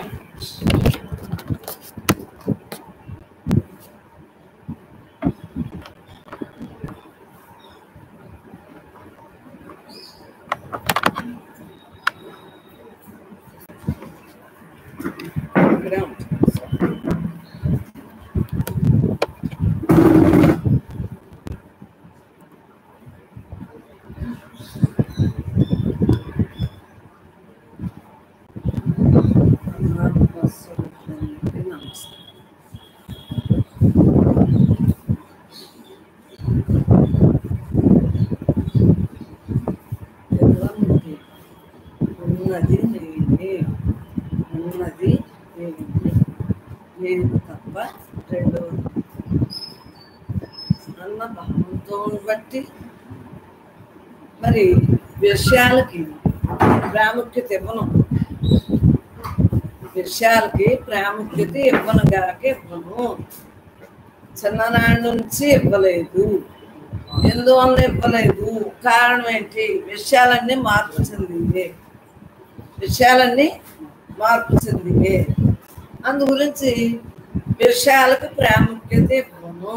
ఇక్కడే ఉంటుంది నమస్తే ఎల్లమ్మకి ఉన్నది నేనే ఉన్నది నేనే నేను తప్ప రెండో అన్న భావంతో బట్టి మరి విషయాలకి ప్రాముఖ్యత ఇవ్వను విషయాలకి ప్రాముఖ్యత ఇవ్వను గాక ఇవ్వను చిన్ననాటి నుంచి ఇవ్వలేదు ఎందువల్ల ఇవ్వలేదు కారణం ఏంటి విషయాలన్నీ మార్పు చెందింది విషయాలన్నీ మార్పు చెందింది అందు గురించి విషయాలకు ప్రాముఖ్యత ఇవ్వను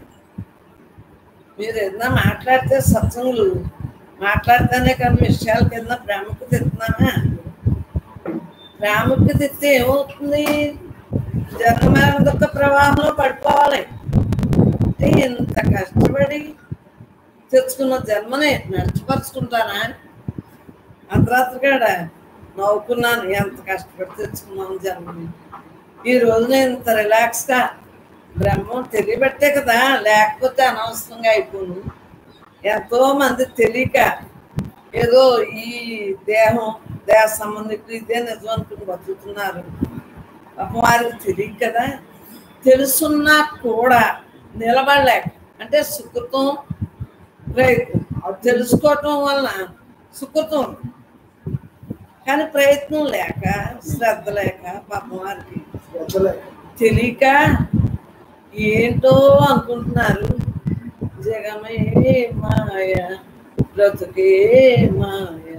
మీరు ఏదైనా మాట్లాడితే సత్సంగులు మాట్లాడితేనే కానీ విషయాల కింద ప్రాముఖ్యత ఇస్తున్నానా ప్రాముఖ్యత ఇస్తే ఏమవుతుంది జన్మమైన దుఃఖ ప్రవాహంలో పడిపోవాలి అంటే ఇంత కష్టపడి తెచ్చుకున్న జన్మని నడిచిపరుచుకుంటానా అర్ధరాత్రికాడ నవ్వుకున్నాను ఎంత కష్టపడి తెచ్చుకున్నాను జన్మని ఈ రోజున ఇంత రిలాక్స్గా బ్రహ్మం తెలియబట్టే కదా లేకపోతే అనవసరంగా అయిపోను ఎంతో మంది తెలియక ఏదో ఈ దేహం దేహ సంబంధికులు ఇదే నిజం అనుకుని బతుకుతున్నారు పాపం వారికి తెలియక కదా తెలుసున్నా కూడా నిలబడలేక అంటే సుకృతం ప్రయత్నం అది తెలుసుకోవటం వలన సుకృతం కానీ ప్రయత్నం లేక శ్రద్ధ లేక పాపం వారికి తెలియక ఏంటో అనుకుంటున్నారు జగమే మాయ బ్రతుకే మాయ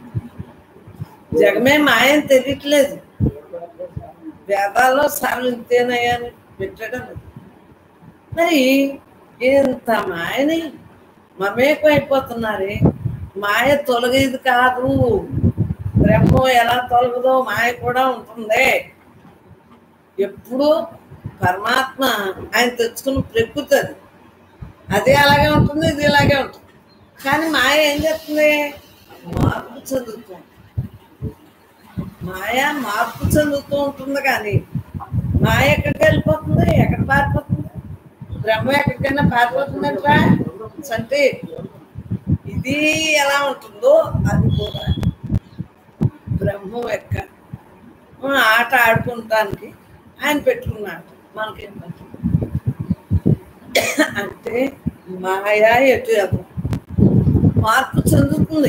జగమే మాయ అని తెలియట్లేదు వేదాల్లో సార్లు ఇంతేనయ్యా అని పెట్టడం లేదు. మరి ఇంత మాయని మమేకం అయిపోతున్నారే మాయ తొలగేది కాదు బ్రహ్మం ఎలా తొలగదో మాయ కూడా ఉంటుంది ఎప్పుడు పరమాత్మ ఆయన తెచ్చుకున్న ప్రకృతి అది అది అలాగే ఉంటుంది ఇది ఇలాగే ఉంటుంది కానీ మాయ ఏం చేస్తుంది మార్పు చెందుతుంది మాయ మార్పు చెందుతూ ఉంటుంది కానీ మాయ ఎక్కడికి వెళ్ళిపోతుంది ఎక్కడ పారిపోతుంది బ్రహ్మ ఎక్కడికైనా పారిపోతుందట్రా అంటే ఇది ఎలా ఉంటుందో అది కూడా బ్రహ్మం యొక్క ఆట ఆడుకుంటానికి ఆయన పెట్టుకున్నాడు మనకేం పని అంటే మాయా ఎటు ఎదు మార్పు చెందుతుంది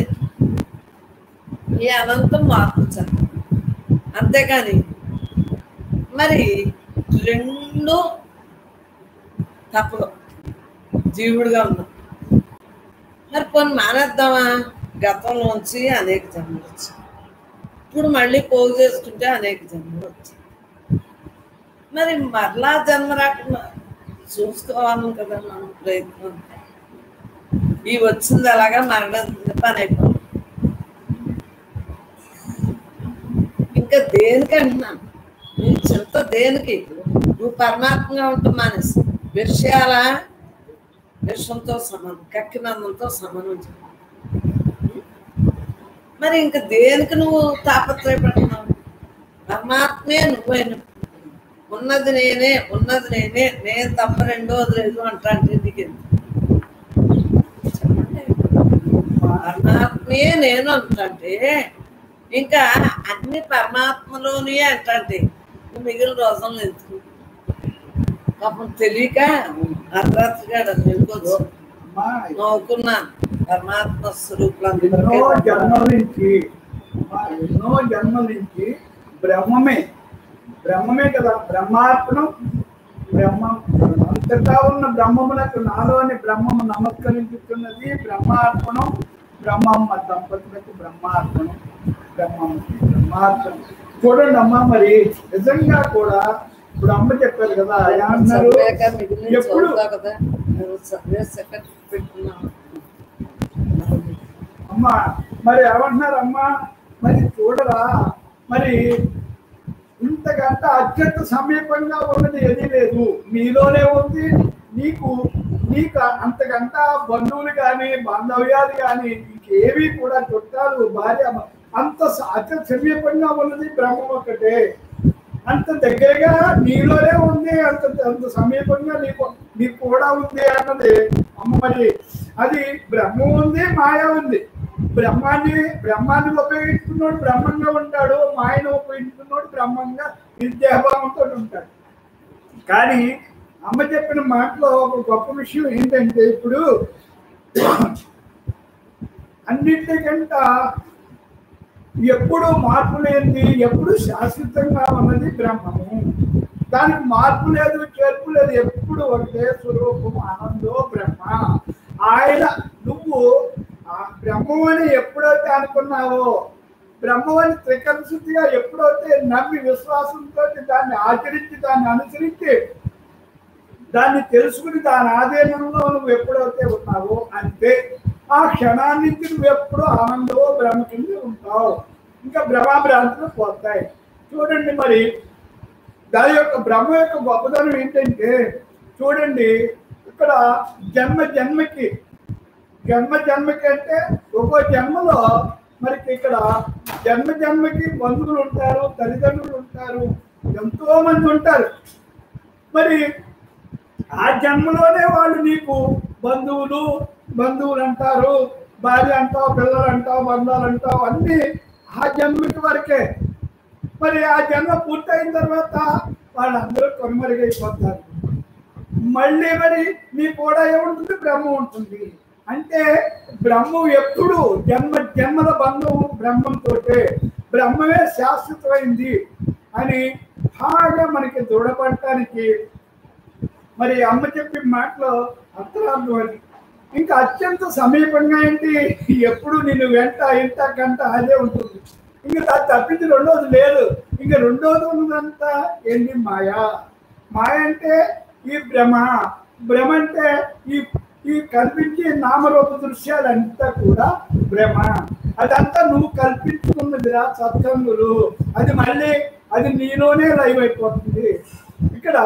ఈ అనంతం మార్పు చెందుతుంది అంతేకాని మరి రెండు తప్పదు జీవుడుగా ఉన్నాం మరి కొన్ని మానేద్దామా గతంలోంచి అనేక జన్మలు వచ్చాయి ఇప్పుడు మళ్ళీ పోగు చేసుకుంటే అనేక జన్మలు వచ్చాయి మరి మరలా జన్మ రాకుండా చూసుకోవాలి కదా మనం ప్రయత్నం ఈ వచ్చింది అలాగా మరణం పని అయిపోయింది ఇంకా దేనికి అంటున్నాను నీ చింత దేనికి నువ్వు పరమాత్మగా ఉంటాం మానేసి విషయాల విషంతో సమానం కక్కినందంతో సమానం చెప్పు. మరి ఇంకా దేనికి నువ్వు తాపత్రయపడుతున్నావు పరమాత్మే నువ్వైన ఉన్నది నేనే ఉన్నది నేనే నేను తప్ప రెండోది లేదు అంటా అంటే నీకు ఎందుకు? చెప్పండి. పరమాత్మే నేను అంటంటే ఇంకా అన్ని పరమాత్మలోనే అంటంటే మిగిలిన రోజులు ఎందుకు పాపం తెలియక అర్ధరాత్రిగా నిలుకోవచ్చు అమ్మా, నవ్వుకున్నాను పరమాత్మ ఎన్నో స్వరూపులందరికీ జన్మల నుంచి అమ్మా, ఎన్నో జన్మల నుంచి బ్రహ్మమే బ్రహ్మమే కదా బ్రహ్మార్పణం బ్రహ్మం అంతటా ఉన్న బ్రహ్మములకు నాలోని బ్రహ్మము నమస్కరించుతున్నది బ్రహ్మార్పణం బ్రహ్మమ్మ దంపతులకు బ్రహ్మార్పణం బ్రహ్మమ్మ బ్రహ్మార్పణం చూడండి అమ్మా మరి నిజంగా కూడా ఇప్పుడు అమ్మ చెప్పారు కదా ఏమన్నారు చదివాక మిగిలిన ఎప్పుడు చదువుతా కదా నువ్వు చదివే సెకండ్ పెట్టుకున్నావు అమ్మా మరి ఏమంటున్నారు అమ్మా మరి చూడరా మరి ఇంతకంటే అత్యంత సమీపంగా ఉన్నది ఏదీ లేదు నీలోనే ఉంది నీకు నీకు అంతకంట బంధువులు కానీ బాంధవ్యాలు కానీ ఇంకేవి కూడా చుట్టాలు భార్య అంత స- అత్యంత సమీపంగా ఉన్నది బ్రహ్మం ఒకటే అంత దగ్గరగా నీలోనే ఉంది అంత అంత సమీపంగా నీకు నీకు కూడా ఉంది అన్నది అమ్మ మరి అది బ్రహ్మం ఉంది మాయ ఉంది బ్రహ్మాన్ని బ్రహ్మాన్ని ఉపయోగించుకున్నాడు బ్రహ్మంగా ఉంటాడు మాయను ఉపయోగించుకున్నాడు బ్రహ్మంగా విద్యాభావంతో ఉంటాడు కానీ అమ్మ చెప్పిన మాటలో ఒక గొప్ప విషయం ఏంటంటే ఇప్పుడు అన్నింటికంట ఎప్పుడు మార్పు లేనిది ఎప్పుడు శాశ్వతంగా ఉన్నది బ్రహ్మము దానికి మార్పు లేదు చేర్పు లేదు ఎప్పుడు ఒకటే స్వరూపం ఆనందో బ్రహ్మ ఆయన నువ్వు ఆ బ్రహ్మం అని ఎప్పుడైతే అనుకున్నావో బ్రహ్మం అని త్రికరశుద్ధిగా ఎప్పుడైతే నమ్మి విశ్వాసంతో దాన్ని ఆచరించి దాన్ని అనుసరించి దాన్ని తెలుసుకుని దాని ఆధీనంలో నువ్వు ఎప్పుడైతే ఉన్నావో అంతే ఆ క్షణానికి నువ్వు ఎప్పుడు ఆనందమో భ్రమ కింద ఉంటావు ఇంకా భ్రమాభ్రాంతులు పోతాయి చూడండి మరి దాని యొక్క బ్రహ్మ యొక్క గొప్పతనం ఏంటంటే చూడండి ఇక్కడ జన్మ జన్మకి జన్మ జన్మకి అంటే ఒక్కో జన్మలో మరి ఇక్కడ జన్మ జన్మకి బంధువులు ఉంటారు తల్లిదండ్రులు ఉంటారు ఎంతో మంది ఉంటారు మరి ఆ జన్మలోనే వాళ్ళు నీకు బంధువులు బంధువులు అంటారు భార్య అంటావు పిల్లలు అంటావు బంధాలు అంటావు అన్నీ ఆ జన్మకి వరకే మరి ఆ జన్మ పూర్తయిన తర్వాత వాళ్ళందరూ కొనుమరుగైపోతారు మళ్ళీ మరి నీ కూడా ఏముంటుంది బ్రహ్మ ఉంటుంది అంటే బ్రహ్మం ఎప్పుడు జన్మ జన్మల బంధం బ్రహ్మంతో బ్రహ్మమే శాశ్వతమైంది అని బాగా మనకి దృఢపడటానికి మరి అమ్మ చెప్పి మాటలో అర్థరార్థం అది ఇంకా అత్యంత సమీపంగా ఏంటి ఎప్పుడు నేను వెంట ఇంట కంట అదే ఉంటుంది ఇంకా దాన్ని తప్పించి రెండోది లేదు ఇంకా రెండోది ఉన్నదంతా ఏంటి మాయ మాయ అంటే ఈ భ్రమ భ్రమ అంటే ఈ ఈ కల్పించే నామరూప దృశ్యాలంతా కూడా భ్రమ అదంతా నువ్వు కల్పించుకున్నదిరా సత్సంగులు అది మళ్ళీ అది నీలోనే లైవ్ అయిపోతుంది ఇక్కడ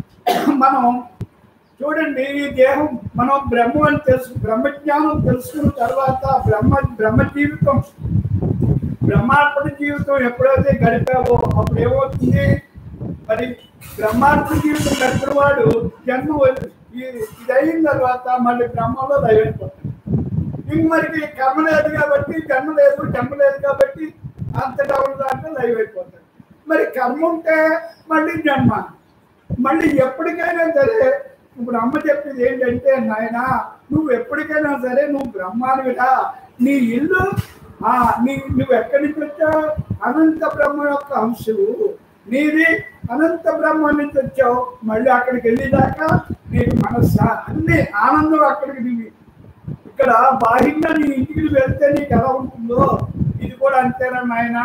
మనం చూడండి ఈ దేహం మనం బ్రహ్మ అని తెలుసు బ్రహ్మజ్ఞానం తెలుసుకున్న తర్వాత బ్రహ్మ బ్రహ్మ జీవితం బ్రహ్మార్పణ జీవితం ఎప్పుడైతే గడిపావో అప్పుడు ఏమవుతుంది మరి బ్రహ్మార్పణ జీవితం గడిపిన వాడు జన్మ వదిలి- ఈ- ఇది అయిన తర్వాత మళ్ళీ బ్రహ్మలో దైవైపోతాడు ఇంక మరికి కర్మ లేదు కాబట్టి జన్మ లేదు జన్మ లేదు కాబట్టి అంతటా ఉన్న దాంట్లో లైవ్ అయిపోతాడు మరి కర్మ ఉంటే మళ్ళీ జన్మ మళ్ళీ ఎప్పటికైనా సరే ఇప్పుడు అమ్మ చెప్పింది ఏంటంటే నాయనా నువ్వు ఎప్పటికైనా సరే నువ్వు బ్రహ్మానివిరా నీ ఇల్లు ఆ నీ నువ్వు ఎక్కడి నుంచి వచ్చావు అనంత బ్రహ్మ యొక్క అంశులు నీది అనంత బ్రహ్మ నుంచి వచ్చావు మళ్ళీ అక్కడికి వెళ్ళేదాకా నీకు మనస్సా అన్ని ఆనందం అక్కడికి నీవి ఇక్కడ బాహ్యంగా నీ ఇంటికి వెళ్తే నీకు ఎలా ఉంటుందో ఇది కూడా అంతేనా నాయనా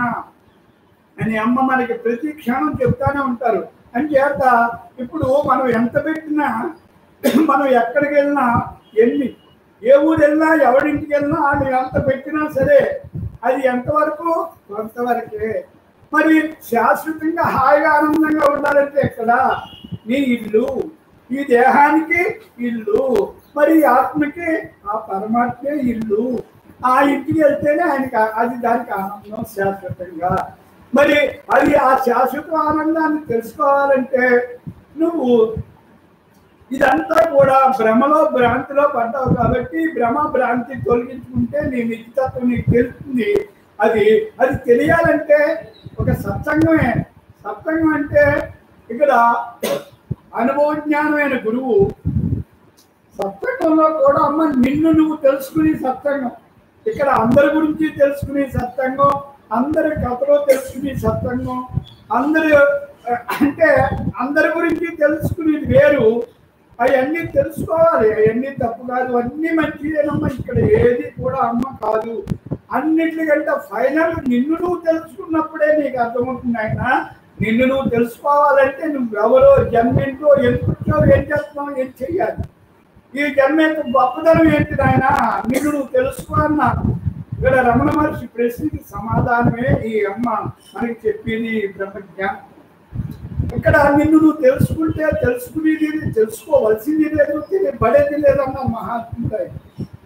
అని అమ్మ మనకి ప్రతి క్షణం చెప్తానే ఉంటారు అని చేత ఇప్పుడు మనం ఎంత పెట్టినా మనం ఎక్కడికి వెళ్ళినా ఎన్ని ఏ ఊరు వెళ్ళినా ఎవరింటికి వెళ్ళినా వాళ్ళు ఎంత పెట్టినా సరే అది ఎంతవరకు కొంతవరకే మరి శాశ్వతంగా హాయిగా ఆనందంగా ఉండాలంటే ఎక్కడ నీ ఇల్లు ఈ దేహానికి ఇల్లు మరి ఈ ఆత్మకి ఆ పరమాత్మే ఇల్లు ఆ ఇంటికి వెళ్తేనే ఆయనకి ఆ- అది దానికి ఆనందం శాశ్వతంగా మరి అది ఆ శాశ్వత ఆనందాన్ని తెలుసుకోవాలంటే నువ్వు ఇదంతా కూడా భ్రమలో భ్రాంతిలో పడ్డావు కాబట్టి భ్రమ భ్రాంతి తొలగించుకుంటే నీ నిత్యత్వం నీకు తెలుస్తుంది అది అది తెలియాలంటే ఒక సత్సంగమే సత్సంగం అంటే ఇక్కడ అనుభవజ్ఞానమైన గురువు సత్సంగంలో కూడా అమ్మ నిన్ను నువ్వు తెలుసుకుని సత్సంగం ఇక్కడ అందరి గురించి తెలుసుకునే సత్సంగం అందరి కథలో తెలుసుకునే సత్సంగం అందరి ఆ, అంటే అందరి గురించి తెలుసుకునేది వేరు అవన్నీ తెలుసుకోవాలి అవన్నీ తప్పు కాదు అన్నీ మంచిదేనమ్మా ఇక్కడ ఏది కూడా అమ్మ కాదు అన్నిటికంటే ఫైనల్ నిన్ను నువ్వు తెలుసుకున్నప్పుడే నీకు అర్థమవుతుంది ఆయన నిన్ను నువ్వు తెలుసుకోవాలంటే నువ్వెవరో జన్మేంటో ఎందుకు వచ్చావు ఏం చేస్తున్నావు ఏం చెయ్యాలి ఈ జన్మ యొక్క గొప్పదనం ఏంటి నాయన నిన్ను నువ్వు తెలుసుకో అన్నాను ఇక్కడ రమణ మహర్షి ప్రశ్నకి సమాధానమే ఈ అమ్మ మనకి చెప్పింది ఈ బ్రహ్మజ్ఞానం ఇక్కడ నిన్ను నువ్వు తెలుసుకుంటే తెలుసుకునేది లేదు, తెలుసుకోవలసింది లేదు తెలియబడేది లేదన్న మహాత్ముడు ఆయన.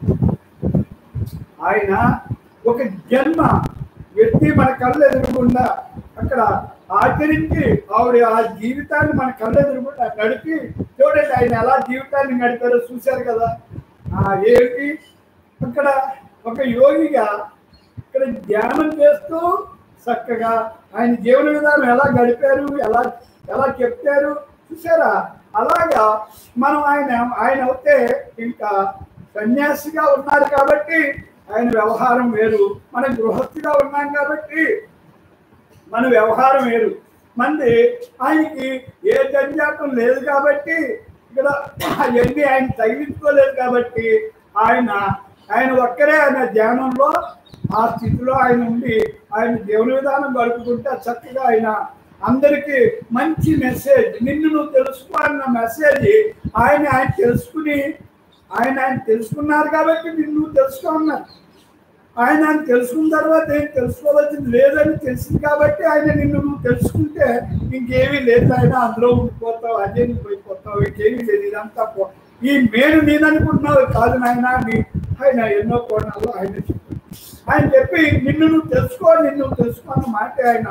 ఆయన ఒక జన్మ వ్యక్తి మన కళ్ళు ఎదురకుండా అక్కడ ఆచరించి ఆవిడ ఆ జీవితాన్ని మన కళ్ళు ఎదురకుండా నడిపి చూడండి ఆయన ఎలా జీవితాన్ని నడిపారో చూశారు కదా ఆ ఏంటి అక్కడ ఒక యోగిగా ఇక్కడ ధ్యానం చేస్తూ చక్కగా ఆయన జీవన విధానం ఎలా గడిపారు ఎలా ఎలా చెప్తారు చూసారా అలాగా మనం ఆయన ఆయన అయితే ఇంకా సన్యాసిగా ఉన్నారు కాబట్టి ఆయన వ్యవహారం వేరు మనం గృహస్థిగా ఉన్నాం కాబట్టి మన వ్యవహారం వేరు మంది ఆయనకి ఏ జంజాటం లేదు కాబట్టి ఇక్కడ అవన్నీ ఆయన తగిలించుకోలేదు కాబట్టి ఆయన ఆయన ఒక్కరే ఆయన ధ్యానంలో ఆ స్థితిలో ఆయన ఉండి ఆయన జీవన విధానం గడుపుకుంటే చక్కగా ఆయన అందరికీ మంచి మెసేజ్ నిన్ను నువ్వు తెలుసుకో అన్న మెసేజ్ ఆయన ఆయన తెలుసుకుని ఆయన ఆయన తెలుసుకున్నారు కాబట్టి నిన్ను నువ్వు తెలుసుకో అన్నారు ఆయన ఆయన తెలుసుకున్న తర్వాత ఏం తెలుసుకోవాల్సింది లేదని తెలిసింది కాబట్టి ఆయన నిన్ను నువ్వు తెలుసుకుంటే ఇంకేమీ లేదు ఆయన అందులో ఉండిపోతావు అదే నువ్వు పోయిపోతావు ఇంకేమీ లేదు ఇదంతా పో ఈ మేలు నేననుకుంటున్నావు కాదు నాయన అని ఆయన ఎన్నో కోణాల్లో ఆయన చెప్పారు ఆయన చెప్పి నిన్ను నువ్వు తెలుసుకో నిన్ను నువ్వు తెలుసుకో అన్న మాట ఆయన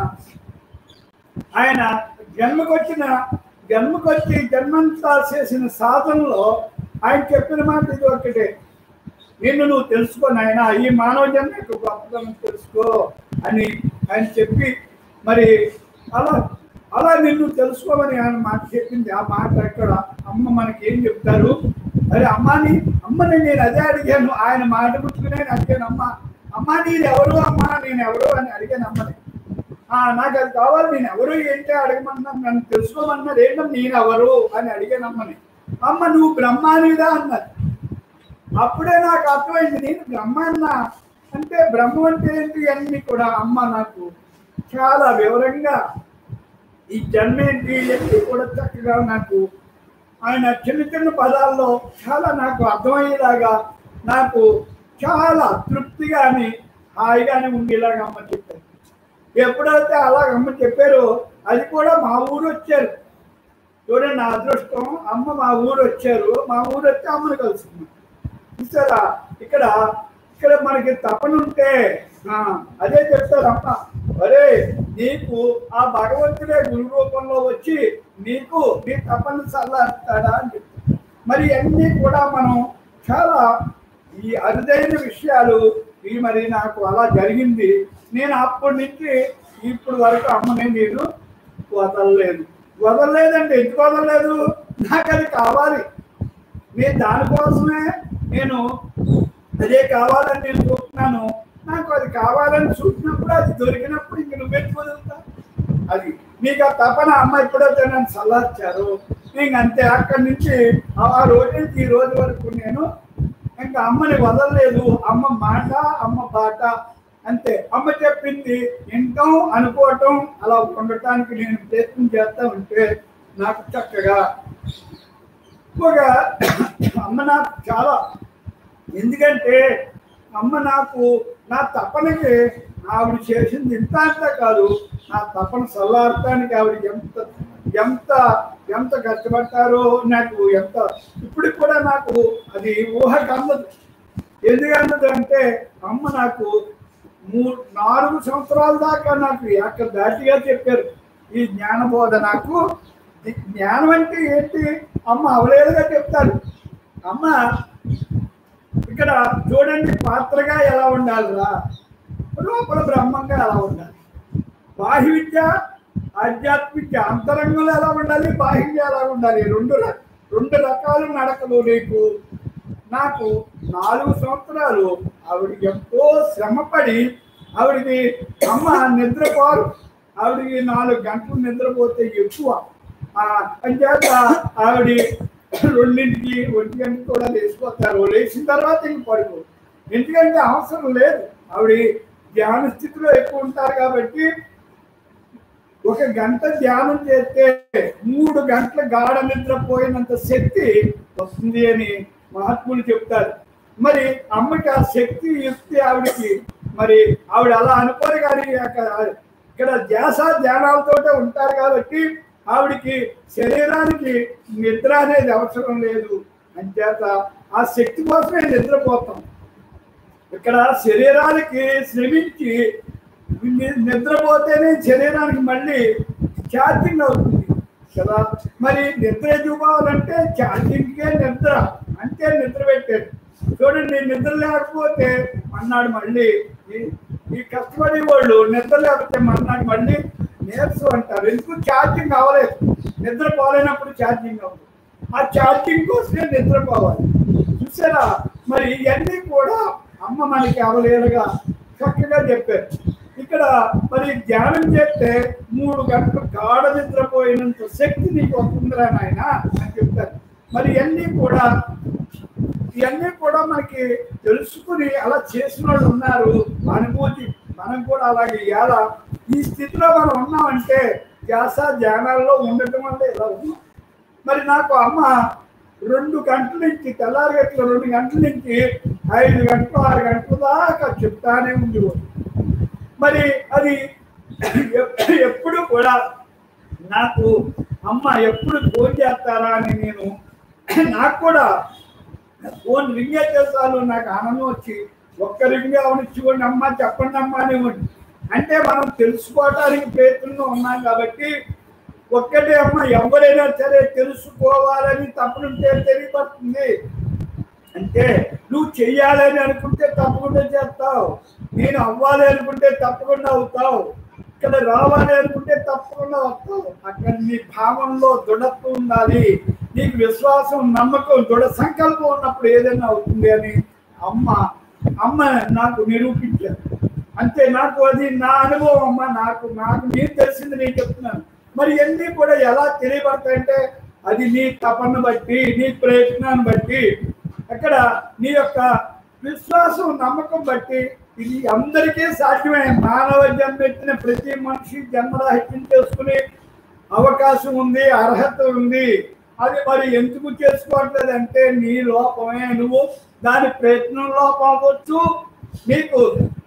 ఆయన జన్మకొచ్చిన జన్మకొచ్చి జన్మంతా చేసిన సాధనలో ఆయన చెప్పిన మాట ఇది ఒకటే నిన్ను నువ్వు తెలుసుకో నాయన ఈ మానవ జన్మ యొక్క గొప్పతనం తెలుసుకో అని ఆయన చెప్పి మరి అలా అలా నిన్ను తెలుసుకోమని ఆయన మాట చెప్పింది ఆ మాట అక్కడ అమ్మ మనకి ఏం చెప్తారు అరే అమ్మాని అమ్మని నేను అదే అడిగాను ఆయన మాట పుట్టుకుని నేను అడిగాను అమ్మ అమ్మ నేను ఎవరు అమ్మ నేను ఎవరు అని అడిగాను అమ్మని ఆ నాకు అది కావాలి నేను ఎవరు ఏంటి అడగమన్నాను నన్ను తెలుసుకోమన్నారు ఏంటో నేను ఎవరు అని అడిగాను అమ్మని అమ్మ నువ్వు బ్రహ్మానిదా అన్నారు అప్పుడే నాకు అర్థమైంది నేను బ్రహ్మ అన్నా అంటే బ్రహ్మ అంటే ఏంటి అన్ని కూడా అమ్మ నాకు చాలా వివరంగా ఈ జన్మ ఏంటి ఇవన్నీ కూడా చక్కగా నాకు ఆయన చిన్న చిన్న పదాల్లో చాలా నాకు అర్థమయ్యేలాగా నాకు చాలా తృప్తిగాని హాయిగానే ఉండేలాగా అమ్మ చెప్పారు ఎప్పుడైతే అలాగ అమ్మ చెప్పారో అది కూడా మా ఊరు వచ్చారు చూడండి నా అదృష్టం అమ్మ మా ఊరు వచ్చారు మా ఊరు వచ్చి అమ్మను కలుసుకున్నాం చూసారా ఇక్కడ ఇక్కడ మనకి తపనుంటే ఆ, అదే చెప్తారు అమ్మ అరే నీకు ఆ భగవంతుడే గురు రూపంలో వచ్చి నీకు నీ తపను చల్లారుతాడా అని చెప్తారు మరి అన్నీ కూడా మనం చాలా ఈ అరుదైన విషయాలు ఈ మరి నాకు అలా జరిగింది నేను అప్పటి నుంచి ఇప్పుడు వరకు అమ్మని నేను వదలలేదు వదలలేదండి ఎందుకు వదలలేదు నాకు అది కావాలి నేను దానికోసమే నేను అదే కావాలని నేను చూస్తున్నాను నాకు అది కావాలని చూసినప్పుడు అది దొరికినప్పుడు ఇంక నువ్వెందుకు వదులుతా అది మీకు ఆ తపన అమ్మ ఎప్పుడైతే నన్ను సల్లార్చారు ఇంక అంతే అక్కడి నుంచి ఆ ఆ రోజు నుంచి ఈ రోజు వరకు నేను ఇంకా అమ్మని వదలలేదు అమ్మ మాట అమ్మ బాట అంతే అమ్మ చెప్పింది వింటాం అనుకోవటం అలా ఉండటానికి నేను ప్రయత్నం చేస్తా ఉంటే నాకు చక్కగా ఒక అమ్మ నాకు చాలా ఎందుకంటే అమ్మ నాకు నా తపనకి ఆవిడ చేసింది ఇంత అంత కాదు నా తపన చల్లారటానికి ఆవిడ ఎంత ఎంత ఎంత కష్టపడతారో నాకు ఎంత ఇప్పుడు కూడా నాకు అది ఊహకు అందదు ఎందుకంటే అంటే అమ్మ నాకు మూడు నాలుగు సంవత్సరాల దాకా నాకు అక్కడ దాటిగా చెప్పారు ఈ జ్ఞానబోధ నాకు ఈ జ్ఞానం అంటే ఏంటి అమ్మ అవలేదుగా చెప్తారు అమ్మ ఇక్కడ చూడండి పాత్రగా ఎలా ఉండాలిరా లోపల బ్రహ్మంగా ఎలా ఉండాలి బాహ్య విద్య ఆధ్యాత్మిక అంతరంగంలో ఎలా ఉండాలి బాహ్యంగా ఎలా ఉండాలి రెండు ర- రెండు రకాల నడకలు నీకు నాకు నాలుగు సంవత్సరాలు ఆవిడ ఎంతో శ్రమపడి ఆవిడకి అమ్మ నిద్రపోరు ఆవిడకి నాలుగు గంటలు నిద్రపోతే ఎక్కువ ఆ, అంచేత ఆవిడ రెండింటికి ఒంటి గంటకి కూడా లేచిపోతారు లేచిన తర్వాత ఇంక పడుకో ఎందుకంటే అవసరం లేదు ఆవిడ ధ్యాన స్థితిలో ఎక్కువ ఉంటారు కాబట్టి ఒక గంట ధ్యానం చేస్తే మూడు గంటల గాఢ నిద్ర పోయినంత శక్తి వస్తుంది అని మహాత్ములు చెప్తారు మరి అమ్మకి ఆ శక్తి ఇస్తే ఆవిడకి మరి ఆవిడ అలా అనుకోరు కానీ అక్కడ- ఇక్కడ ధ్యాస ధ్యానాలతోటే ఉంటారు కాబట్టి ఆవిడకి శరీరానికి నిద్ర అనేది అవసరం లేదు అంచేత ఆ శక్తి కోసమే నిద్రపోతాం ఇక్కడ శరీరానికి శ్రమించి ని- నిద్రపోతేనే శరీరానికి మళ్ళీ ఛార్జింగ్ అవుతుంది కదా మరి నిద్ర చూపాలంటే ఛార్జింగ్కే నిద్ర అంతే నిద్ర పెట్టాడు చూడండి నిద్ర లేకపోతే మన్నాడు మళ్ళీ ఈ- ఈ కష్టపడే వాళ్ళు నిద్ర లేకపోతే మన్నాడు మళ్ళీ నీరసం అంటారు ఎందుకు ఛార్జింగ్ అవ్వలేదు నిద్ర పోలేనప్పుడు ఛార్జింగ్ అవ్వదు ఆ ఛార్జింగ్ కోసమే నిద్రపోవాలి చూసారా మరి ఇవన్నీ కూడా అమ్మ మనకి అవలేలుగా చక్కగా చెప్పారు ఇక్కడ మరి ధ్యానం చేస్తే మూడు గంటలు గాఢ నిద్రపోయినంత శక్తి నీకు వస్తుందిరా నాయన అని చెప్తారు మరి ఇవన్నీ కూడా ఇవన్నీ కూడా మనకి తెలుసుకుని అలా చేసిన వాళ్ళు ఉన్నారు అనుభూతి మనం కూడా అలాగే ఎలా ఈ స్థితిలో మనం ఉన్నామంటే ధ్యాస ధ్యానాల్లో ఉండటం వల్ల ఇలా ఉన్నాం మరి నాకు అమ్మ రెండు గంటల నుంచి తెల్లారి గంటల రెండు గంటల నుంచి ఐదు గంటలు ఆరు గంటల దాకా చెప్తానే ఉంది మరి అది ఎప్- ఎప్పుడు కూడా నాకు అమ్మ ఎప్పుడు ఫోన్ చేస్తారా అని నేను నాకు కూడా ఫోన్ రింగ్ అయితే చాలు నాకు ఆనందం వచ్చి ఒక్క రింగ్ అవనిచ్చుకోండి అమ్మ చెప్పండి అమ్మా అని ఉంది. అంటే మనం తెలుసుకోవడానికి ప్రయత్నంలో ఉన్నాం కాబట్టి ఒక్కటే అమ్మ ఎవరైనా సరే తెలుసుకోవాలని తప్పులుంటే తెలియబడుతుంది అంటే నువ్వు చెయ్యాలని అనుకుంటే తప్పకుండా చేస్తావు నేను అవ్వాలి అనుకుంటే తప్పకుండా అవుతావు ఇక్కడ రావాలి అనుకుంటే తప్పకుండా వస్తావు అక్కడ నీ భావంలో దృఢత్వం ఉండాలి నీకు విశ్వాసం నమ్మకం దృఢ సంకల్పం ఉన్నప్పుడు ఏదైనా అవుతుంది అని అమ్మ అమ్మ నాకు నిరూపించారు అంతే నాకు అది నా అనుభవం అమ్మ నాకు నాకు నేను తెలిసింది నేను చెప్తున్నాను మరి ఇవన్నీ కూడా ఎలా తెలియబడతాయంటే అది నీ తపన బట్టి నీ ప్రయత్నాన్ని బట్టి అక్కడ నీ యొక్క విశ్వాసం నమ్మకం బట్టి ఇది అందరికీ సాధ్యమే మానవ జన్మ ఎత్తిన ప్రతి మనిషి జన్మరాహిత్యం చేసుకునే అవకాశం ఉంది అర్హత ఉంది అది మరి ఎందుకు చేసుకోవట్లేదు అంటే నీ లోపమే నువ్వు దాని ప్రయత్నం లోపం అవ్వచ్చు నీకు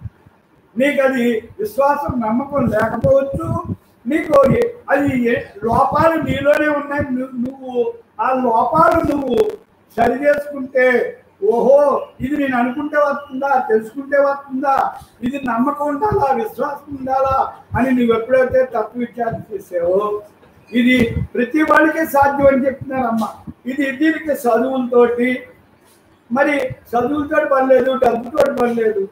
నీకు అది విశ్వాసం నమ్మకం లేకపోవచ్చు నీకు ఏ- అది ఏ- లోపాలు నీలోనే ఉన్నాయి నువ్వు- నువ్వు ఆ లోపాలు నువ్వు సరి చేసుకుంటే ఓహో ఇది నేను అనుకుంటే వస్తుందా తెలుసుకుంటే వస్తుందా ఇది నమ్మకం ఉండాలా విశ్వాసం ఉండాలా అని నువ్వు ఎప్పుడైతే తప్పు విచారణ చేసావో ఇది ప్రతి వాడికే సాధ్యం అని చెప్తున్నారమ్మ ఇది దీనికి చదువులతోటి మరి చదువులతో పని లేదు డబ్బుతో పని లేదు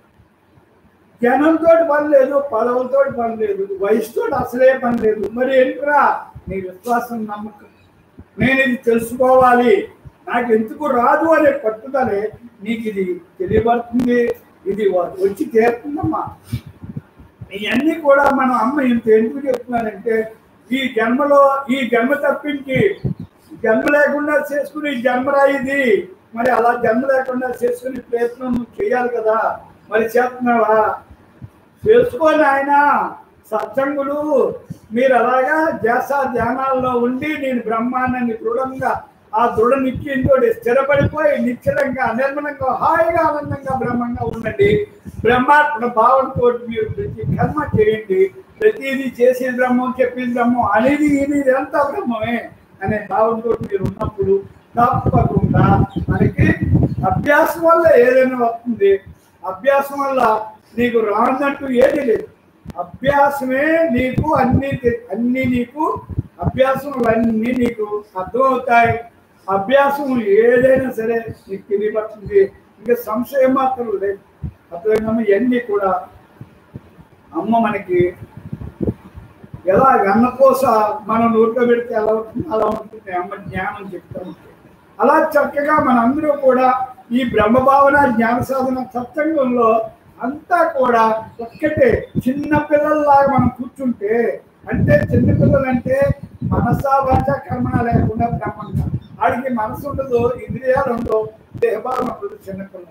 జనంతో పని లేదు పదవులతో పని లేదు వయసుతో అసలే పని లేదు మరి ఏంట్రా నీ విశ్వాసం నమ్మకం నేను ఇది తెలుసుకోవాలి నాకు ఎందుకు రాదు అనే పట్టుదలే నీకు ఇది తెలియబడుతుంది ఇది వ- వచ్చి తీరుతుందమ్మా ఇవన్నీ కూడా మన అమ్మ ఇంత ఎందుకు చెప్తున్నానంటే ఈ జన్మలో ఈ జన్మ తప్పించి జన్మ లేకుండా చేసుకుని జన్మరా ఇది మరి అలా జన్మ లేకుండా చేసుకుని ప్రయత్నం నువ్వు చేయాలి కదా మరి చేస్తున్నావా చేసుకోని ఆయన సత్సంగులు మీరు అలాగా ధ్యాస ధ్యానాల్లో ఉండి నేను బ్రహ్మాండాన్ని దృఢంగా ఆ దృఢ నిత్యంతో స్థిరపడిపోయి నిశ్చలంగా నిర్మలంగా హాయిగా ఆనందంగా బ్రహ్మంగా ఉండండి బ్రహ్మాత్మ భావంతో మీరు ప్రతి కర్మ చేయండి ప్రతిదీ చేసేది బ్రహ్మం చెప్పేది బ్రహ్మం అనేది ఇది ఇదంతా బ్రహ్మమే అనే భావంతో మీరు ఉన్నప్పుడు తప్పకుండా మనకి అభ్యాసం వల్ల ఏదైనా వస్తుంది అభ్యాసం వల్ల నీకు రానట్టు ఏది లేదు అభ్యాసమే నీకు అన్ని తె- అన్ని నీకు అభ్యాసం అన్ని నీకు అర్థమవుతాయి అభ్యాసం ఏదైనా సరే నీకు తెలియబడుతుంది ఇంకా సంశయం మాత్రం లేదు అర్థమైందమ్మా ఇవన్నీ కూడా అమ్మ మనకి ఎలా అన్నకోస మనం నోట్లో పెడితే ఎలా ఉంటుంది అలా ఉంటుంది అమ్మ జ్ఞానం చెప్తా ఉంటుంది అలా చక్కగా మనందరూ కూడా ఈ బ్రహ్మభావన జ్ఞాన సాధన సత్సంగంలో అంతా కూడా ఒక్కటే చిన్న పిల్లల్లాగా మనం కూర్చుంటే అంటే చిన్న పిల్లలు అంటే మనసా భాష కర్మణ లేకుండా బ్రహ్మంగా వాడికి మనసు ఉండదు ఇంద్రియాలు ఉండవు దేహభావం ఉండదు చిన్నపిల్లలు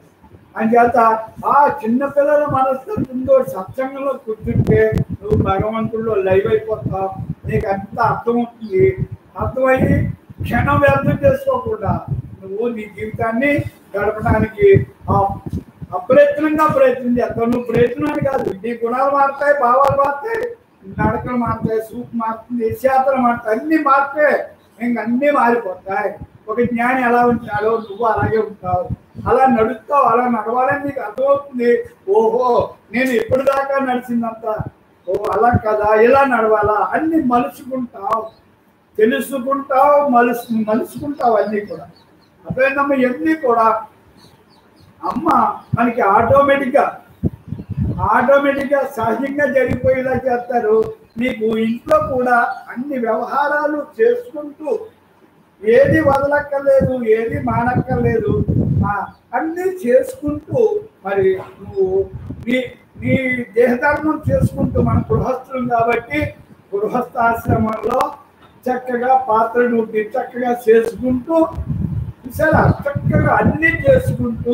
అంచేత ఆ చిన్నపిల్లల మనస్తత్వంతో సత్సంగంలో కూర్చుంటే నువ్వు భగవంతుల్లో లైవ్ అయిపోతావు నీకు అంత అర్థమవుతుంది అర్థమయ్యి క్షణం వ్యర్థం చేసుకోకుండా నువ్వు నీ జీవితాన్ని గడపడానికి ఆ అప్రయత్నంగా ప్రయత్నం చేస్తావు నువ్వు ప్రయత్నాన్ని కాదు నీ గుణాలు మారుతాయి భావాలు మారుతాయి నడకలు మారుతాయి సూప్ మారుతుంది శాతలు మారుతాయి అన్ని మారుతాయి ఇంక అన్నీ మారిపోతాయి ఒక జ్ఞాని ఎలా ఉంటాడో నువ్వు అలాగే ఉంటావు అలా నడుస్తావు అలా నడవాలని నీకు అర్థమవుతుంది ఓహో నేను ఎప్పుడు దాకా నడిచిందంతా ఓ అలా కదా ఇలా నడవాలా అన్ని మలుచుకుంటావు తెలుసుకుంటావు మలుసు మలుచుకుంటావు అన్నీ కూడా అర్థమైందమ్మా ఇవన్నీ కూడా అమ్మ మనకి ఆటోమేటిక్గా ఆటోమేటిక్గా సహజంగా జరిగిపోయేలా చేస్తారు నీకు ఇంట్లో కూడా అన్ని వ్యవహారాలు చేసుకుంటూ ఏది వదలక్కర్లేదు ఏది మానక్కర్లేదు ఆ, అన్నీ చేసుకుంటూ మరి నువ్వు నీ నీ దేహధర్మం చేసుకుంటూ మన గృహస్థులం కాబట్టి గృహస్థాశ్రమంలో చక్కగా పాత్ర నువ్వు చక్కగా చేసుకుంటూ చూసారా చక్కగా అన్నీ చేసుకుంటూ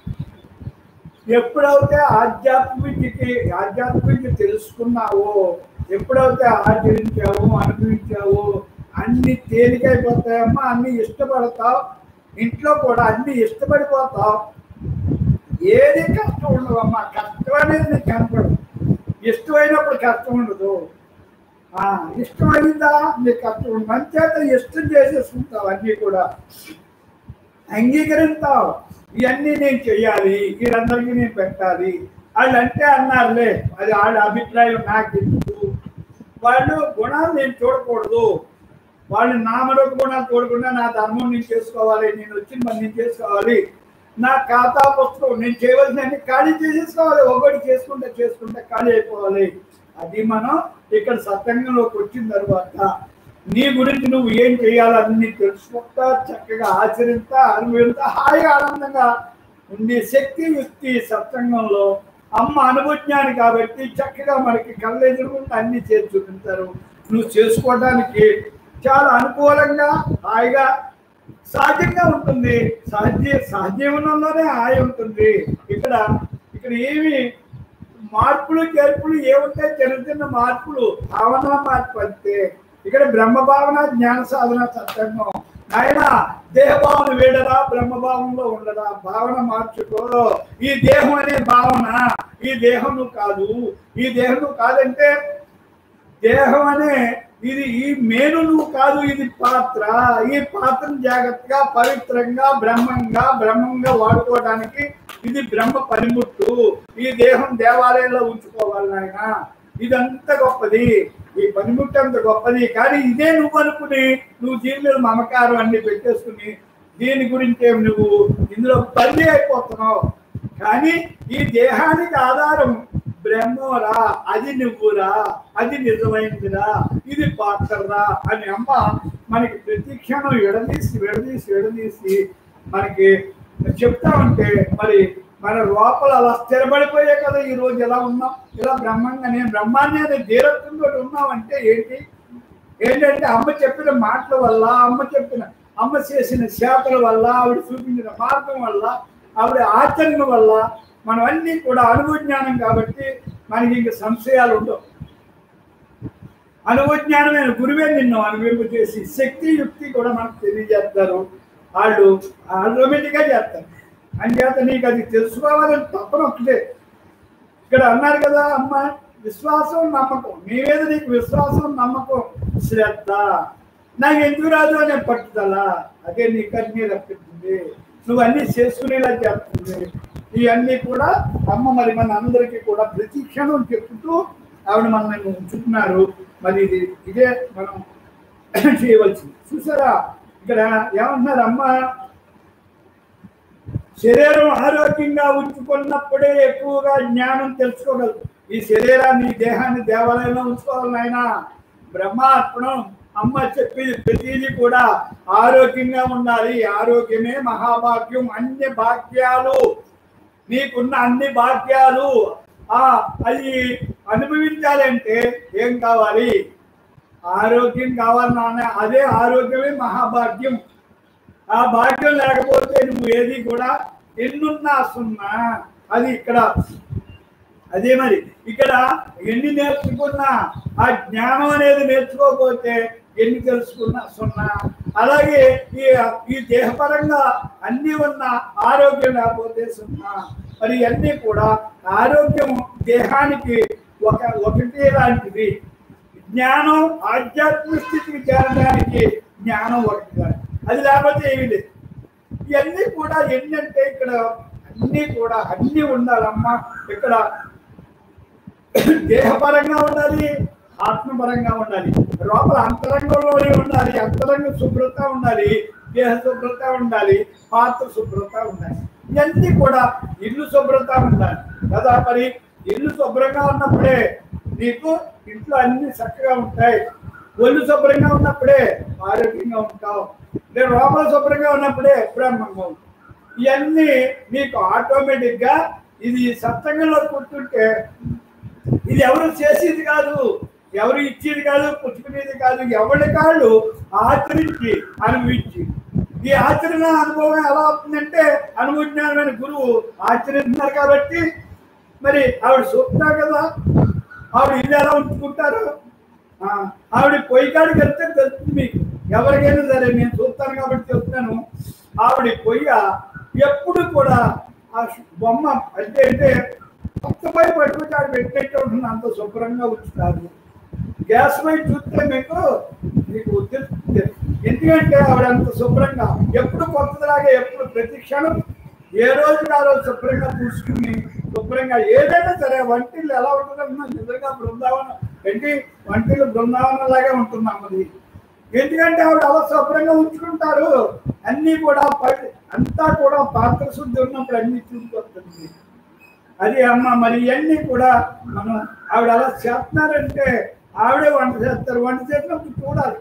ఎప్పుడైతే ఆధ్యాత్మికకి ఆధ్యాత్మిక తెలుసుకున్నావో ఎప్పుడైతే ఆచరించావో అనుభవించావో అన్ని తేలికైపోతాయమ్మా అన్ని ఇష్టపడతావు ఇంట్లో కూడా అన్ని ఇష్టపడిపోతావు ఏది కష్టం ఉండదమ్మా కష్టం అనేది నీకు కనపడదు ఇష్టమైనప్పుడు కష్టం ఉండదు ఆ, ఇష్టమైందా నీకు కష్టం ఉండదు మంచేత ఇష్టం చేసేసుకుంటావు అన్నీ కూడా అంగీకరిస్తావు ఇవన్నీ నేను చెయ్యాలి వీరందరికీ నేను పెట్టాలి వాళ్ళు అంటే అన్నారులే అది వాళ్ళ అభిప్రాయం నాకు ఎందుకు వాళ్ళు గుణాలు నేను చూడకూడదు వాళ్ళు నామరూప గుణాలు చూడకుండా నా ధర్మం నేను చేసుకోవాలి నేను వచ్చిన పని నేను చేసుకోవాలి నా ఖాతా పుస్తకం నేను చేయవలసిన ఖాళీ చేసేసుకోవాలి ఒకటి చేసుకుంటే చేసుకుంటే ఖాళీ అయిపోవాలి అది మనం ఇక్కడ సత్సంగంలోకి వచ్చిన తర్వాత నీ గురించి నువ్వు ఏం చేయాలని తెలుసుకుంటా చక్కగా ఆచరిస్తా అనుభవిస్తా హాయిగా ఆనందంగా ఉండే శక్తి యుక్తి సత్సంగంలో అమ్మ అనుభజ్ఞాని కాబట్టి చక్కగా మనకి కళ్ళు ఎదురుకుంటే అన్ని చేసి చూపించారు నువ్వు చేసుకోవడానికి చాలా అనుకూలంగా హాయిగా సహజంగా ఉంటుంది సహజ సహజీవనంలోనే హాయి ఉంటుంది ఇక్కడ ఇక్కడ ఏమి మార్పులు చేర్పులు ఏముంటాయి చిన్న చిన్న మార్పులు భావన మార్పు అంతే ఇక్కడ బ్రహ్మ భావన జ్ఞాన సాధన సత్సంగం ఆయన దేహభావన వీడరా బ్రహ్మభావంలో ఉండరా భావన మార్చుకో ఈ దేహం అనే భావన ఈ దేహం నువ్వు కాదు ఈ దేహం నువ్వు కాదంటే దేహం అనే ఇది ఈ మేను నువ్వు కాదు ఇది పాత్ర ఈ పాత్రను జాగ్రత్తగా పవిత్రంగా బ్రహ్మంగా బ్రహ్మంగా వాడుకోవడానికి ఇది బ్రహ్మ పనిముట్టు ఈ దేహం దేవాలయంలో ఉంచుకోవాలి నాయన ఇదంత గొప్పది ఈ పనిముట్టు అంత గొప్పది కానీ ఇదే నువ్వు అనుకుని నువ్వు దీని మీద మమకారం అన్ని పెట్టేసుకుని దీని గురించి ఏమి నువ్వు ఇందులో బలి అయిపోతున్నావు కానీ ఈ దేహానికి ఆధారం బ్రహ్మరా అది నువ్వురా అది నిజమైందిరా ఇది పాత్రరా అని అమ్మ మనకి ప్రతి క్షణం ఎడదీసి విడదీసి విడదీసి మనకి చెప్తా ఉంటే మరి మన లోపల అలా స్థిరపడిపోయే కదా ఈ రోజు ఎలా ఉన్నాం ఇలా బ్రహ్మంగా నేను బ్రహ్మాన్ని అనే ధీరత్వంతో ఉన్నామంటే ఏంటి ఏంటంటే అమ్మ చెప్పిన మాటల వల్ల అమ్మ చెప్పిన అమ్మ చేసిన శాఖల వల్ల ఆవిడ చూపించిన మార్గం వల్ల ఆవిడ ఆచరణ వల్ల మనం అన్ని కూడా అనుభవజ్ఞానం కాబట్టి మనకి ఇంక సంశయాలు ఉండవు అనుభవజ్ఞానమైన గురువే నిన్ను అనుభవింప చేసి శక్తి యుక్తి కూడా మనకు తెలియజేస్తారు వాళ్ళు ఆటోమేటిక్గా చేస్తారు అంచేత నీకు అది తెలుసుకోవాలని తప్పన ఒకటే ఇక్కడ అన్నారు కదా అమ్మ విశ్వాసం నమ్మకం నీ మీద నీకు విశ్వాసం నమ్మకం శ్రద్ధ నాకు ఎందుకు రాదు అనే పట్టుదల అదే నీ కన్నీ రప్పిస్తుంది నువ్వు అన్నీ చేసుకునేలా చేస్తుంది ఇవన్నీ కూడా అమ్మ మరి మన అందరికీ కూడా ప్రతి క్షణం చెప్తూ ఆవిడ మనల్ని ఉంచుతున్నారు మరి ఇది ఇదే మనం చేయవలసింది చూసారా ఇక్కడ ఏమంటున్నారు అమ్మ శరీరం ఆరోగ్యంగా ఉంచుకున్నప్పుడే ఎక్కువగా జ్ఞానం తెలుసుకోగలదు ఈ శరీరాన్ని ఈ దేహాన్ని దేవాలయంలో ఉంచుకోవాలి నాయన బ్రహ్మార్పణం అమ్మ చెప్పేది ప్రతిదీ కూడా ఆరోగ్యంగా ఉండాలి ఆరోగ్యమే మహాభాగ్యం అన్ని భాగ్యాలు నీకున్న అన్ని భాగ్యాలు ఆ అది అనుభవించాలంటే ఏం కావాలి ఆరోగ్యం కావాలి నాన్న అదే ఆరోగ్యమే మహాభాగ్యం ఆ భాగ్యం లేకపోతే నువ్వు ఏది కూడా ఎన్నున్నా సున్నా అది ఇక్కడ అదే మరి ఇక్కడ ఎన్ని నేర్చుకున్నా ఆ జ్ఞానం అనేది నేర్చుకోకపోతే ఎన్ని తెలుసుకున్నా సున్నా అలాగే ఈ ఈ దేహపరంగా అన్ని ఉన్న ఆరోగ్యం లేకపోతే సున్నా మరి అన్నీ కూడా ఆరోగ్యం దేహానికి ఒక ఒకటి లాంటిది జ్ఞానం ఆధ్యాత్మిక స్థితికి చేరడానికి జ్ఞానం ఒకటి కాదు. అది లేకపోతే ఏమీ లేదు ఇవన్నీ కూడా ఏంటంటే ఇక్కడ అన్నీ కూడా అన్నీ ఉండాలమ్మా ఇక్కడ దేహపరంగా ఉండాలి ఆత్మపరంగా ఉండాలి లోపల అంతరంగంలోనే ఉండాలి అంతరంగ శుభ్రత ఉండాలి దేహ శుభ్రత ఉండాలి పాత్ర శుభ్రత ఉండాలి ఇవన్నీ కూడా ఇల్లు శుభ్రత ఉండాలి కదా మరి ఇల్లు శుభ్రంగా ఉన్నప్పుడే నీకు ఇంట్లో అన్ని చక్కగా ఉంటాయి ఒళ్ళు శుభ్రంగా ఉన్నప్పుడే ఆరోగ్యంగా ఉంటావు నేను లోపల శుభ్రంగా ఉన్నప్పుడే బ్రహ్మంగా ఉంటావు ఇవన్నీ మీకు ఆటోమేటిక్ గా ఇది సత్సంగంలో కూర్చుంటే ఇది ఎవరు చేసేది కాదు ఎవరు ఇచ్చేది కాదు పుచ్చుకునేది కాదు ఎవరి కాళ్ళు ఆచరించి అనుభవించి ఈ ఆచరణ అనుభవం ఎలా అవుతుందంటే అనుభవజ్ఞానమైన గురువు ఆచరిస్తున్నారు కాబట్టి మరి ఆవిడ చూస్తున్నారు కదా ఆవిడ ఇల్లు ఎలా ఉంచుకుంటారు ఆ, ఆవిడ పొయ్యి కాడికి వెళ్తే తెలుస్తుంది మీకు ఎవరికైనా సరే నేను చూస్తాను కాబట్టి చెప్తాను ఆవిడ పొయ్య ఎప్పుడు కూడా ఆ బొమ్మ అంటే అంటే కొత్త పై పట్టుకుంటే ఆవిడ పెట్టేట్టు ఉంటుంది అంత శుభ్రంగా ఉంచుతారు గ్యాస్ పై చూస్తే మీకు మీకు తెలుస్తుంది ఎందుకంటే ఆవిడ అంత శుభ్రంగా ఎప్పుడు కొత్తలాగా ఎప్పుడు ప్రతి క్షణం ఏ రోజు ఆ రోజు శుభ్రంగా చూసుకుని శుభ్రంగా ఏదైనా సరే వంటిల్లు ఎలా ఉంటుందన్నా నిజంగా బృందావనం ఏంటి వంటిల్లు బృందావనం లాగా ఉంటుంది అమ్మది ఎందుకంటే ఆవిడ అలా శుభ్రంగా ఉంచుకుంటారు అన్నీ కూడా పడి అంతా కూడా పాత్ర శుద్ధి ఉన్నప్పుడు అన్ని చూసుకొస్తుంది అది అమ్మ మరి ఇవన్నీ కూడా మనం ఆవిడ అలా చేస్తున్నారంటే ఆవిడే వంట చేస్తారు వంట చేసినప్పుడు చూడాలి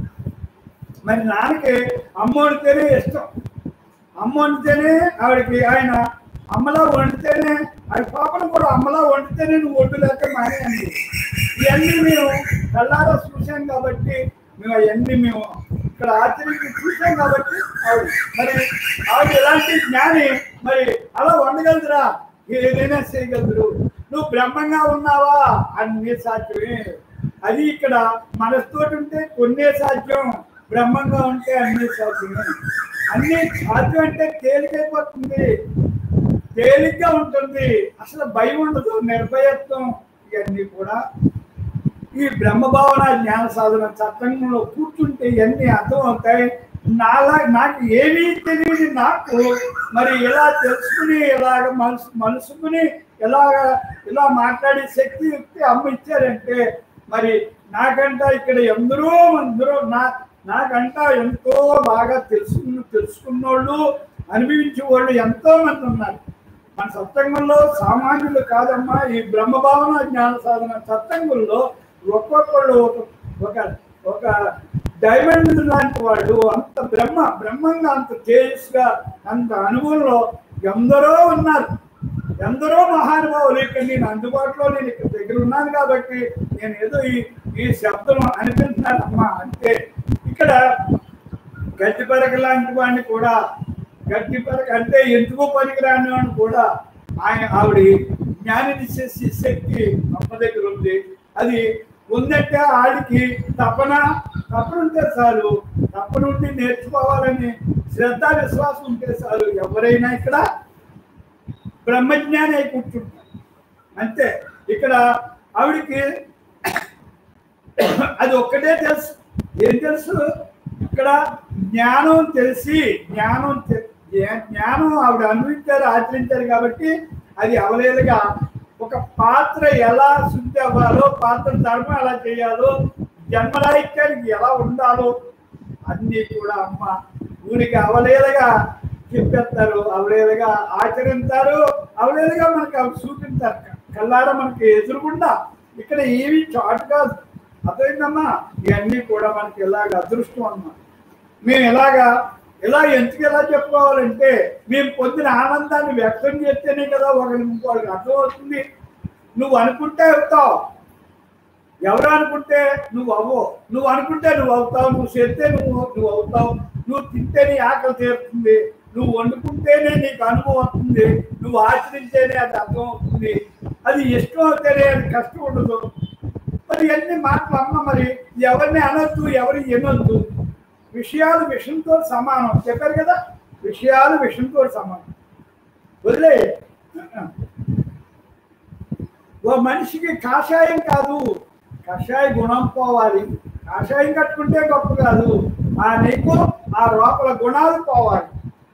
మరి నాన్నకి అమ్మ వండితేనే ఇష్టం అమ్మ వండితేనే ఆవిడకి ఆయన అమ్మలా వండితేనే ఆవిడ పాపను కూడా అమ్మలా వండితేనే నువ్వు ఒడ్డు లేక మానేయండి ఇవన్నీ మేము కళ్ళారా చూసాం కాబట్టి మేము అవన్నీ మేము ఇక్కడ ఆచరించి చూసాం కాబట్టి ఆవిడ మరి ఆవిడ ఎలాంటి జ్ఞాని మరి అలా వండగలదురా ఏదైనా చేయగలరు నువ్వు బ్రహ్మంగా ఉన్నావా అన్ని సాధ్యమే అది ఇక్కడ మనస్తోటి ఉంటే కొన్నే సాధ్యం బ్రహ్మంగా ఉంటే అన్ని సాధ్యమే అన్ని సాధ్యం అంటే తేలికైపోతుంది తేలిగ్గా ఉంటుంది అసలు భయం ఉండదు నిర్భయత్వం ఇవన్నీ కూడా ఈ బ్రహ్మభావన జ్ఞాన సాధన సత్సంగంలో కూర్చుంటే ఇవన్నీ అర్థమవుతాయి నాలా నాకు ఏమీ తెలియదు నాకు మరి ఎలా తెలుసుకుని ఇలాగ మనసు మనసుకుని ఎలాగ ఇలా మాట్లాడే శక్తి యుక్తి అమ్మ ఇచ్చారంటే మరి నాకంట ఇక్కడ ఎందరో అందరూ నా నాకంట ఎంతో బాగా తెలుసుకున్న తెలుసుకున్నోళ్ళు అనుభవించే వాళ్ళు ఎంతో మంది ఉన్నారు మన సత్సంగంలో సామాన్యులు కాదమ్మా ఈ బ్రహ్మభావన జ్ఞాన సాధన సత్సంగంలో ఒక్కొక్కళ్ళు ఒక ఒక ఒక డైమండ్ లాంటి వాళ్ళు అంత బ్రహ్మ బ్రహ్మంగా అంత తేజస్గా అంత అనుభవంలో ఎందరో ఉన్నారు ఎందరో మహానుభావులు ఇక్కడ నేను అందుబాటులో నేను ఇక్కడ దగ్గర ఉన్నాను కాబట్టి నేను ఏదో ఈ ఈ శబ్దం అనిపిస్తున్నానమ్మా అంతే ఇక్కడ గట్టి పరక లాంటి వాడిని కూడా గట్టి పరక అంటే ఎందుకు పనికిరాని వాడిని కూడా ఆయన ఆవిడ జ్ఞానిని చేసే శక్తి అమ్మ దగ్గర ఉంది అది ఉందంటే ఆడికి తపన తపన ఉంటే చాలు తపన ఉండి నేర్చుకోవాలని శ్రద్ధ విశ్వాసం ఉంటే చాలు ఎవరైనా ఇక్కడ బ్రహ్మజ్ఞాని అయి కూర్చుంటారు అంతే ఇక్కడ ఆవిడికి అది ఒక్కటే తెలుసు ఏం తెలుసు ఇక్కడ జ్ఞానం తెలిసి జ్ఞానం తె- జ్ఞా- జ్ఞానం ఆవిడ అనుభవించారు ఆచరించారు కాబట్టి అది అవలేదుగా ఒక పాత్ర ఎలా శుద్ధి అవ్వాలో పాత్ర ధర్మం ఎలా చేయాలో జన్మరాహిత్యానికి ఎలా ఉండాలో అన్నీ కూడా అమ్మ ఊరికి అవలేదుగా చెప్పేస్తారు అవలేదుగా ఆచరిస్తారు అవలేదుగా మనకి అవి చూపిస్తారు కల్లారా మనకి ఎదురుగుండా ఇక్కడ ఏవి చాటు కాదు అర్థమైందమ్మా ఇవన్నీ కూడా మనకి ఎలాగ అదృష్టం అమ్మా మేము ఎలాగా ఎలా ఎందుకు ఎలా చెప్పుకోవాలంటే మేము పొందిన ఆనందాన్ని వ్యక్తం చేస్తేనే కదా ఒకరి ఇంకోళ్ళకి అర్థమవుతుంది నువ్వు అనుకుంటే అవుతావు ఎవరు అనుకుంటే నువ్వు అవ్వవు నువ్వు అనుకుంటే నువ్వు అవుతావు నువ్వు చేస్తే నువ్వు నువ్వు అవుతావు నువ్వు తింటే నీ ఆకలి తీరుతుంది నువ్వు వండుకుంటేనే నీకు అనుభవం వస్తుంది నువ్వు ఆచరించేనే అది అర్థం అవుతుంది అది ఇష్టం అవుతేనే అది కష్టం ఉండదు మరి అన్ని మాటలు అమ్మ మరి ఎవరిని అనొద్దు ఎవరి వినొద్దు విషయాలు విషయంతో సమానం చెప్పారు కదా విషయాలు విషయంతో సమానం వదిలే ఓ మనిషికి కాషాయం కాదు కషాయ గుణం పోవాలి కాషాయం కట్టుకుంటే గొప్ప కాదు ఆ నీకు ఆ లోపల గుణాలు పోవాలి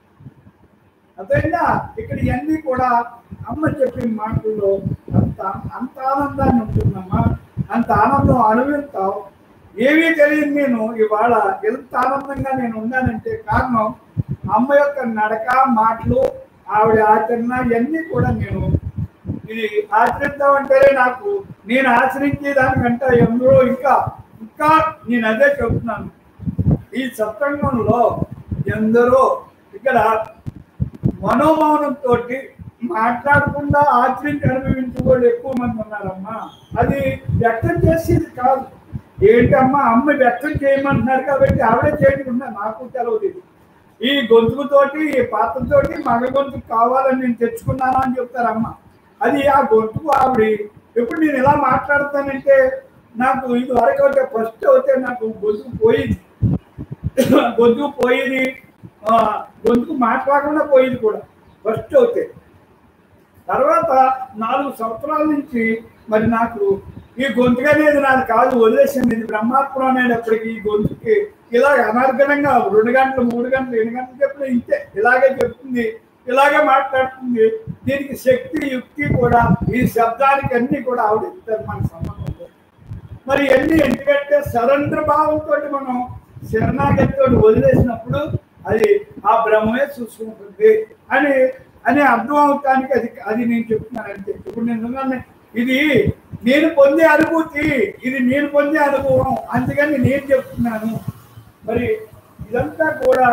అదైనా ఇక్కడ ఇవన్నీ కూడా అమ్మ చెప్పిన మాటల్లో అంత అంత ఆనందాన్ని ఉంటుందమ్మా అంత ఆనందం అనుభవిస్తావు ఏమీ తెలియదు నేను ఇవాళ ఎంత ఆనందంగా నేను ఉన్నానంటే కారణం అమ్మ యొక్క నడక మాటలు ఆవిడ ఆచరణ ఇవన్నీ కూడా నేను ఇది ఆచరిద్దామంటేనే నాకు నేను ఆచరించే దానికంటే ఎందరో ఇంకా ఇంకా నేను అదే చెప్తున్నాను ఈ సత్సంగంలో ఎందరో ఇక్కడ మనోమౌనంతో మాట్లాడకుండా ఆచరించి అనుభవించే వాళ్ళు ఎక్కువ మంది ఉన్నారమ్మా అది వ్యక్తం చేసేది కాదు ఏంటమ్మా అమ్మ వ్యక్తం చేయమంటున్నారు కాబట్టి ఆవిడే చేయకుండా నాకు తెలవదు ఇది ఈ గొంతుకుతోటి ఈ పాత్రతోటి మగ గొంతుకు కావాలని నేను తెచ్చుకున్నాను అని చెప్తారమ్మ అది ఆ గొంతుకు ఆవిడ ఎప్పుడు నేను ఎలా మాట్లాడతానంటే నాకు ఇది వరకు అయితే ఫస్ట్ అయితే నాకు గొంతుకు పోయింది గొంతుకు పోయేది ఆ, గొంతుకు మాట్లాడకుండా పోయేది కూడా ఫస్ట్ అవుతే తర్వాత నాలుగు సంవత్సరాల నుంచి మరి నాకు ఈ గొంతుకు అనేది నాది కాదు వదిలేసింది ఇది బ్రహ్మాత్మ అనేటప్పటికి ఈ గొంతుకి ఇలాగ అనర్గణంగా రెండు గంటలు మూడు గంటలు ఎన్ని గంటలు చెప్పిన ఇంతే ఇలాగే చెప్తుంది ఇలాగే మాట్లాడుతుంది దీనికి శక్తి యుక్తి కూడా ఈ శబ్దానికి అన్ని కూడా ఆవిడ ఇస్తారు మన సంబంధంలో మరి ఎన్ని ఎందుకంటే సరెండర్ భావంతో మనం శరణాగతితో వదిలేసినప్పుడు అది ఆ బ్రహ్మమే చూసుకుంటుంది అని అని అర్థం అవటానికి అది అది నేను చెప్తున్నాను అంతే ఇప్పుడు నేను ఉన్నాను, ఇది నేను పొందే అనుభూతి ఇది నేను పొందే అనుభవం అందుకని నేను చెప్తున్నాను మరి ఇదంతా కూడా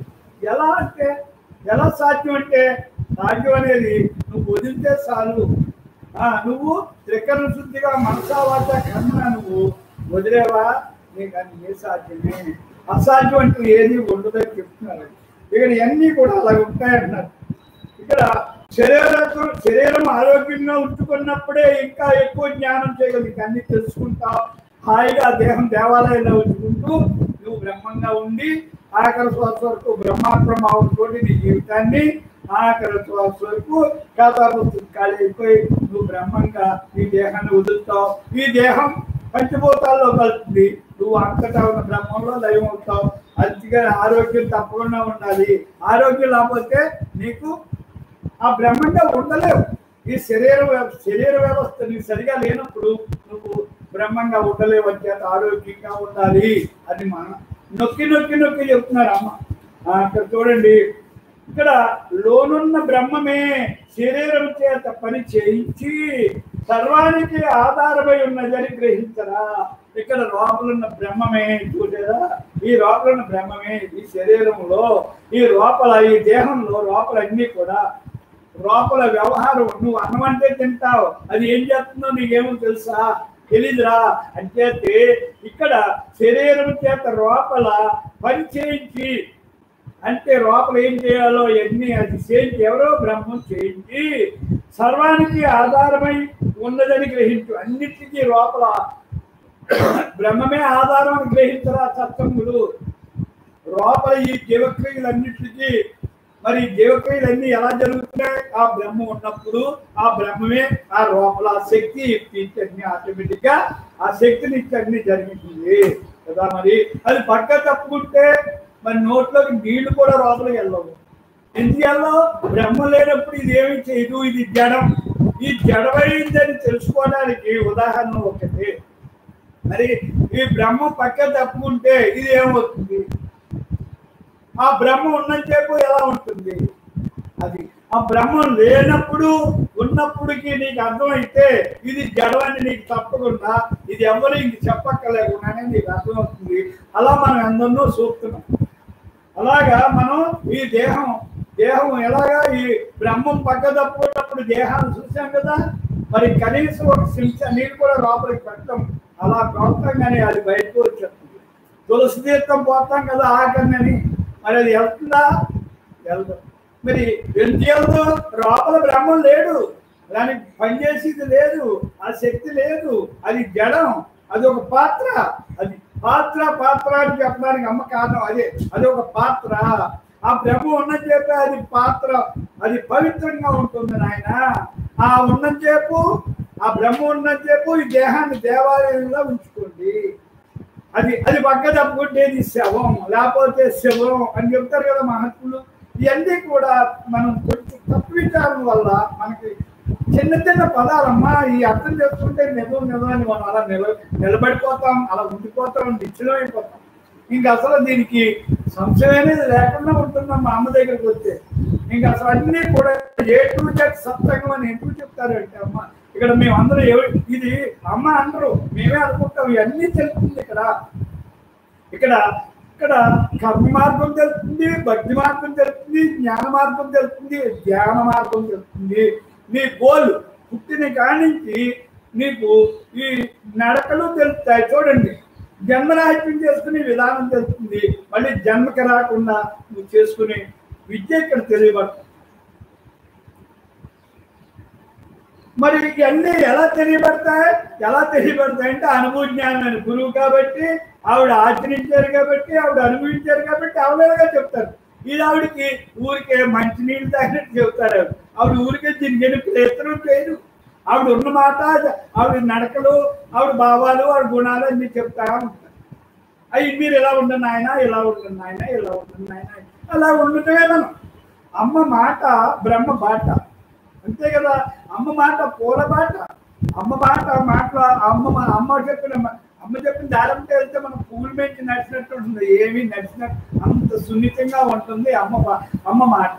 ఎలా అంటే ఎలా సాధ్యం అంటే సాధ్యం అనేది నువ్వు వదిలితే చాలు ఆ, నువ్వు త్రికరణ శుద్ధిగా మనసా వాచ కర్మ నువ్వు వదిలేవా నీకు అది ఏ సాధ్యమే అసాధ్యం అంటూ ఏది ఉండదని చెప్తున్నారు ఇక్కడ ఇవన్నీ కూడా అలా ఉంటాయంటున్నారు ఇక్కడ శరీరంతో శరీరం ఆరోగ్యంగా ఉంచుకున్నప్పుడే ఇంకా ఎక్కువ జ్ఞానం చేయగలవు నీకు అన్ని తెలుసుకుంటావు హాయిగా దేహం దేవాలయంలో ఉంచుకుంటూ నువ్వు బ్రహ్మంగా ఉండి ఆఖరి శ్వాస వరకు బ్రహ్మాత్మ నీ జీవితాన్ని ఆఖరి శ్వాస వరకు కథాపుస్తకం ఖాళీ అయిపోయి నువ్వు బ్రహ్మంగా ఈ దేహాన్ని వదులుతావు ఈ దేహం పంచభూతాల్లో కలుపుతుంది నువ్వు అంతటా ఉన్న బ్రహ్మంలో లయం అవుతావు అందుకని ఆరోగ్యం తప్పకుండా ఉండాలి ఆరోగ్యం లేకపోతే నీకు ఆ బ్రహ్మంగా ఉండలేవు ఈ శరీర వ్య- శరీర వ్యవస్థ నీకు సరిగా లేనప్పుడు నువ్వు బ్రహ్మంగా ఉండలేవు అని చేత ఆరోగ్యంగా ఉండాలి అని మనం నొక్కి నొక్కి నొక్కి చెప్తున్నారు అమ్మ ఆ, ఇక్కడ చూడండి ఇక్కడ లోనున్న బ్రహ్మమే శరీరం చేత పని చేయించి సర్వానికి ఆధారమై ఉన్నదని గ్రహించరా ఇక్కడ లోపలున్న బ్రహ్మమే చూసారా ఈ లోపలున్న బ్రహ్మమే ఈ శరీరంలో ఈ లోపల ఈ దేహంలో లోపల అన్ని కూడా లోపల వ్యవహారం నువ్వు అన్నం అంటే తింటావు అది ఏం చేస్తుందో నీకేమో తెలుసా తెలీదురా అంటే ఇక్కడ శరీరం చేత లోపల పని చేయించి అంటే లోపల ఏం చేయాలో ఎన్ని అది చేయించి ఎవరో బ్రహ్మం చేయించి సర్వానికి ఆధారమై ఉన్నదని గ్రహించు అన్నిటికీ లోపల బ్రహ్మమే ఆధారం అని గ్రహించరా సత్సంగులు లోపల ఈ జీవక్రియలన్నిటికీ మరి జీవక్రియలన్నీ ఎలా జరుగుతున్నాయి ఆ బ్రహ్మ ఉన్నప్పుడు ఆ బ్రహ్మమే ఆ లోపల ఆ శక్తి ఇచ్చన్ని ఆటోమేటిక్ గా ఆ శక్తిని ఇచ్చన్ని జరుగుతుంది కదా మరి అది పక్క తప్పుకుంటే మరి నోట్లోకి నీళ్లు కూడా లోపలికి వెళ్ళవు ఎందుకల్లో బ్రహ్మ లేనప్పుడు ఇది ఏమి చేయదు ఇది జడం ఈ జడమైందని తెలుసుకోవడానికి ఉదాహరణ ఒకటి మరి ఈ బ్రహ్మ పక్క తప్పుకుంటే ఇది ఏమవుతుంది ఆ బ్రహ్మ ఉన్నంతసేపు ఎలా ఉంటుంది అది ఆ బ్రహ్మం లేనప్పుడు ఉన్నప్పుడుకి నీకు అర్థమైతే ఇది జడమని నీకు తప్పకుండా ఇది ఎవరు ఇంక చెప్పక్కర్లేకుండానే నీకు అర్థమవుతుంది అలా మనం అందరినో చూస్తున్నాం అలాగా మనం ఈ దేహం దేహం ఎలాగా ఈ బ్రహ్మం పక్క తప్పుకున్నప్పుడు దేహాన్ని చూసాం కదా మరి కనీసం ఒక సించ నీళ్ళు కూడా లోపలికి పెట్టడం అలా ప్రవర్తంగానే అది బయటకు వచ్చేస్తుంది తులసి తీర్థం పోతాం కదా ఆకరణని మరి అది వెళ్తుందా వెళ్దాం మరి ఎందుకు వెళ్దాం లోపల బ్రహ్మం లేడు దానికి పనిచేసేది లేదు ఆ శక్తి లేదు అది జడం అది ఒక పాత్ర అది పాత్ర పాత్ర అని చెప్పడానికి అమ్మ కారణం అదే అది ఒక పాత్ర ఆ బ్రహ్మ ఉన్న చెప్పే అది పాత్ర అది పవిత్రంగా ఉంటుంది నాయన ఆ ఉన్న చేపు ఆ బ్రహ్మ ఉన్న చేపు ఈ దేహాన్ని దేవాలయంలో ఉంచుకోండి అది అది పక్క తప్పుకుంటేది శవం లేకపోతే శవం అని చెప్తారు కదా మహాత్ములు ఇవన్నీ కూడా మనం కొంచెం తప్పు విచారం వల్ల మనకి చిన్న చిన్న పదాలమ్మా ఈ అర్థం చేసుకుంటే నిజం నిజం అని మనం అలా నిల నిలబడిపోతాం అలా ఉండిపోతాం నిశ్చలం అయిపోతాం ఇంకా అసలు దీనికి సంశయం అనేది లేకుండా ఉంటున్నాం మా అమ్మ దగ్గరికి వస్తే ఇంకా అసలు అన్నీ కూడా ఏ టు జెడ్ సత్సంగం అని ఎందుకు చెప్తారంటే అమ్మ ఇక్కడ మేము అందరూ ఎవ- ఇది అమ్మ అందరూ మేమే అనుకుంటాం ఇవన్నీ తెలుస్తుంది ఇక్కడ ఇక్కడ ఇక్కడ కర్మ మార్గం తెలుస్తుంది భక్తి మార్గం తెలుస్తుంది జ్ఞాన మార్గం తెలుస్తుంది ధ్యాన మార్గం తెలుస్తుంది నీ గోల్ పుట్టిన కానించి నీకు ఈ నడకలు తెలుస్తాయి చూడండి జన్మరాహిత్యం చేసుకునే విధానం తెలుస్తుంది మళ్ళీ జన్మకి రాకుండా నువ్వు చేసుకునే విద్య ఇక్కడ తెలియబడుతుంది మరి ఇవన్నీ ఎలా తెలియబడతాయి ఎలా తెలియబడతాయి అంటే అనుభవ జ్ఞానం గురువు కాబట్టి ఆవిడ ఆచరించారు కాబట్టి ఆవిడ అనుభవించారు కాబట్టి ఆవిడగా చెప్తారు ఇది ఆవిడకి ఊరికే మంచి నీళ్ళు తాగినట్టు చెప్తారు ఆవిడ ఆవిడ ఊరికే దీనికి ప్రయత్నం చేయరు ఆవిడ ఉన్న మాట ఆవిడ నడకలు ఆవిడ భావాలు ఆవిడ గుణాలు అన్ని చెప్తా ఉంటారు అవి మీరు ఇలా ఉండండి ఆయన ఇలా ఉండండి ఆయన ఇలా ఉండండి ఆయన అలా ఉండటమే మనం అమ్మ మాట బ్రహ్మ బాట అంతే కదా అమ్మ మాట పూల బాట అమ్మ బాట మాటలో అమ్మ మా- అమ్మ చెప్పిన మా- అమ్మ చెప్పిన దారంతో వెళ్తే మనం పువ్వులు పెంచి నడిచినట్టు ఉంటుంది ఏమీ నడిచినట్టు అంత సున్నితంగా ఉంటుంది అమ్మ బా- అమ్మ మాట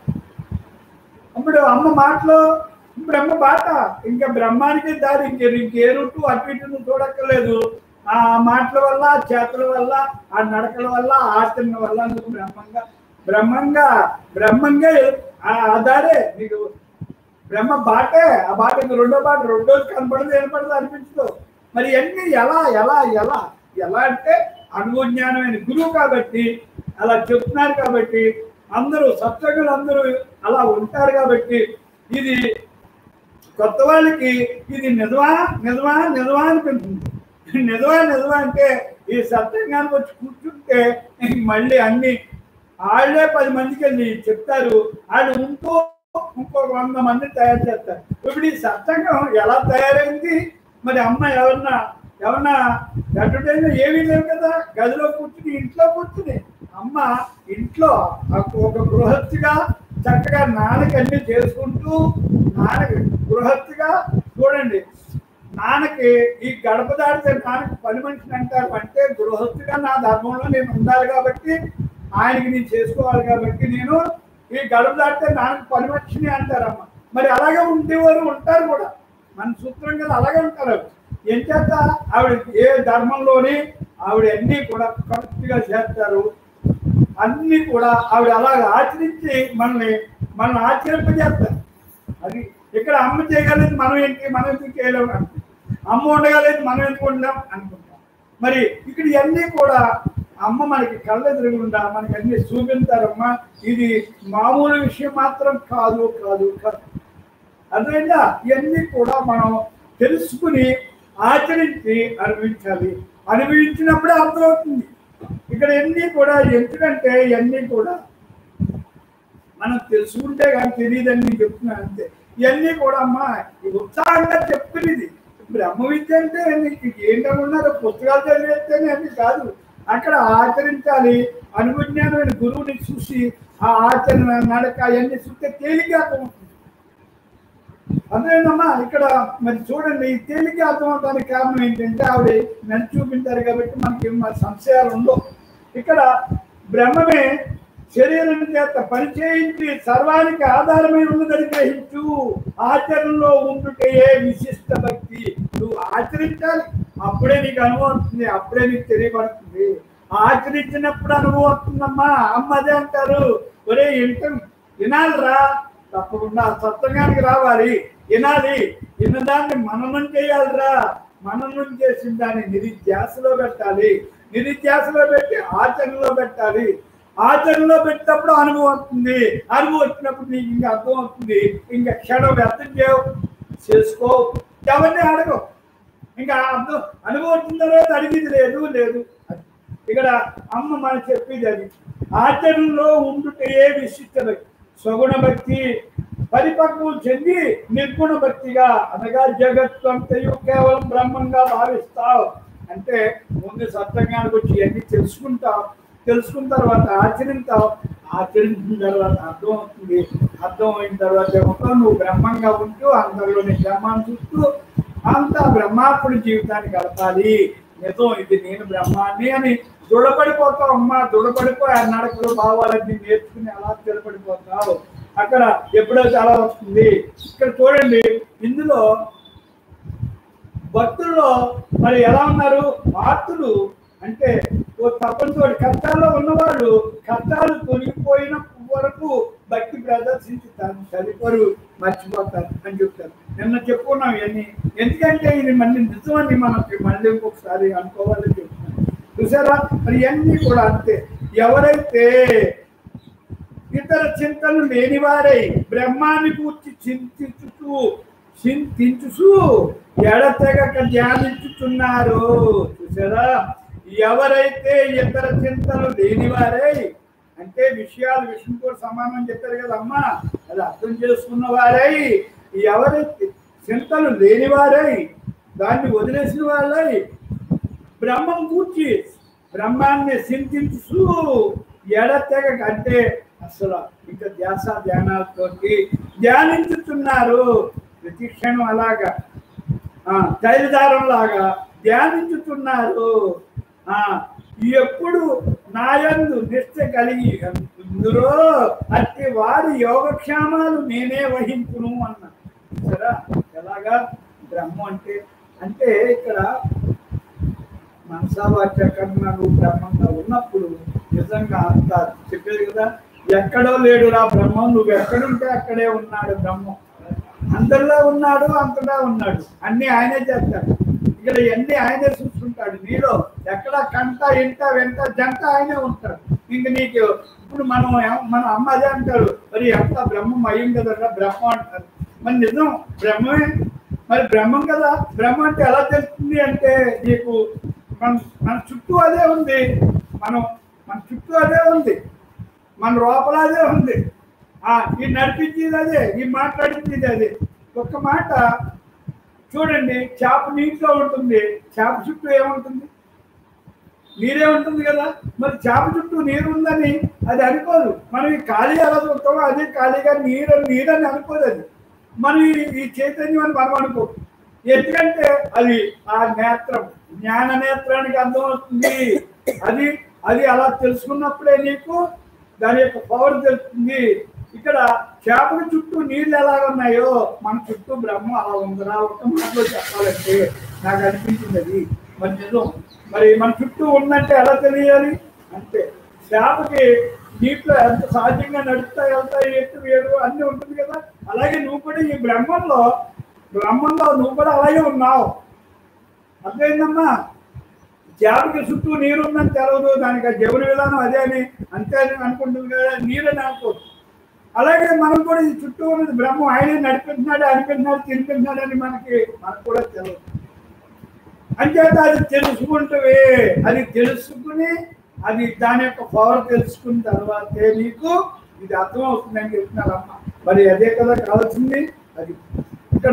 ఇప్పుడు అమ్మ మాటలో బ్రహ్మ బాట ఇంకా బ్రహ్మానికి దారి ఇంకే ఇంకే రూటు అటు ఇటు నువ్వు చూడక్కర్లేదు ఆ మాటల వల్ల ఆ చేతుల వల్ల ఆ నడకల వల్ల ఆ ఆచరణ వల్ల నువ్వు బ్రహ్మంగా బ్రహ్మంగా బ్రహ్మంగా ఆ ఆ దారే నీకు బ్రహ్మ బాటే ఆ బాట ఇంక రెండో బాట రెండో కనపడదు ఏర్పడదు అనిపించదు మరి అన్ని ఎలా ఎలా ఎలా ఎలా అంటే అనుభవ జ్ఞానమైన గురువు కాబట్టి అలా చెప్తున్నారు కాబట్టి అందరూ సత్సంగులు అందరూ అలా ఉంటారు కాబట్టి ఇది కొత్త వాళ్ళకి ఇది నిజమా నిజమా నిజమా అనిపిస్తుంది నిజమా నిజమా అంటే ఈ సత్సంగానికి వచ్చి కూర్చుంటే మళ్ళీ అన్ని వాళ్ళే పది మందికి వెళ్ళి చెప్తారు వాళ్ళు ఇంకో ఇంకో వంద మంది తయారు చేస్తారు ఇప్పుడు ఈ సత్సంగం ఎలా తయారైంది మరి అమ్మ ఎవరన్నా ఎవరన్నా అడ్వర్టైజ్ ఏమీ లేవు కదా గదిలో కూర్చుని ఇంట్లో కూర్చుని అమ్మ ఇంట్లో ఒక గృహస్థిగా చక్కగా నాన్నకి అన్ని చేసుకుంటూ నాన్నకి గృహస్థిగా చూడండి నాన్నకి ఈ గడప దాడితే నాన్నకి పని మనిషిని అంటారు అంటే గృహస్థిగా నా ధర్మంలో నేను ఉండాలి కాబట్టి ఆయనకి నేను చేసుకోవాలి కాబట్టి నేను ఈ గడప దాటితే నాన్నకి పని మనిషిని అంటారమ్మ మరి అలాగే ఉండేవారు ఉంటారు కూడా మన సూత్రం కదా అలాగే ఉంటారు ఏం చేత ఆవిడ ఏ ధర్మంలోని ఆవిడ అన్ని కూడా కరెక్ట్గా చేస్తారు అన్ని కూడా ఆవిడ అలాగ ఆచరించి మనల్ని మనల్ని ఆచరింపజేస్తారు అది ఇక్కడ అమ్మ చేయగలేదు మనం ఏంటి మనం ఎందుకు చేయలేము అనుకుంటాం అమ్మ ఉండగలేదు మనం ఎందుకు ఉండలేం అనుకుంటాం మరి ఇక్కడ ఇవన్నీ కూడా అమ్మ మనకి కళ్ళెదురుగుండా మనకి అన్ని చూపించారమ్మా ఇది మామూలు విషయం మాత్రం కాదు కాదు కాదు అదేనా ఇవన్నీ కూడా మనం తెలుసుకుని ఆచరించి అనుభవించాలి అనుభవించినప్పుడే అర్థమవుతుంది ఇక్కడ ఎన్ని కూడా ఎందుకంటే ఇవన్నీ కూడా మనం తెలుసుకుంటే కానీ తెలియదని నేను చెప్తున్నాను అంతే ఇవన్నీ కూడా అమ్మా ఈ ఉత్సాహంగా చెప్తున్నది బ్రహ్మ విద్య అంటే నీకు ఏంటనుకున్నారు పుస్తకాలు చదివేస్తేనే అన్ని కాదు అక్కడ ఆచరించాలి అనుజ్ఞానమైన గురువుని చూసి ఆ ఆచరణ నడక అవన్నీ చూస్తే తేలిక అర్థమవుతుంది అదేనమ్మా ఇక్కడ మరి చూడండి ఈ తేలిక అర్థమవడానికి కారణం ఏంటంటే ఆవిడ నన్ను చూపించారు కాబట్టి మనకి మన సంశయాలు ఉండవు ఇక్కడ బ్రహ్మమే శరీరం చేత పరిచయించి సర్వానికి ఆధారమై ఉన్నదని గ్రహించు ఆచరణలో ఉండుటే విశిష్ట భక్తి నువ్వు ఆచరించాలి అప్పుడే నీకు అనుభవం వస్తుంది అప్పుడే నీకు తెలియబడుతుంది ఆచరించినప్పుడు అనుభవం వస్తుందమ్మా అమ్మ అదే అంటారు ఒరే ఇంట వినాలిరా తప్పకుండా ఆ సత్సంగానికి రావాలి వినాలి విన్నదాన్ని మననం చేయాలిరా మననం చేసిన దాన్ని నిధిధ్యాసలో పెట్టాలి నిధిధ్యాసలో పెట్టి ఆచరణలో పెట్టాలి ఆచరణలో పెట్టినప్పుడు అనుభవం వస్తుంది అనుభవం వచ్చినప్పుడు నీకు ఇంకా అర్థం అవుతుంది ఇంకా క్షణం వ్యర్థం చేయవు చేసుకో ఎవరిని అడగవు ఇంకా అర్థం అనుభవం వచ్చిన తర్వాత అడిగింది లేదు లేదు ఇక్కడ అమ్మ మనకు చెప్పేది అది ఆచరణలో ఉండుటే విశిష్ట భక్తి సగుణ భక్తి పరిపక్వం చెంది నిర్గుణ భక్తిగా అనగా జగత్తు అంతయు కేవలం బ్రహ్మంగా భావిస్తావు అంటే ముందు సత్సంగానికి వచ్చి అన్ని తెలుసుకుంటావు తెలుసుకున్న తర్వాత ఆచరిస్తావు ఆచరించిన తర్వాత అర్థం అవుతుంది అర్థం అయిన తర్వాత ఏమో నువ్వు బ్రహ్మంగా ఉంటూ అందరిలోని బ్రహ్మాన్ని చూస్తూ అంతా బ్రహ్మాత్ముడి జీవితాన్ని గడపాలి నిజం ఇది నేను బ్రహ్మాన్ని అని దృఢపడిపోతావు అమ్మా దృఢపడిపోయి ఆ నడకలు భావాలన్నీ నేర్చుకుని అలా స్థిరపడిపోతావు అక్కడ ఎప్పుడో చాలా వస్తుంది ఇక్కడ చూడండి ఇందులో భక్తుల్లో మరి ఎలా ఉన్నారు ఆర్తులు అంటే ఓ తప్పనితో కష్టాల్లో ఉన్నవాళ్ళు కష్టాలు తొలగిపోయిన వరకు భక్తి ప్రదర్శించుతారు తదుపరు మర్చిపోతారు అని చెప్తారు నిన్న చెప్పుకున్నాం ఇవన్నీ ఎందుకంటే ఇది మళ్ళీ నిజమని మనకి మళ్ళీ ఇంకొకసారి అనుకోవాలని చెప్తున్నాను చూసారా మరి ఇవన్నీ కూడా అంతే ఎవరైతే ఇతర చింతలు లేనివారై బ్రహ్మాన్ని కూర్చి చింతించుతూ చింతించుతూ ఎడతెగక ధ్యానించుతున్నారు చూసారా ఎవరైతే ఇతర చింతలు లేనివారై అంటే విషయాలు విష్ణుతో సమానం చెప్పారు కదమ్మా అది అర్థం చేసుకున్న వారై ఎవరైతే చింతలు లేనివారై దాన్ని వదిలేసిన వాళ్ళై బ్రహ్మం కూర్చి బ్రహ్మాన్ని చింతించు ఎడతెగ అంటే అసలు ఇంకా ధ్యాస ధ్యానాలతోటి ధ్యానించుతున్నారు ప్రతి క్షణం అలాగా ఆ, తైలదారం లాగా ధ్యానించుతున్నారు ఆ, ఎప్పుడు నాయందు నిష్ట కలిగి అందులో అట్టి వారి యోగక్షేమాలు నేనే వహించును అన్న సరే ఎలాగా బ్రహ్మ అంటే అంటే ఇక్కడ మనసావాక్య కర్మ నువ్వు బ్రహ్మంగా ఉన్నప్పుడు నిజంగా అంత చెప్పేది కదా ఎక్కడో లేడురా బ్రహ్మం నువ్వు ఎక్కడుంటే అక్కడే ఉన్నాడు బ్రహ్మం అందరిలో ఉన్నాడు అంతటా ఉన్నాడు అన్ని ఆయనే చేస్తాడు ఇక్కడ ఎన్ని ఆయనే చూస్తుంటాడు నీలో ఎక్కడ కంట ఇంట వెంట జంట ఆయనే ఉంటాడు ఇంక నీకు ఇప్పుడు మనం ఏం- మన అమ్మ అదే అంటారు మరి ఎంత బ్రహ్మం అయ్యింది కదరా బ్రహ్మ అంటారు మరి నిజం బ్రహ్మమే మరి బ్రహ్మం కదా బ్రహ్మ అంటే ఎలా తెలుస్తుంది అంటే నీకు మన మన చుట్టూ అదే ఉంది మనం మన చుట్టూ అదే ఉంది మన లోపల అదే ఉంది ఆ ఈ నడిపించేది అదే ఈ మాట్లాడించేది అదే ఒక్క మాట చూడండి చేప నీటిలో ఉంటుంది చేప చుట్టూ ఏముంటుంది నీరే ఉంటుంది కదా మరి చేప చుట్టూ నీరు ఉందని అది అనుకోదు మనం ఈ ఖాళీ ఎలా చూస్తామో అదే ఖాళీగా నీరు నీరని అనుకోదు అది మనం ఈ- ఈ చైతన్యం అని మనం అనుకో ఎందుకంటే అది ఆ నేత్రం జ్ఞాన నేత్రానికి అర్థం అవుతుంది అది అది అలా తెలుసుకున్నప్పుడే నీకు దాని యొక్క పవర్ తెలుస్తుంది ఇక్కడ చేపల చుట్టూ నీళ్ళు ఎలా ఉన్నాయో మన చుట్టూ బ్రహ్మ అలా ఉందిరా ఒక మాటలో చెప్పాలంటే నాకు అనిపించింది అది మరి నిజం మరి మన చుట్టూ ఉందంటే ఎలా తెలియాలి అంటే చేపకి నీటిలో ఎంత సహజంగా నడుస్తా వెళ్తాయి ఎత్తు వేరు అన్ని ఉంటుంది కదా అలాగే నువ్వు కూడా ఈ బ్రహ్మంలో బ్రహ్మంలో నువ్వు కూడా అలాగే ఉన్నావు అర్థమైందమ్మా చేపకి చుట్టూ నీరు ఉందని తెలవదు దానికి ఆ జవుల విధానం అదే అని అంతే అని అనుకుంటుంది కదా నీరని అనుకోదు అలాగే మనం కూడా ఈ చుట్టూ ఉన్నది బ్రహ్మం ఆయనే నడిపిస్తున్నాడు అనిపిస్తున్నాడు తినిపిస్తున్నాడు అని మనకి మనకు కూడా తెలియదు అంచేత అది తెలుసుకుంటే అది తెలుసుకుని అది దాని యొక్క పవర్ తెలుసుకున్న తర్వాతే నీకు ఇది అర్థం అవుతుందని చెప్తున్నారమ్మ మరి అదే కదా కావాల్సింది అది ఇక్కడ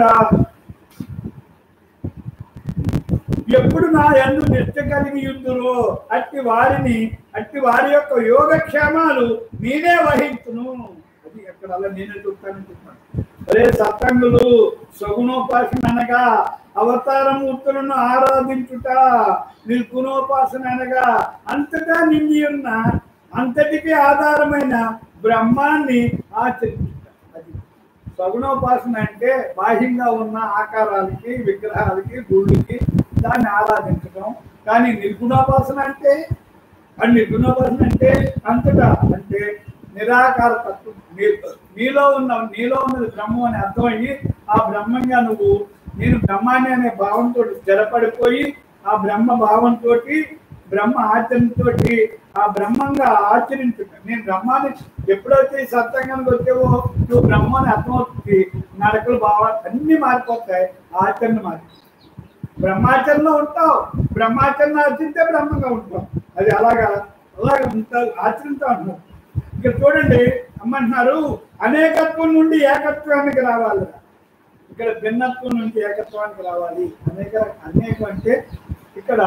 ఎప్పుడు నా ఎందు నిష్ట కలిగి ఉందురో అట్టి వారిని అట్టి వారి యొక్క యోగక్షేమాలు నేనే వహించును అది అక్కడ అలా నేనే చెప్తానని చెప్పాను అరే సత్తంగులు సగుణోపాసన అనగా అవతారమూర్తులను ఆరాధించుట నిర్గుణోపాసన అనగా అంతటా నిండి ఉన్న అంతటికి ఆధారమైన బ్రహ్మాన్ని ఆచరించుట అది సగుణోపాసన అంటే బాహ్యంగా ఉన్న ఆకారాలకి విగ్రహాలకి గుళ్ళకి దాన్ని ఆరాధించడం కానీ నిర్గుణోపాసన అంటే అండ్ నిర్గుణోపాసన అంటే అంతటా అంటే నిరాకార తత్వం నీ- నీలో ఉన్న నీలో ఉన్నది బ్రహ్మం అని అర్థమయ్యి ఆ బ్రహ్మంగా నువ్వు నేను బ్రహ్మాన్ని అనే భావంతో స్థిరపడిపోయి ఆ బ్రహ్మ భావంతో బ్రహ్మ ఆచరణతోటి ఆ బ్రహ్మంగా ఆచరించుట నేను బ్రహ్మాన్ని ఎప్పుడైతే ఈ సత్సంగానికి వచ్చావో నువ్వు బ్రహ్మాన్ని అర్థమవుతుంది నడకలు బాగా అన్ని మారిపోతాయి ఆచరణ మారి బ్రహ్మాచరణలో ఉంటావు బ్రహ్మాచరణ ఆచరిస్తే బ్రహ్మంగా ఉంటావు అది అలాగా అలాగే ఉంటావు ఆచరిస్తా అంటున్నావు ఇక్కడ చూడండి అమ్మంటున్నారు అనేకత్వం నుండి ఏకత్వానికి రావాలి ఇక్కడ భిన్నత్వం నుంచి ఏకత్వానికి రావాలి అనేక అనేక అంటే ఇక్కడ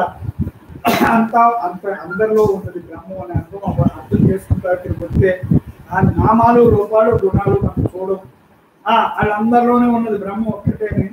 అంతా అంత అందరిలో ఉన్నది బ్రహ్మం అని అర్థం అవ్వ- అర్థం చేసుకుంటారు ఇక్కడికి వస్తే ఆ నామాలు రూపాలు గుణాలు మనం చూడం ఆ వాళ్ళందరిలోనే ఉన్నది బ్రహ్మం ఒక్కటేని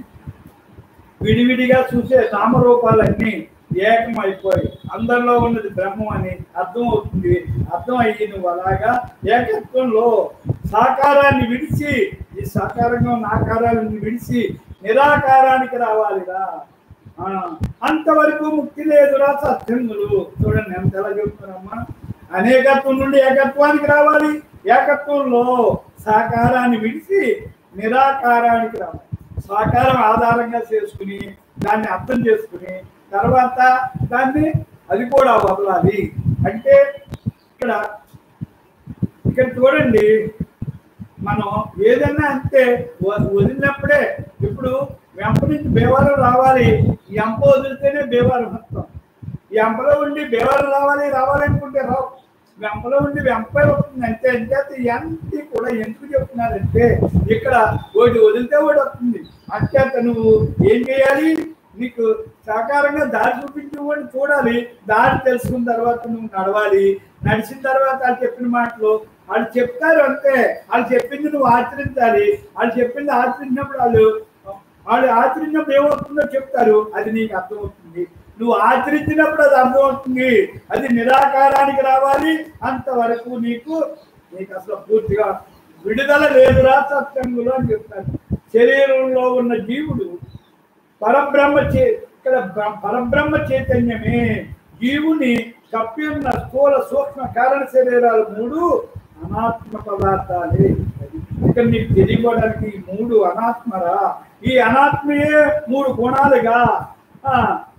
విడివిడిగా చూసే నామరూపాలన్నీ ఏకమైపోయి అందరిలో ఉన్నది బ్రహ్మం అని అర్థం అవుతుంది అర్థం అయ్యి నువ్వు అలాగా ఏకత్వంలో సాకారాన్ని విడిచి ఈ సాకారంగా ఉన్న ఆకారాన్ని విడిచి నిరాకారానికి రావాలిరా ఆ, అంతవరకు ముక్తి లేదురా సత్యములు చూడండి ఎంత ఎలా చెప్తున్నారమ్మా అనేకత్వం నుండి ఏకత్వానికి రావాలి ఏకత్వంలో సాకారాన్ని విడిచి నిరాకారానికి రావాలి సాకారం ఆధారంగా చేసుకుని దాన్ని అర్థం చేసుకుని తర్వాత దాన్ని అది కూడా వదలాలి అంటే ఇక్కడ ఇక్కడ చూడండి మనం ఏదన్నా అంతే వ- వదిలినప్పుడే ఇప్పుడు వెంప నుంచి బేవారం రావాలి ఈ ఎంప వదిలితేనే బేవారం వస్తాం ఈ ఎంపలో ఉండి బేవారం రావాలి రావాలనుకుంటే రావు వెంపలో ఉండి వెంపై వస్తుంది అంతే అంతే ఎంత కూడా ఎందుకు చెప్తున్నారంటే ఇక్కడ ఒకటి వదిలితే ఒకటి వస్తుంది అంచేత నువ్వు ఏం చేయాలి నీకు సాకారంగా దారి చూపించు వాడిని చూడాలి దారి తెలుసుకున్న తర్వాత నువ్వు నడవాలి నడిచిన తర్వాత వాళ్ళు చెప్పిన మాటలు వాళ్ళు చెప్తారు అంతే వాళ్ళు చెప్పింది నువ్వు ఆచరించాలి వాళ్ళు చెప్పింది ఆచరించినప్పుడు వాళ్ళు వాళ్ళు ఆచరించినప్పుడు ఏమవుతుందో చెప్తారు అది నీకు అర్థమవుతుంది నువ్వు ఆచరించినప్పుడు అది అర్థమవుతుంది అది నిరాకారానికి రావాలి అంతవరకు నీకు నీకు అసలు పూర్తిగా విడుదల లేదురా సత్సంగులు అని చెప్తారు శరీరంలో ఉన్న జీవుడు పరబ్రహ్మ చే ఇక్కడ బ్ర- పరబ్రహ్మ చైతన్యమే జీవుని కప్పి ఉన్న స్థూల సూక్ష్మ కారణ శరీరాలు మూడు అనాత్మ పదార్థాలే ఇక్కడ నీకు తెలియబడడానికి ఈ మూడు అనాత్మరా ఈ అనాత్మయే మూడు గుణాలుగా ఆ,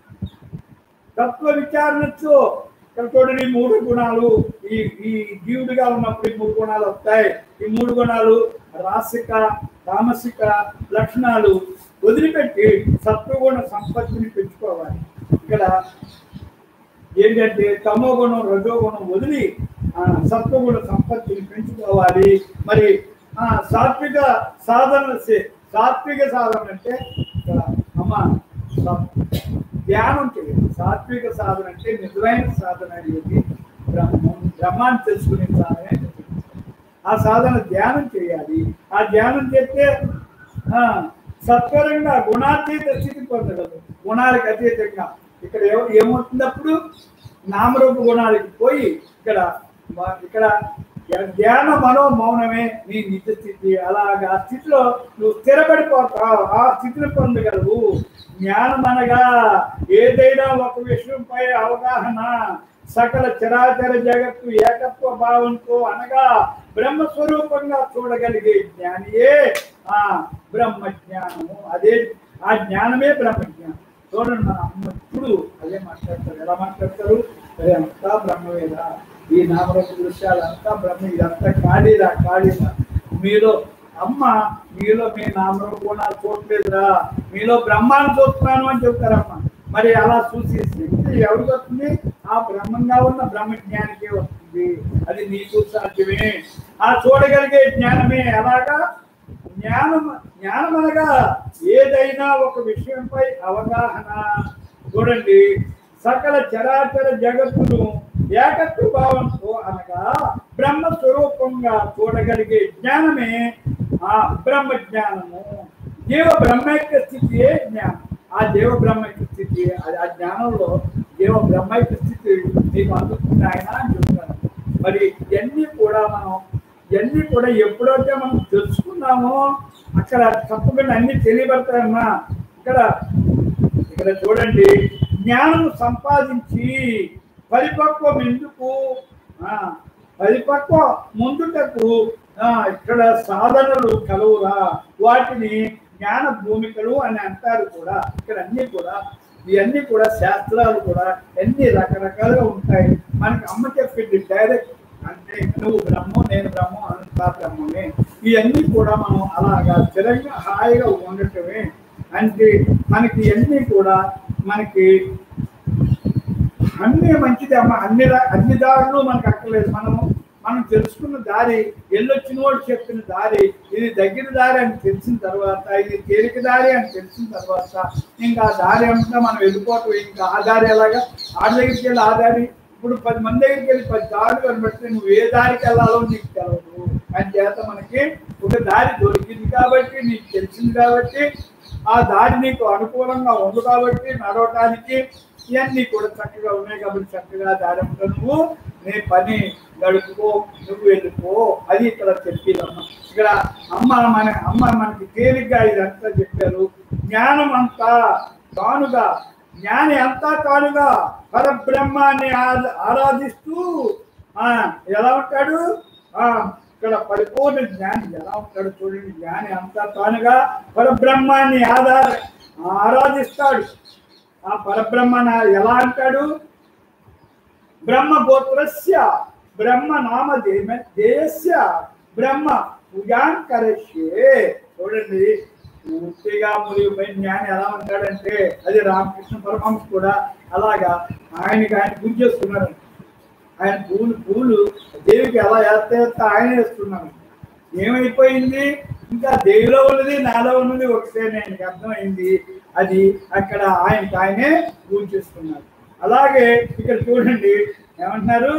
తత్వ విచారణతో ఇక్కడ చూడండి ఈ మూడు గుణాలు ఈ ఈ జీవుడిగా ఉన్నప్పుడు ఈ మూడు గుణాలు వస్తాయి ఈ మూడు గుణాలు రాసిక తామసిక లక్షణాలు వదిలిపెట్టి సత్వగుణ సంపత్తిని పెంచుకోవాలి ఇక్కడ ఏంటంటే తమో గుణం రజో గుణం వదిలి ఆ, సత్వగుణ సంపత్తిని పెంచుకోవాలి మరి ఆ, సాత్విక సాధన చే- సాత్విక సాధన అంటే ఇక్కడ అమ్మ సత్- ధ్యానం చేయాలి సాత్విక సాధన అంటే నిజమైన సాధన అనేది బ్రహ్మం బ్రహ్మాన్ని తెలుసుకునే సాధన ఆ సాధన ధ్యానం చేయాలి ఆ ధ్యానం చేస్తే ఆ, సత్వరంగా గుణాతీత స్థితి పొందగలదు గుణాలకు అతీతంగా ఇక్కడ ఏమ- ఏమవుతున్నప్పుడు నామరూప గుణాలకి పోయి ఇక్కడ మ- ఇక్కడ ధ్యాన మనో మౌనమే నీ నిజ స్థితి అలాగా ఆ స్థితిలో నువ్వు స్థిరపడిపోతావు ఆ స్థితిని పొందగలవు జ్ఞానం అనగా ఏదైనా ఒక విషయంపై అవగాహన సకల చరాచర జగత్తు ఏకత్వ భావంతో అనగా బ్రహ్మ స్వరూపంగా చూడగలిగే జ్ఞానియే ఆ బ్రహ్మ జ్ఞానము అదే ఆ జ్ఞానమే బ్రహ్మ జ్ఞానం చూడండి మన అమ్మ ఇప్పుడు అదే మాట్లాడతారు ఎలా మాట్లాడతారు అదే అంతా బ్రహ్మవేదా ఈ నామరూప దృశ్యాలు అంతా బ్రహ్మ ఇదంతా ఖాళీరా ఖాళీరా మీలో అమ్మ మీలో మీ నామరూప గుణాలు చూడలేదురా మీలో బ్రహ్మాన్ని చూస్తున్నాను అని చెప్తారమ్మ మరి అలా చూసి శక్తి ఎవరికి వస్తుంది ఆ బ్రహ్మంగా ఉన్న బ్రహ్మ జ్ఞానికే వస్తుంది అది నీకు సాధ్యమే ఆ చూడగలిగే జ్ఞానమే ఎలాగా జ్ఞానం జ్ఞానం అనగా ఏదైనా ఒక విషయంపై అవగాహన చూడండి సకల చరాచర జగత్తును ఏకత్వ భావంతో అనగా బ్రహ్మ స్వరూపంగా చూడగలిగే జ్ఞానమే ఆ బ్రహ్మ జ్ఞానము జీవ బ్రహ్మైక్య స్థితియే జ్ఞానం ఆ జీవ బ్రహ్మైక్య స్థితి అది ఆ జ్ఞానంలో జీవ బ్రహ్మైక్య స్థితి మీకు అందుతుంది ఆయన అని చెప్తాను మరి ఇవన్నీ కూడా మనం ఇవన్నీ కూడా ఎప్పుడైతే మనం తెలుసుకున్నామో అక్కడ తప్పకుండా అన్ని తెలియబడతాయమ్మా ఇక్కడ ఇక్కడ చూడండి జ్ఞానం సంపాదించి పరిపక్వం ఎందుకు ఆ, పరిపక్వ ముందుటకు ఆ, ఇక్కడ సాధనలు కలువురా వాటిని జ్ఞాన భూమికలు అని అంటారు కూడా ఇక్కడ అన్ని కూడా ఇవన్నీ కూడా శాస్త్రాలు కూడా ఎన్ని రకరకాలుగా ఉంటాయి మనకి అమ్మ చెప్పింది డైరెక్ట్ అంటే నువ్వు బ్రహ్మ నేను బ్రహ్మ అంతా బ్రహ్మమే ఇవన్నీ కూడా మనం అలాగా స్థిరంగా హాయిగా ఉండటమే అంటే మనకి ఇవన్నీ కూడా మనకి అన్నీ మంచిది అమ్మ అన్ని రా- అన్ని దారులు మనకు అక్కర్లేదు మనము మనం తెలుసుకున్న దారి ఎల్లొచ్చిన వాడు చెప్పిన దారి ఇది దగ్గర దారి అని తెలిసిన తర్వాత ఇది తేలిక దారి అని తెలిసిన తర్వాత ఇంకా ఆ దారి అంతా మనం వెళ్ళిపోవటం ఇంకా ఆ దారి ఎలాగా ఆ దగ్గరికి వెళ్ళి ఆ దారి ఇప్పుడు పది మంది దగ్గరికి వెళ్ళి పది దారులు కనబడితే నువ్వు ఏ దారికి వెళ్ళాలో నీకు తెలవదు అని చేత మనకి ఒక దారి దొరికింది కాబట్టి నీకు తెలిసింది కాబట్టి ఆ దారి నీకు అనుకూలంగా ఉంది కాబట్టి నడవటానికి ఇవన్నీ కూడా చక్కగా ఉన్నాయి కాబట్టి చక్కగా దారి ఉంటే నువ్వు నీ పని గడుపుకో నువ్వు వెళ్ళిపో అది ఇక్కడ చెప్పేదమ్మ ఇక్కడ అమ్మ మన అమ్మ మనకి తేలిగ్గా ఇదంతా చెప్పారు జ్ఞానం అంతా తానుగా జ్ఞాని అంతా తానుగా పరబ్రహ్మాన్ని ఆ- ఆరాధిస్తూ ఆ ఎలా ఉంటాడు ఆ ఇక్కడ పరిపూర్ణ జ్ఞాని ఎలా ఉంటాడు చూడండి జ్ఞాని అంతా తానుగా పరబ్రహ్మాన్ని ఆధార ఆరాధిస్తాడు ఆ పరబ్రహ్మన ఎలా అంటాడు బ్రహ్మ గోత్రస్య బ్రహ్మ నామ దేమ- దేయస్య బ్రహ్మ పూజాంకరస్యే చూడండి పూర్తిగా మునిగిపోయిన జ్ఞాని ఎలా ఉంటాడంటే అది రామకృష్ణ పరమహంస కూడా అలాగా ఆయనకి ఆయన పూజ చేస్తున్నారు ఆయన పూలు పూలు దేవికి ఎలా వేస్తే వేస్తే ఆయన వేస్తున్నారు ఏమైపోయింది ఇంకా దేవిలో ఉన్నది నాలో ఉన్నది ఒకటే ఆయనకి అర్థమైంది అది అక్కడ ఆయనకి ఆయనే పూజ చేస్తున్నారు అలాగే ఇక్కడ చూడండి ఏమంటున్నారు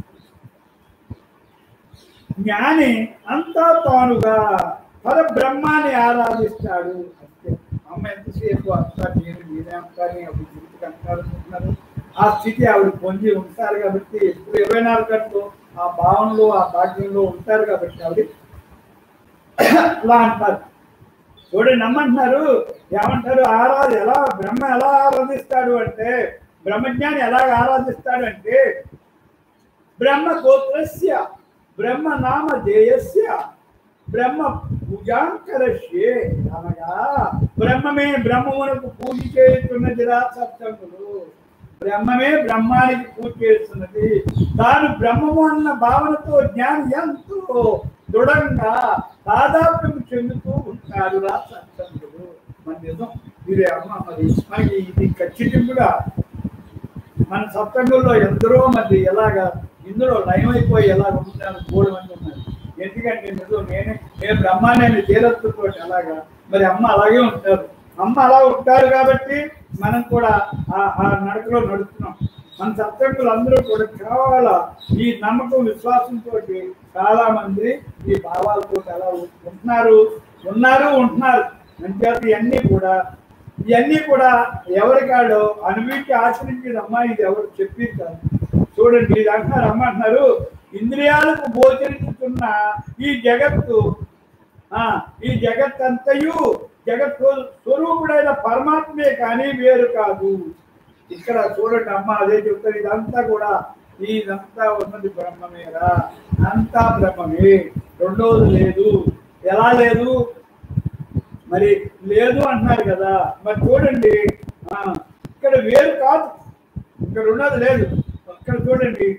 జ్ఞాని అంతా తానుగా పరబ్రహ్మాన్ని ఆరాధిస్తాడు అంతే అమ్మ ఎంతసేపు అంతా నేను నేనే అంటాను అప్పుడు స్థితికి అంటారు అనుకుంటున్నారు ఆ స్థితి ఆవిడ పొంది ఉంటారు కాబట్టి ఎప్పుడు ఇరవై నాలుగు గంటలు ఆ భావనలో ఆ భాగ్యంలో ఉంటారు కాబట్టి ఆవిడ అలా అంటారు చూడండి నమ్మంటున్నారు ఏమంటారు ఆరాధ ఎలా బ్రహ్మ ఎలా ఆరాధిస్తాడు అంటే బ్రహ్మజ్ఞాని ఎలా ఆరాధిస్తాడు అంటే బ్రహ్మ గోత్రస్య బ్రహ్మ నామ దేయస్య బ్రహ్మ పూజాంకరస్యే అనగా బ్రహ్మమే బ్రహ్మమునకు పూజ చేస్తున్నది రా సప్తములు బ్రహ్మమే బ్రహ్మానికి పూజ చేస్తున్నది తాను బ్రహ్మము అన్న భావనతో జ్ఞాని ఎంతో దృఢంగా దాదాపు చెందుతూ ఉంటారు రా సప్తములు మన నిజం ఇదే అమ్మ మరి మనకి ఇది ఖచ్చితంగా మన సప్తంగుల్లో ఎందరో మంది ఎలాగా ఇందులో లయమైపోయి ఎలా ఉంటున్నారు మూడు మంది ఉన్నారు ఎందుకంటే నిజం నేనే నేను బ్రహ్మాండాన్ని తీరత్తుకోండి అలాగా మరి అమ్మ అలాగే ఉంటారు అమ్మ అలా ఉంటారు కాబట్టి మనం కూడా ఆ ఆ నడకలో నడుస్తున్నాం మన సప్తంగులు అందరూ కూడా చాలా ఈ నమ్మకం విశ్వాసంతో చాలా మంది ఈ భావాలతో అలా ఉంటున్నారు ఉన్నారు ఉంటున్నారు అంచేత ఇవన్నీ కూడా ఇవన్నీ కూడా ఎవరికాడో అనుభవించి ఆచరించేది అమ్మా ఇది ఎవరు చెప్పింది కాదు చూడండి ఇది అంటున్నారు అమ్మ అంటున్నారు ఇంద్రియాలకు గోచరిస్తున్న ఈ జగత్తు ఆ ఈ జగత్ అంతయు జగత్ స్వరూపుడైన పరమాత్మే కానీ వేరు కాదు ఇక్కడ చూడండి అమ్మ అదే చెప్తారు ఇదంతా కూడా ఇదంతా ఉన్నది బ్రహ్మమేరా అంతా బ్రహ్మమే రెండోది లేదు ఎలా లేదు మరి లేదు అంటున్నారు కదా మరి చూడండి ఆ, ఇక్కడ వేరు కాదు ఇక్కడ ఉన్నది లేదు ఇక్కడ చూడండి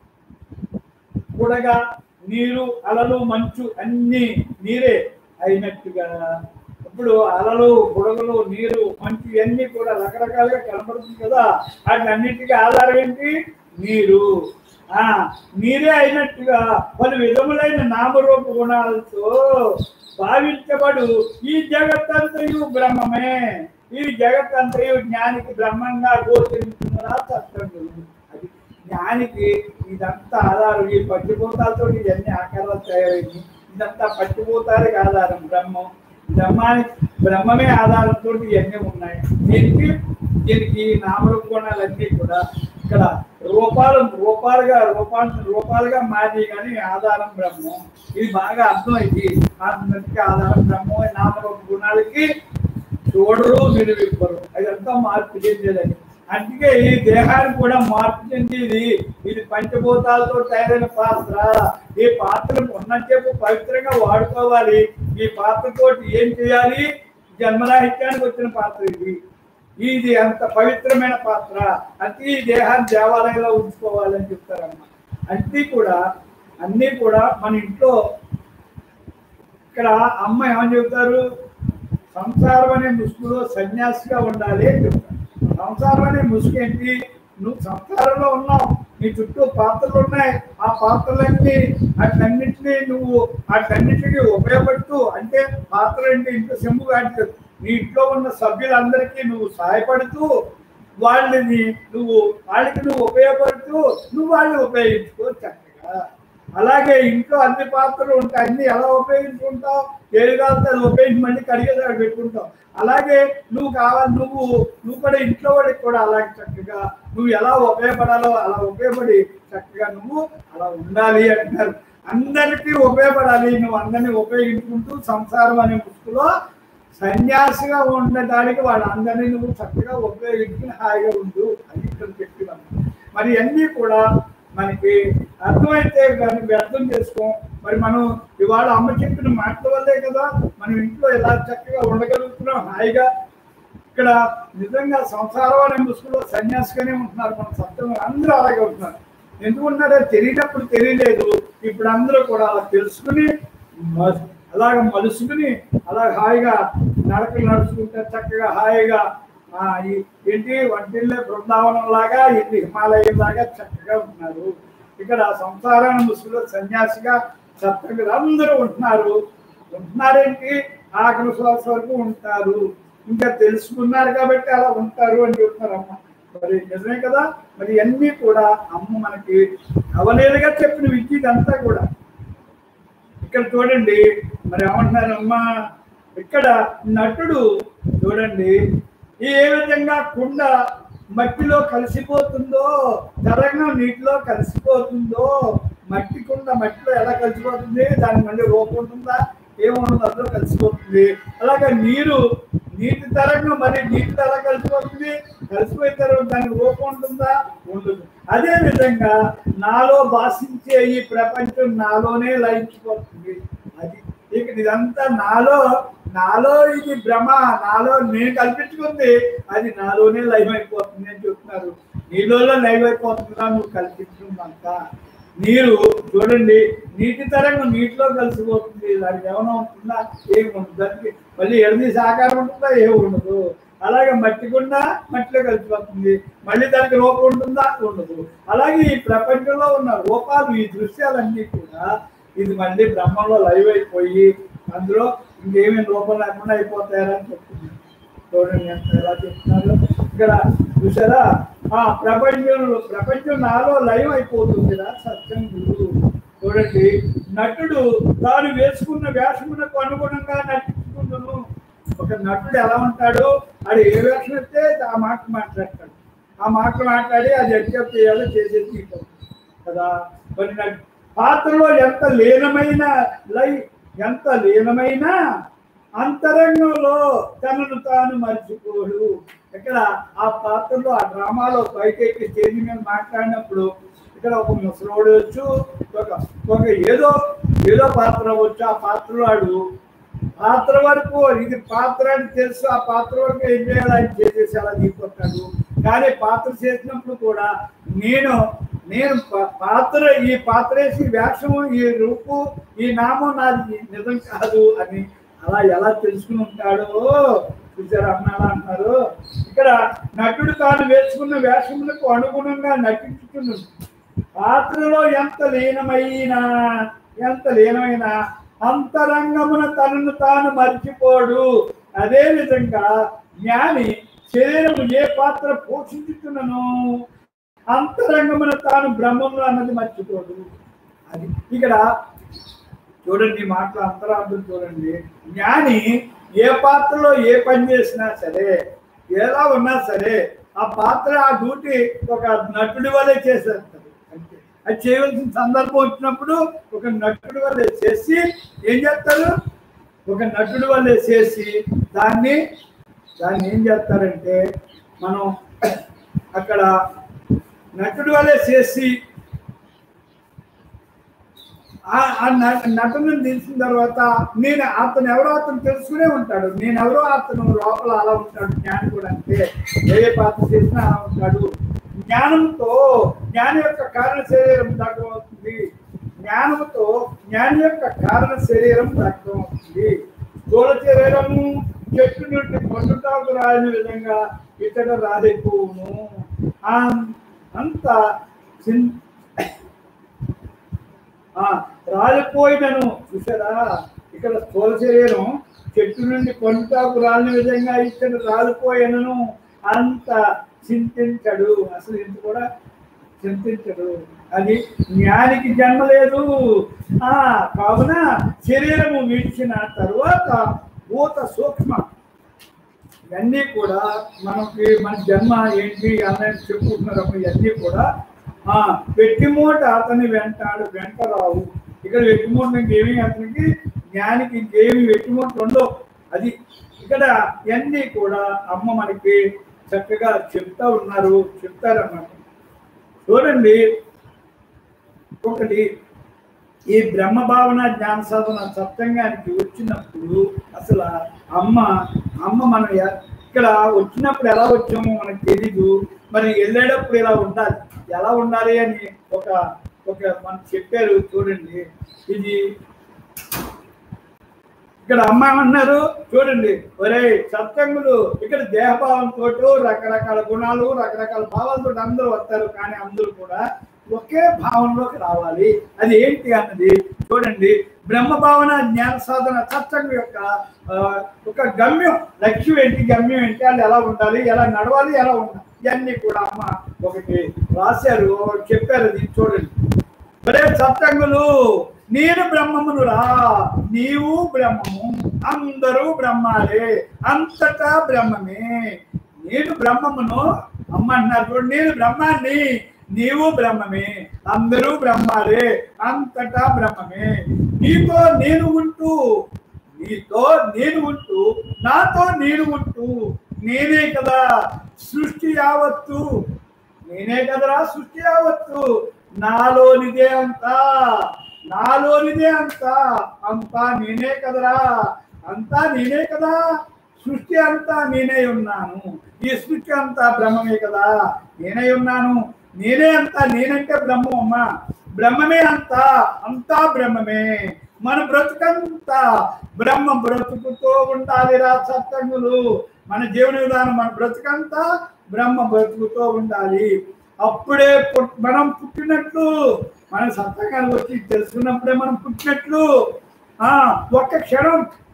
కూడగా నీరు అలలు మంచు అన్ని నీరే అయినట్టుగా ఇప్పుడు అలలు బుడగలు నీరు మంచు ఇవన్నీ కూడా రకరకాలుగా కనబడుతుంది కదా వాటిలన్నిటికీ ఆధారం ఏంటి నీరు ఆ నీరే అయినట్టుగా పలు విధములైన నామరూప గుణాలతో భావించబడు ఈ జగత్తంతయు బ్రహ్మమే ఈ జగత్తంతయు జ్ఞానికి బ్రహ్మంగా గోచరించున్నదా సత్సంగులు అది జ్ఞానికి ఇదంతా ఆధారం ఈ పచ్చిభూతాలతో ఇవన్నీ ఆకారాలు తయారైంది ఇదంతా పచ్చిభూతాలకు ఆధారం బ్రహ్మం బ్రహ్మానికి బ్రహ్మమే ఆధారంతో ఇవన్నీ ఉన్నాయి దీనికి దీనికి నామరూప గుణాలన్నీ కూడా ఇక్కడ రూపాలు రూపాలుగా రూపాంత రూపాలుగా మారి కానీ ఆధారం బ్రహ్మం ఇది బాగా అర్థమైంది ఆత్మకి ఆధారం బ్రహ్మం ఈ నామరూప గుణాలకి చూడరు నిలువిప్పరు అదంతా మార్పు చెందేదని అందుకే ఈ దేహానికి కూడా మార్పు చెందేది ఇది పంచభూతాలతో తయారైన పాత్ర ఈ పాత్రను ఉన్నంతసేపు పవిత్రంగా వాడుకోవాలి ఈ పాత్రతోటి ఏం చేయాలి జన్మరాహిత్యానికి వచ్చిన పాత్ర ఇది ఇది అంత పవిత్రమైన పాత్ర అంటే ఈ దేహాన్ని దేవాలయంలో ఉంచుకోవాలని చెప్తారమ్మా అన్నీ కూడా అన్నీ కూడా మన ఇంట్లో ఇక్కడ అమ్మ ఏమని చెబుతారు సంసారం అనే ముసుగులో సన్యాసిగా ఉండాలి అని చెప్తారు సంసారం అనే ముసుగు ఏంటి నువ్వు సంసారంలో ఉన్నావు నీ చుట్టూ పాత్రలు ఉన్నాయి ఆ పాత్రలన్నీ అట్లన్నింటినీ నువ్వు అట్లన్నింటికి ఉపయోగపడుతూ అంటే పాత్ర అంటే ఇంట్లో సెమ్ము కాదు నీ ఇంట్లో ఉన్న సభ్యులందరికీ నువ్వు సహాయపడుతూ వాళ్ళని నువ్వు వాళ్ళకి నువ్వు ఉపయోగపడుతూ నువ్వు వాళ్ళని ఉపయోగించుకో చక్కగా అలాగే ఇంట్లో అన్ని పాత్రలు ఉంటాయి అన్ని ఎలా ఉపయోగించుకుంటావు ఏది కావాలంటే అది ఉపయోగించి మళ్ళీ కడిగేది అక్కడ పెట్టుకుంటావు అలాగే నువ్వు కావాలి నువ్వు నువ్వు కూడా ఇంట్లో వాడికి కూడా అలాగే చక్కగా నువ్వు ఎలా ఉపయోగపడాలో అలా ఉపయోగపడి చక్కగా నువ్వు అలా ఉండాలి అంటారు అందరికీ ఉపయోగపడాలి నువ్వు అందరినీ ఉపయోగించుకుంటూ సంసారం అనే ముసుగులో సన్యాసిగా ఉండటానికి వాళ్ళందరినీ నువ్వు చక్కగా ఉపయోగించుకుని హాయిగా ఉండు అని ఇక్కడ చెప్పినాను మరి అన్నీ కూడా మనకి అర్థమైతే దాన్ని వ్యర్థం చేసుకోం మరి మనం ఇవాళ అమ్మ చెప్పిన మాటల వల్లే కదా మనం ఇంట్లో ఎలా చక్కగా ఉండగలుగుతున్నాం హాయిగా ఇక్కడ నిజంగా సంసారం అనే ముసుగులో సన్యాసిగానే ఉంటున్నారు మన సత్యం అందరూ అలాగే ఉంటున్నారు ఎందుకు ఉన్నారో తెలియనప్పుడు తెలియలేదు ఇప్పుడు అందరూ కూడా అలా తెలుసుకుని మ- అలాగ మలుసుకుని అలా హాయిగా నడకలు నడుచుకుంటే చక్కగా హాయిగా ఆ, ఈ- ఏంటి వంటిల్లే బృందావనం లాగా ఇది హిమాలయం లాగా చక్కగా ఉన్నారు ఇక్కడ సంసారాన్ని ముసుగులో సన్యాసిగా సత్యంగా అందరూ ఉంటున్నారు ఉంటున్నారేంటి ఆఖరి శ్వాస వరకు ఉంటారు ఇంకా తెలుసుకున్నారు కాబట్టి అలా ఉంటారు అని చెప్తున్నారు అమ్మ మరి నిజమే కదా మరి అన్నీ కూడా అమ్మ మనకి అవలేలుగా చెప్పిన విద్య ఇదంతా కూడా ఇక్కడ చూడండి మరి ఏమంటున్నారమ్మా ఇక్కడ నటుడు చూడండి ఏ విధంగా కుండ మట్టిలో కలిసిపోతుందో తరంగం నీటిలో కలిసిపోతుందో మట్టి కుండ మట్టిలో ఎలా కలిసిపోతుంది దాని మళ్ళీ రూపం ఉంటుందా ఏముండదు అందులో కలిసిపోతుంది అలాగే నీరు నీటి తరంగం మరి నీటిలో ఎలా కలిసిపోతుంది కలిసిపోయిన తర్వాత దానికి రూపం ఉంటుందా ఉండదు అదే విధంగా నాలో భాషించే ఈ ప్రపంచం నాలోనే లయించిపోతుంది అది ఇక ఇదంతా నాలో నాలో ఇది భ్రమ నాలో నేను కల్పించుకుంది అది నాలోనే లైవ్ అయిపోతుంది అని చెప్తున్నారు నీలో లైవ్ అయిపోతుందా నువ్వు కల్పించుకుందంతా నీరు చూడండి నీటి తరంగం నీటిలో కలిసిపోతుంది దానికి ఏమైనా ఉంటుందా ఏమి ఉండదు దానికి మళ్ళీ ఎడదీసి ఆకారం ఉంటుందా ఏమి ఉండదు అలాగే మట్టి గుండా మట్టిలో కలిసిపోతుంది మళ్ళీ దానికి రూపం ఉంటుందా ఉండదు అలాగే ఈ ప్రపంచంలో ఉన్న రూపాలు ఈ దృశ్యాలన్నీ కూడా ఇది మళ్ళీ బ్రహ్మంలో లైవ్ అయిపోయి అందులో ఇంకేమీ రూపం లేకుండా అయిపోతాయని చెప్తుంది చూడండి ఎంత ఎలా చెప్తున్నారు ఇక్కడ చూసారా ఆ ప్రపంచంలో ప్రపంచం నాలో లైవ్ అయిపోతుందిరా సత్యం గురు చూడండి నటుడు తాను వేసుకున్న వేషమునకు అనుగుణంగా నటించుకుంటును ఒక నటుడు ఎలా ఉంటాడు అది ఏ వేషం అయితే ఆ మాట మాట్లాడతాడు ఆ మాట మాట్లాడి అది ఎక్సెప్ట్ చేయాలో చేసేది తీసుకోవాలి కదా మరి నటు- పాత్రలో ఎంత లీనమైన లై ఎంత లీనమైన అంతరంగంలో తనను తాను మర్చిపోడు ఇక్కడ ఆ పాత్రలో ఆ డ్రామాలో పైకెక్కి స్టేజ్ మీద మాట్లాడినప్పుడు ఇక్కడ ఒక ముసలోడు వచ్చు ఒక ఒక ఏదో ఏదో పాత్ర వచ్చు ఆ పాత్రలో వాడు పాత్ర వరకు ఇది పాత్ర అని తెలుసు ఆ పాత్ర వరకు ఏం చేయాలి ఆయన చేసేసి అలా తీసుకొస్తాడు కానీ పాత్ర చేసినప్పుడు కూడా నేను నేను పా- పాత్ర ఈ పాత్ర వేసి వేషము ఈ రూపు ఈ నామం నాది నిజం కాదు అని అలా ఎలా తెలుసుకుని ఉంటాడో చూసారా అన్నాడా అంటారు ఇక్కడ నటుడు తాను వేసుకున్న వేషములకు అనుగుణంగా నటించుకున్నాడు పాత్రలో ఎంత లీనమైనా ఎంత లీనమైనా అంతరంగమున తనను తాను మర్చిపోడు అదే విధంగా జ్ఞాని శరీరము ఏ పాత్ర పోషించుతున్నను అంతరంగమున తాను బ్రహ్మమును అన్నది మర్చిపోడు అది ఇక్కడ చూడండి ఈ మాటలు అంతరార్థం చూడండి జ్ఞాని ఏ పాత్రలో ఏ పని చేసినా సరే ఎలా ఉన్నా సరే ఆ పాత్ర ఆ డ్యూటీ ఒక నటుడి వల్లే చేసేస్తారు అంతే అది చేయవలసిన సందర్భం వచ్చినప్పుడు ఒక నటుడి వల్లే చేసి ఏం చేస్తారు ఒక నటుడి వల్లే చేసి దాన్ని దాన్ని ఏం చేస్తారంటే మనం అక్కడ నటుడి వల్లే చేసి ఆ- ఆ న- నటనను తెలిసిన తర్వాత నేను అతను ఎవరో అతను తెలుసుకునే ఉంటాడు నేను ఎవరో అతను లోపల అలా ఉంటాడు జ్ఞాని కూడా అంటే ఏ పాత్ర చేసినా అలా ఉంటాడు జ్ఞానంతో జ్ఞాని యొక్క కారణ శరీరం దగ్ధమవుతుంది జ్ఞానంతో జ్ఞాని యొక్క కారణ శరీరం దగ్ధమవుతుంది స్థూల శరీరము చెట్టు నుండి పండుటాకు రాని విధంగా ఇతడు రాలిపోవును ఆ అంత చిన్- ఆ రాలిపోయినను చూసారా ఇక్కడ స్థూల శరీరం చెట్టు నుండి కొంటాకు రాని విధంగా ఇక్కడ రాలిపోయినను అంత చింతించడు అసలు ఇంత కూడా చింతించడు అది జ్ఞానికి జన్మ లేదు ఆ కావున శరీరము విడిచిన తరువాత భూత సూక్ష్మ ఇవన్నీ కూడా మనకి మన జన్మ ఏంటి అని చెప్పుకుంటున్నారు ఇవన్నీ కూడా ఆ వెట్టిమూట అతని వెంటాడు వెంట రావు ఇక్కడ వెట్టిమూట ఇంకేమీ అతనికి జ్ఞానికి ఇంకేమి వెట్టిమూట ఉండవు అది ఇక్కడ ఇవన్నీ కూడా అమ్మ మనకి చక్కగా చెప్తా ఉన్నారు చెప్తారన్నమాట చూడండి ఒకటి ఈ బ్రహ్మ భావన జ్ఞాన సాధన సత్సంగానికి వచ్చినప్పుడు అసలు అమ్మ అమ్మ మనం ఎ- ఇక్కడ వచ్చినప్పుడు ఎలా వచ్చామో మనకు తెలీదు మరి వెళ్ళేటప్పుడు ఎలా ఉండాలి ఎలా ఉండాలి అని ఒక ఒక మనకు చెప్పారు చూడండి ఇది ఇక్కడ అమ్మ అన్నారు చూడండి ఒరే సత్సంగులు ఇక్కడ దేహభావంతో రకరకాల గుణాలు రకరకాల భావాలతో అందరూ వస్తారు కానీ అందరూ కూడా ఒకే భావంలోకి రావాలి అది ఏంటి అన్నది చూడండి బ్రహ్మ భావన జ్ఞాన సాధన సత్సంగం యొక్క ఆ, ఒక గమ్యం లక్ష్యం ఏంటి గమ్యం ఏంటి వాళ్ళు ఎలా ఉండాలి ఎలా నడవాలి ఎలా ఉండాలి ఇవన్నీ కూడా అమ్మ ఒకటి రాశారు చెప్పారు అది చూడండి ఒరే సత్సంగులు నేను బ్రహ్మమును రా నీవు బ్రహ్మము అందరూ బ్రహ్మాలే అంతటా బ్రహ్మమే నేను బ్రహ్మమును అమ్మ అన్నారు చూడు, నేను బ్రహ్మాన్ని నీవు బ్రహ్మమే అందరూ బ్రహ్మాలే అంతటా బ్రహ్మమే నీతో నేను ఉంటూ నీతో నేను ఉంటూ నాతో నేను ఉంటూ నేనే కదా సృష్టి యావత్తు నేనే కదరా సృష్టి యావత్తు నాలోనిదే అంతా నాలోనిదే అంతా అంతా నేనే కదరా అంతా నేనే కదా సృష్టి అంతా నేనే ఉన్నాను ఈ సృష్టి అంతా బ్రహ్మమే కదా నేనే ఉన్నాను నేనే అంతా నేనంటే బ్రహ్మం అమ్మా బ్రహ్మమే అంతా అంతా బ్రహ్మమే మన బ్రతుకంతా బ్రహ్మ బ్రతుకుతో ఉండాలిరా సత్సంగులు మన జీవన విధానం మన బ్రతుకంతా బ్రహ్మ బ్రతుకుతో ఉండాలి అప్పుడే పుట్- మనం పుట్టినట్లు మన సత్సంగానికి వచ్చి తెలుసుకున్నప్పుడే మనం పుట్టినట్లు ఆ ఒక్క క్షణం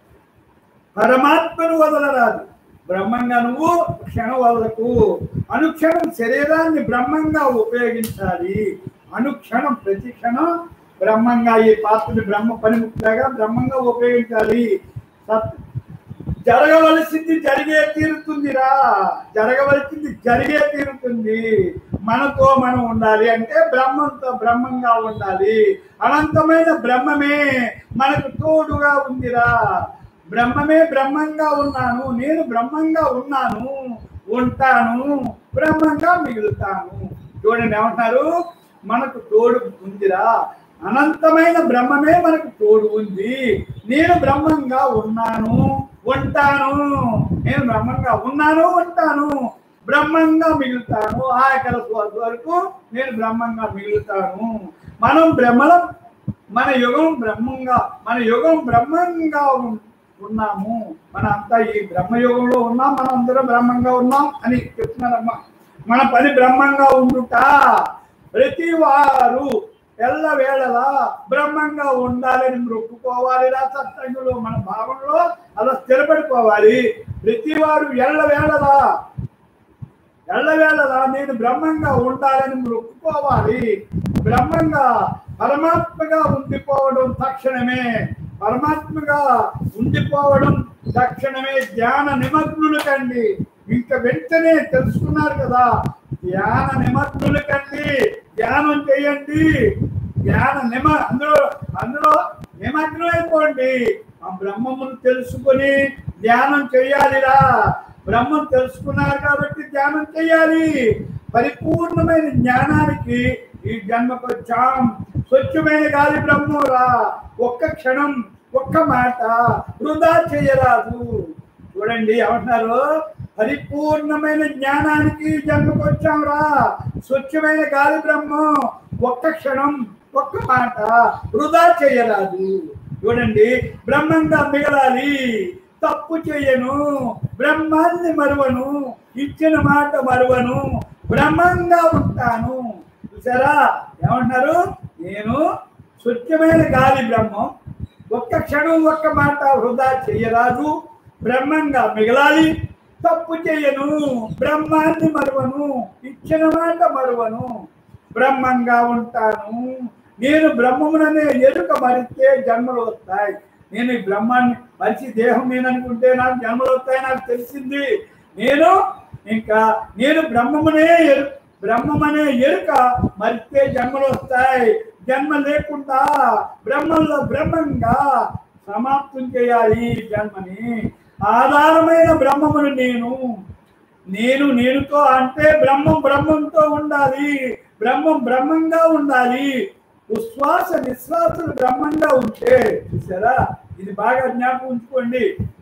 పరమాత్మను వదలరాదు బ్రహ్మంగా నువ్వు క్షణం వదలకు అనుక్షణం శరీరాన్ని బ్రహ్మంగా ఉపయోగించాలి అనుక్షణం ప్రతి క్షణం బ్రహ్మంగా ఈ పాత్రని బ్రహ్మ పనిముట్లాగా బ్రహ్మంగా ఉపయోగించాలి సత్ జరగవలసింది జరిగే తీరుతుందిరా జరగవలసింది జరిగే తీరుతుంది మనతో మనం ఉండాలి అంటే బ్రహ్మంతో బ్రహ్మంగా ఉండాలి అనంతమైన బ్రహ్మమే మనకు తోడుగా ఉందిరా బ్రహ్మమే బ్రహ్మంగా ఉన్నాను నేను బ్రహ్మంగా ఉన్నాను ఉంటాను బ్రహ్మంగా మిగులుతాను చూడండి ఏమంటున్నారు మనకు తోడు ఉందిరా అనంతమైన బ్రహ్మమే మనకు తోడు ఉంది నేను బ్రహ్మంగా ఉన్నాను ఉంటాను నేను బ్రహ్మంగా ఉన్నాను ఉంటాను బ్రహ్మంగా మిగులుతాను ఆఖరి శ్వాస వరకు నేను బ్రహ్మంగా మిగులుతాను మనం బ్రహ్మలం మన యుగం బ్రహ్మంగా మన యుగం బ్రహ్మంగా ఉం- ఉన్నాము మన అంతా ఈ బ్రహ్మయుగంలో ఉన్నాం మనం అందరం బ్రహ్మంగా ఉన్నాం అని చెప్తున్నారమ్మా మన పని బ్రహ్మంగా ఉండుట ప్రతి వారు ఎల్ల వేళలా బ్రహ్మంగా ఉండాలని మొక్కుకోవాలి రా సత్సంగులు మన భావంలో అలా స్థిరపడిపోవాలి ప్రతి వారు ఎల్ల వేళలా ఎల్లవేళలా నేను బ్రహ్మంగా ఉండాలని మొక్కుకోవాలి బ్రహ్మంగా పరమాత్మగా ఉండిపోవడం తక్షణమే పరమాత్మగా ఉండిపోవడం తక్షణమే ధ్యాన నిమగ్నులు కండి ఇంకా వెంటనే తెలుసుకున్నారు కదా ధ్యాన నిమగ్నులు కండి ధ్యానం చేయండి ధ్యాన నిమ అందులో అందులో నిమగ్నం అయిపోండి ఆ బ్రహ్మమును తెలుసుకొని ధ్యానం చేయాలిరా బ్రహ్మం తెలుసుకున్నారు కాబట్టి ధ్యానం చేయాలి పరిపూర్ణమైన జ్ఞానానికి ఈ జన్మకు వచ్చాం స్వచ్ఛమైన గాలి బ్రహ్మరా ఒక్క క్షణం ఒక్క మాట వృధా చేయరాదు చూడండి ఏమంటున్నారు పరిపూర్ణమైన జ్ఞానానికి జన్మకొచ్చాం రా స్వచ్ఛమైన గాలి బ్రహ్మం ఒక్క క్షణం ఒక్క మాట వృధా చేయరాదు చూడండి బ్రహ్మంగా మిగలాలి తప్పు చేయను బ్రహ్మాన్ని మరువను ఇచ్చిన మాట మరువను బ్రహ్మంగా ఉంటాను చూసారా ఏమంటున్నారు నేను స్వచ్ఛమైన గాలి బ్రహ్మం ఒక్క క్షణం ఒక్క మాట వృధా చేయరాదు బ్రహ్మంగా మిగలాలి తప్పు చేయను బ్రహ్మాన్ని మరువను ఇచ్చిన మాట మరువను బ్రహ్మంగా ఉంటాను నేను బ్రహ్మముననే ఎరుక మరిస్తే జన్మలు వస్తాయి నేను ఈ బ్రహ్మాన్ని మంచి దేహం నేను అనుకుంటే నాకు జన్మలు వస్తాయి నాకు తెలిసింది నేను ఇంకా నేను బ్రహ్మమునే ఎరు బ్రహ్మమనే ఎరుక మరిస్తే జన్మలు వస్తాయి జన్మ లేకుండా బ్రహ్మంలో బ్రహ్మంగా సమాప్తం చేయాలి ఈ జన్మని ఆధారమైన బ్రహ్మమును నేను నేను నేనుతో అంటే బ్రహ్మం బ్రహ్మంతో ఉండాలి బ్రహ్మం బ్రహ్మంగా ఉండాలి ఉశ్వాస నిశ్వాసలు బ్రహ్మంగా ఉంటే చూసారా ఇది బాగా జ్ఞాపకం ఉంచుకోండి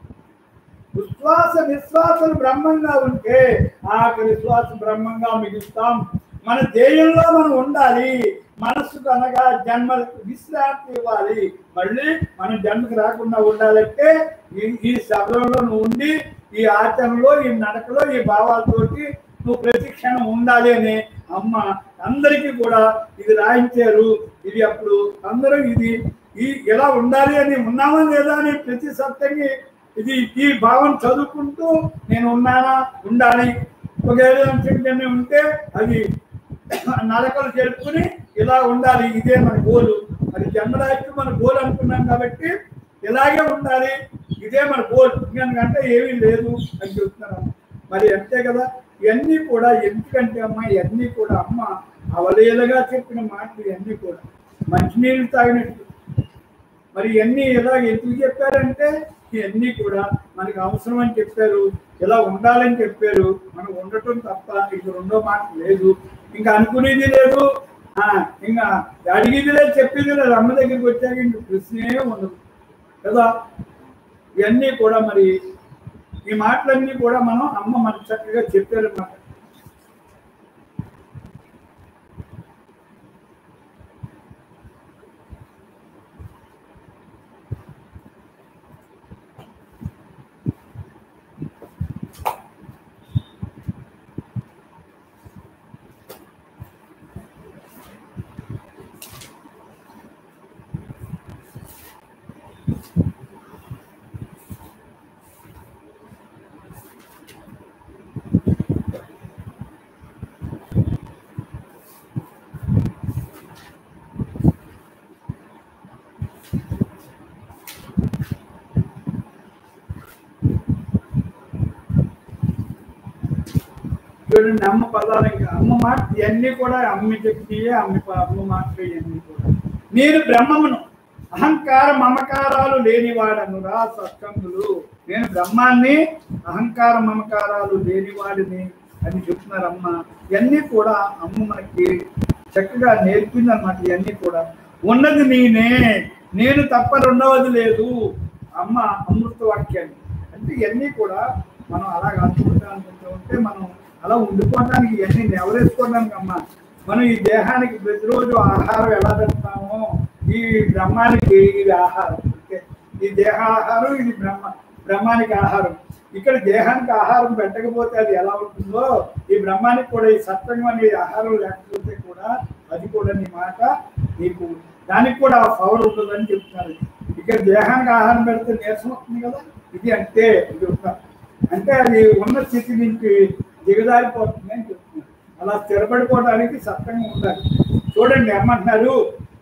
ఉశ్వాస నిశ్వాసలు బ్రహ్మంగా ఉంటే ఆఖరి శ్వాస బ్రహ్మంగా మిగులుతాం మన ధ్యేయంలో మనం ఉండాలి మనస్సుకు అనగా జన్మలకు విశ్రాంతి ఇవ్వాలి మళ్ళీ మనం జన్మకు రాకుండా ఉండాలంటే ఈ ఈ శబ్దంలో నువ్వు ఉండి ఈ ఆచరణలో ఈ నడకలో ఈ భావాలతోటి నువ్వు ప్రతి క్షణం ఉండాలి అని అమ్మ అందరికీ కూడా ఇది రాయించారు ఇది అప్పుడు అందరూ ఇది ఈ ఎలా ఉండాలి అని ఉన్నామా లేదా అని ప్రతి సత్యంగా ఇది ఈ భావం చదువుకుంటూ నేను ఉన్నానా ఉండాలి ఒకవేళ అంశం ఉంటే అది నడకలు జరుపుకుని ఇలా ఉండాలి ఇదే మన గోలు అది జన్మరాశి మన గోల్ అనుకున్నాం కాబట్టి ఇలాగే ఉండాలి ఇదే మన గోల్ ఎందుకంటే ఏమీ లేదు అని చెప్తున్నాను మరి అంతే కదా ఇవన్నీ కూడా ఎందుకంటే అమ్మ ఇవన్నీ కూడా అమ్మ అవలేలుగా చెప్పిన మాటలు ఇవన్నీ కూడా మంచినీళ్ళు తాగినట్టు మరి ఇవన్నీ ఇలా ఎందుకు చెప్పారంటే ఇవన్నీ కూడా మనకి అవసరం అని చెప్పారు ఇలా ఉండాలని చెప్పారు మనం ఉండటం తప్ప ఇంక రెండో మాట లేదు ఇంకా అనుకునేది లేదు ఆ, ఇంకా అడిగేది లేదు చెప్పేది లేదు అమ్మ దగ్గరికి వచ్చాక ఇంక ప్రశ్నే ఉండదు కదా ఇవన్నీ కూడా మరి ఈ మాటలన్నీ కూడా మనం అమ్మ మనకు చక్కగా చెప్పారన్నమాట చూడండి అమ్మ పదాలు ఇంకా అమ్మ మాట ఇవన్నీ కూడా అమ్మ చెప్పియే అమ్మ ప- అమ్మ మాటలు ఇవన్నీ కూడా నేను బ్రహ్మమును అహంకార మమకారాలు లేనివాడను రా సత్సంగులు నేను బ్రహ్మాన్ని అహంకార మమకారాలు లేనివాడిని అని చెప్తున్నారు అమ్మ ఇవన్నీ కూడా అమ్మ మనకి చక్కగా నేర్పింది అనమాట ఇవన్నీ కూడా ఉన్నది నేనే నేను తప్ప రెండవది లేదు అమ్మ అమృత వాక్యాన్ని అంటే ఇవన్నీ కూడా మనం అలా అనుకుంటా అనుకుంటూ ఉంటే మనం అలా ఉండిపోవడానికి ఇవన్నీ నెవరేసుకోవడానికి అమ్మ మనం ఈ దేహానికి ప్రతిరోజు ఆహారం ఎలా పెడతామో ఈ బ్రహ్మానికి ఇది ఆహారం ఓకే ఈ దేహ ఆహారం ఇది బ్రహ్మ బ్రహ్మానికి ఆహారం ఇక్కడ దేహానికి ఆహారం పెట్టకపోతే అది ఎలా ఉంటుందో ఈ బ్రహ్మానికి కూడా ఈ సత్వంగా అనే ఆహారం లేకపోతే కూడా అది కూడా నీ మాట నీకు దానికి కూడా ఆ పవర్ ఉంటుందని చెప్తున్నారు ఇక్కడ దేహానికి ఆహారం పెడితే నీరసం వస్తుంది కదా ఇది అంటే ఇది చెప్తారు అంటే అది ఉన్న స్థితి నుంచి దిగజారిపోతుంది అని చెప్తున్నారు అలా స్థిరపడిపోవడానికి సత్యంగా ఉండాలి చూడండి ఏమంటున్నారు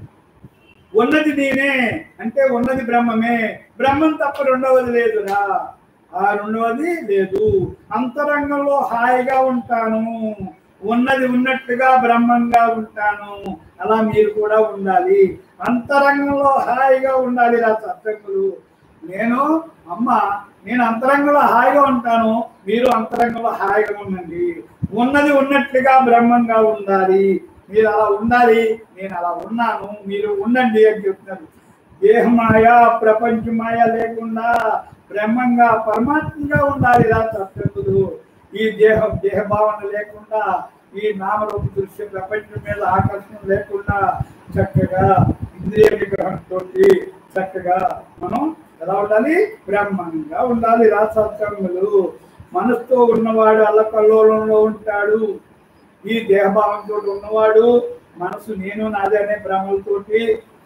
ఉన్నది నేనే అంటే ఉన్నది బ్రహ్మమే బ్రహ్మం తప్ప రెండవది లేదురా ఆ రెండవది లేదు అంతరంగంలో హాయిగా ఉంటాను ఉన్నది ఉన్నట్టుగా బ్రహ్మంగా ఉంటాను అలా మీరు కూడా ఉండాలి అంతరంగంలో హాయిగా ఉండాలి రా సత్సంగులు నేను అమ్మ నేను అంతరంగంలో హాయిగా ఉంటాను మీరు అంతరంగంలో హాయిగా ఉండండి ఉన్నది ఉన్నట్లుగా బ్రహ్మంగా ఉండాలి మీరు అలా ఉండాలి నేను అలా ఉన్నాను మీరు ఉండండి అని చెప్తున్నారు దేహమాయ ప్రపంచమాయ లేకుండా బ్రహ్మంగా పరమాత్మగా ఉండాలి రా సత్యంతుడు ఈ దేహం దేహ భావన లేకుండా ఈ నామరూప దృశ్య ప్రపంచం మీద ఆకర్షణ లేకుండా చక్కగా ఇంద్రియ నిగ్రహంతో చక్కగా మనం ఎలా ఉండాలి బ్రహ్మంగా ఉండాలి రా సత్సంగులు మనసుతో ఉన్నవాడు అల్లకల్లోలంలో ఉంటాడు ఈ దేహభావంతో ఉన్నవాడు మనసు నేను నాదే అనే భ్రమలతోటి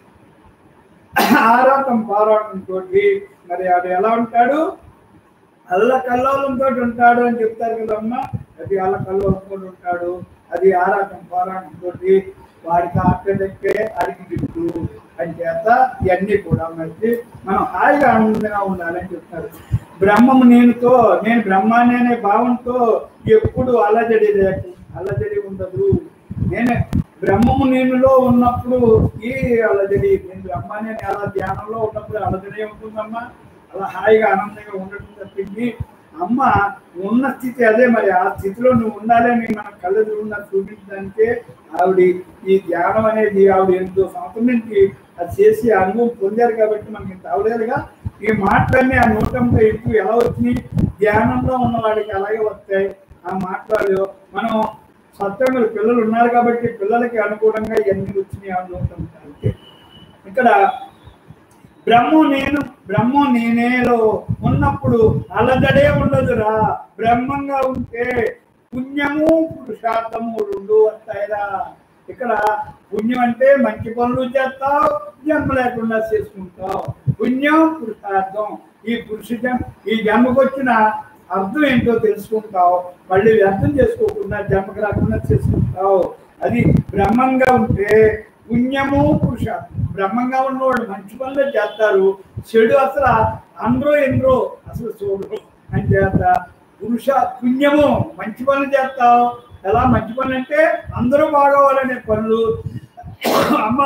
ఆరాటం పారాటంతో మరి అది ఎలా ఉంటాడు అల్ల కల్లోలంతో ఉంటాడు అని చెప్తారు కదమ్మా అది అల్ల కల్లోలంతో ఉంటాడు అది ఆరాటం పారాటంతో వాడికి ఆటలెక్కే అడిగి గిట్టు అని చేత ఇవన్నీ కూడా మంచి మనం హాయిగా ఆనందంగా ఉండాలని చెప్తారు బ్రహ్మము నేనుతో నేను బ్రహ్మాన్ని అనే భావంతో ఎప్పుడు అలజడి లేకు అలజడి ఉండదు నేను బ్రహ్మము నేనులో ఉన్నప్పుడు ఈ అలజడి నేను బ్రహ్మాన్ని అనే అలా ధ్యానంలో ఉన్నప్పుడు అలజడి ఉంటుందమ్మా అలా హాయిగా ఆనందంగా ఉండటం తప్పింది అమ్మ ఉన్న స్థితి అదే మరి ఆ స్థితిలో నువ్వు ఉండాలని మన కళ్ళెదురున్న చూపించడానికి ఆవిడ ఈ ధ్యానం అనేది ఆవిడ ఎంతో సంవత్సరం నుంచి అది చేసి అనుభవం పొందారు కాబట్టి మనకి ఇంత అవలేదుగా ఈ మాటలన్నీ ఆ నూటంలో ఎక్కువ ఎలా వచ్చినాయి ధ్యానంలో ఉన్న వాడికి అలాగే వస్తాయి ఆ మాటలు మనం సత్యంగా పిల్లలు ఉన్నారు కాబట్టి పిల్లలకి అనుకూలంగా ఇవన్నీ వచ్చినాయి ఆ నూటం అంతే ఇక్కడ బ్రహ్మ నేను బ్రహ్మ నేనేలో ఉన్నప్పుడు అలజడే ఉండదురా బ్రహ్మంగా ఉంటే పుణ్యము పురుషార్థము రెండు వస్తాయిరా ఇక్కడ పుణ్యం అంటే మంచి పనులు చేస్తావు జన్మ లేకుండా చేసుకుంటావు పుణ్యం పురుషార్థం ఈ పురుష జన్మ ఈ జన్మకు వచ్చిన అర్థం ఏంటో తెలుసుకుంటావు మళ్ళీ వ్యర్థం చేసుకోకుండా జన్మకు రాకుండా చేసుకుంటావు అది బ్రహ్మంగా ఉంటే పుణ్యము పురుషార్థం బ్రహ్మంగా ఉన్నవాడు మంచి పనులే చేస్తారు చెడు అసలు అందరూ ఎందరో అసలు చూడరు అని చేత పురుష పుణ్యము మంచి పనులు చేస్తావు ఎలా మంచి పనులు అంటే అందరూ బాగోవాలనే పనులు అమ్మ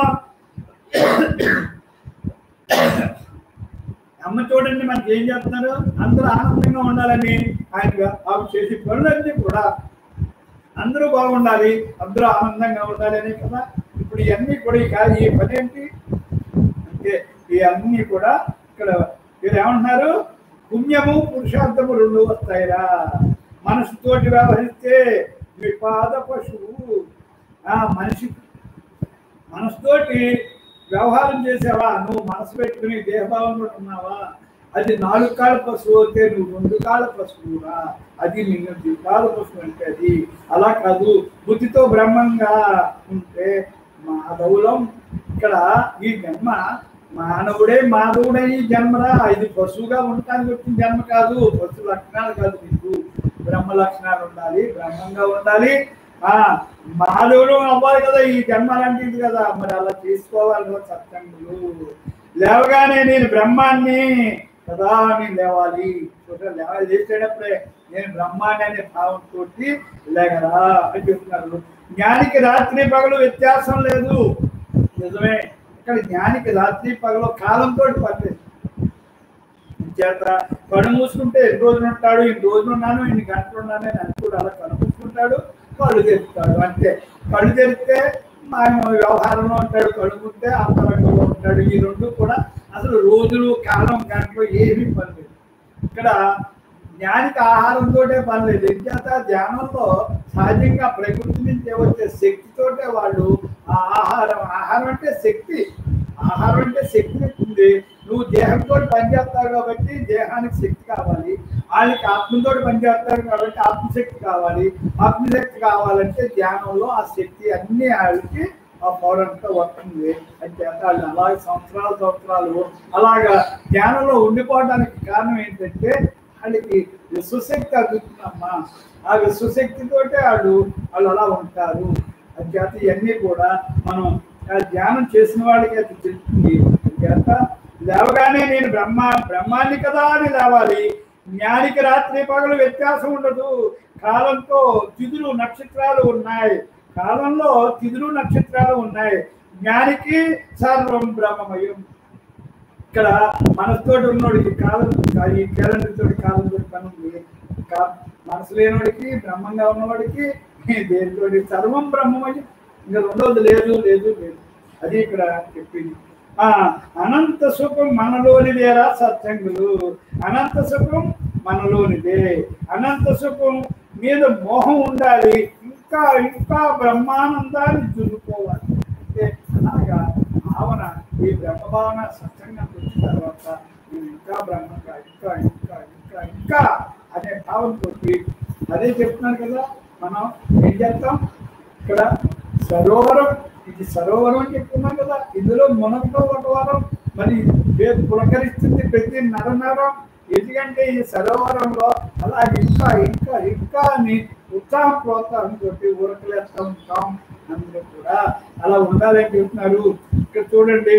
అమ్మ చూడండి మనకి ఏం చేస్తున్నారు అందరూ ఆనందంగా ఉండాలని ఆయన ఆవిడ చేసే పనులన్నీ కూడా అందరూ బాగుండాలి అందరూ ఆనందంగా ఉండాలి అనే కదా ఇప్పుడు ఇవన్నీ కూడా ఇక ఈ పని ఏంటి అంటే ఇవన్నీ కూడా ఇక్కడ మీరు ఏమంటున్నారు పుణ్యము పురుషార్థము రెండు వస్తాయిరా మనసుతోటి వ్యవహరిస్తే విపాద పశువు ఆ మనిషి మనసుతోటి వ్యవహారం చేసావా నువ్వు మనసు పెట్టుకుని దేహభావంలో ఉన్నావా అది నాలుగు కాళ్ళ పశువు అయితే నువ్వు రెండు కాళ్ళ పశువురా అది నిన్ను ద్వికాల పశువు అంటే అది అలా కాదు బుద్ధితో బ్రహ్మంగా ఉంటే మాధవులం ఇక్కడ ఈ జన్మ మానవుడే మాధవుడే ఈ జన్మరా ఇది పశువుగా ఉండటానికి వచ్చిన జన్మ కాదు పశు లక్షణాలు కాదు నీకు బ్రహ్మ లక్షణాలు ఉండాలి బ్రహ్మంగా ఉండాలి ఆ మాధవుడు అవ్వాలి కదా ఈ జన్మ లాంటిది కదా మరి అలా తీసుకోవాలి కదా సత్సంగులు లేవగానే నేను బ్రహ్మాన్ని కదా నేను లేవాలి చూడండి, లేవాలి చేసేటప్పుడే నేను బ్రహ్మాన్ని అనే భావంతో లేగరా అని చెప్తున్నారు జ్ఞానికి రాత్రి పగలు వ్యత్యాసం లేదు నిజమే ఇక్కడ జ్ఞానికి రాత్రి పగలు కాలంతో పర్లేదు చేత కళ్ళు మూసుకుంటే ఎన్ని రోజులు ఉంటాడు ఇన్ని రోజులు ఉన్నాను ఇన్ని గంటలు ఉన్నాను అని అనుకుంటాడు అలా కళ్ళు మూసుకుంటాడు కళ్ళు తెరుస్తాడు అంతే కళ్ళు తెరిస్తే ఆయన వ్యవహారంలో ఉంటాడు కళ్ళు మూస్తే అంతరంగంలో ఉంటాడు ఈ రెండు కూడా అసలు రోజులు కాలం గంటలు ఏమీ పని లేదు ఇక్కడ జ్ఞానికి ఆహారంతోటే పని లేదు చేత ధ్యానంలో సహజంగా ప్రకృతి నుంచి వచ్చే శక్తితోటే వాళ్ళు ఆ ఆహారం ఆహారం అంటే శక్తి ఆహారం అంటే శక్తి ఉంది నువ్వు దేహంతో పనిచేస్తావు కాబట్టి దేహానికి శక్తి కావాలి వాళ్ళకి ఆత్మతో పనిచేస్తారు కాబట్టి ఆత్మశక్తి కావాలి ఆత్మశక్తి కావాలంటే ధ్యానంలో ఆ శక్తి అన్ని వాళ్ళకి ఆ పవర్ అంతా వస్తుంది అని చేత వాళ్ళు అలాగే సంవత్సరాలు సంవత్సరాలు అలాగా ధ్యానంలో ఉండిపోవడానికి కారణం ఏంటంటే వాళ్ళకి విశ్వశక్తి అడుగుతుందమ్మా ఆ విశ్వశక్తితోటే వాళ్ళు వాళ్ళు అలా ఉంటారు అది చేత ఇవన్నీ కూడా మనం ఆ ధ్యానం చేసిన వాళ్ళకి అది తెలుస్తుంది చేత లేవగానే నేను బ్రహ్మ బ్రహ్మాన్ని కదా అని లేవాలి జ్ఞానికి రాత్రి పగలు వ్యత్యాసం ఉండదు కాలంతో తిథులు నక్షత్రాలు ఉన్నాయి కాలంలో తిథులు నక్షత్రాలు ఉన్నాయి జ్ఞానికి సర్వం బ్రహ్మమయం ఇక్కడ మనసుతోటి ఉన్నోడికి కాలం ఈ క్యాలెండర్ తోటి కాలం తోటి పని ఉంది కా- మనసు లేనివాడికి బ్రహ్మంగా ఉన్నవాడికి దేనితోటి సర్వం బ్రహ్మమయం ఇంకా రెండోది లేదు లేదు లేదు అది ఇక్కడ చెప్పింది ఆ అనంత సుఖం మనలోనిదేరా సత్సంగులు అనంత సుఖం మనలోనిదే అనంత సుఖం మీద మోహం ఉండాలి ఇంకా ఇంకా బ్రహ్మానందాన్ని దులుకోవాలి అంటే అలాగా భావన ఈ బ్రహ్మ భావన సత్సంగం వచ్చిన తర్వాత నేను ఇంకా బ్రహ్మంగా ఇంకా ఇంకా ఇంకా ఇంకా అనే భావంతో అదే చెప్తున్నాను కదా మనం ఏం చేస్తాం ఇక్కడ సరోవరం ఇది సరోవరం అని చెప్తున్నాం కదా ఇందులో మునగటం ఒక వారం మరి వే- పులకరిస్తుంది ప్రతి నరనరం ఎందుకంటే ఈ సరోవరంలో అలా ఇంకా ఇంకా ఇంకా అని ఉత్సాహం ప్రోత్సాహం తోటి ఊరకలేస్తూ ఉంటాం అందరూ కూడా అలా ఉండాలని చెప్తున్నారు ఇక్కడ చూడండి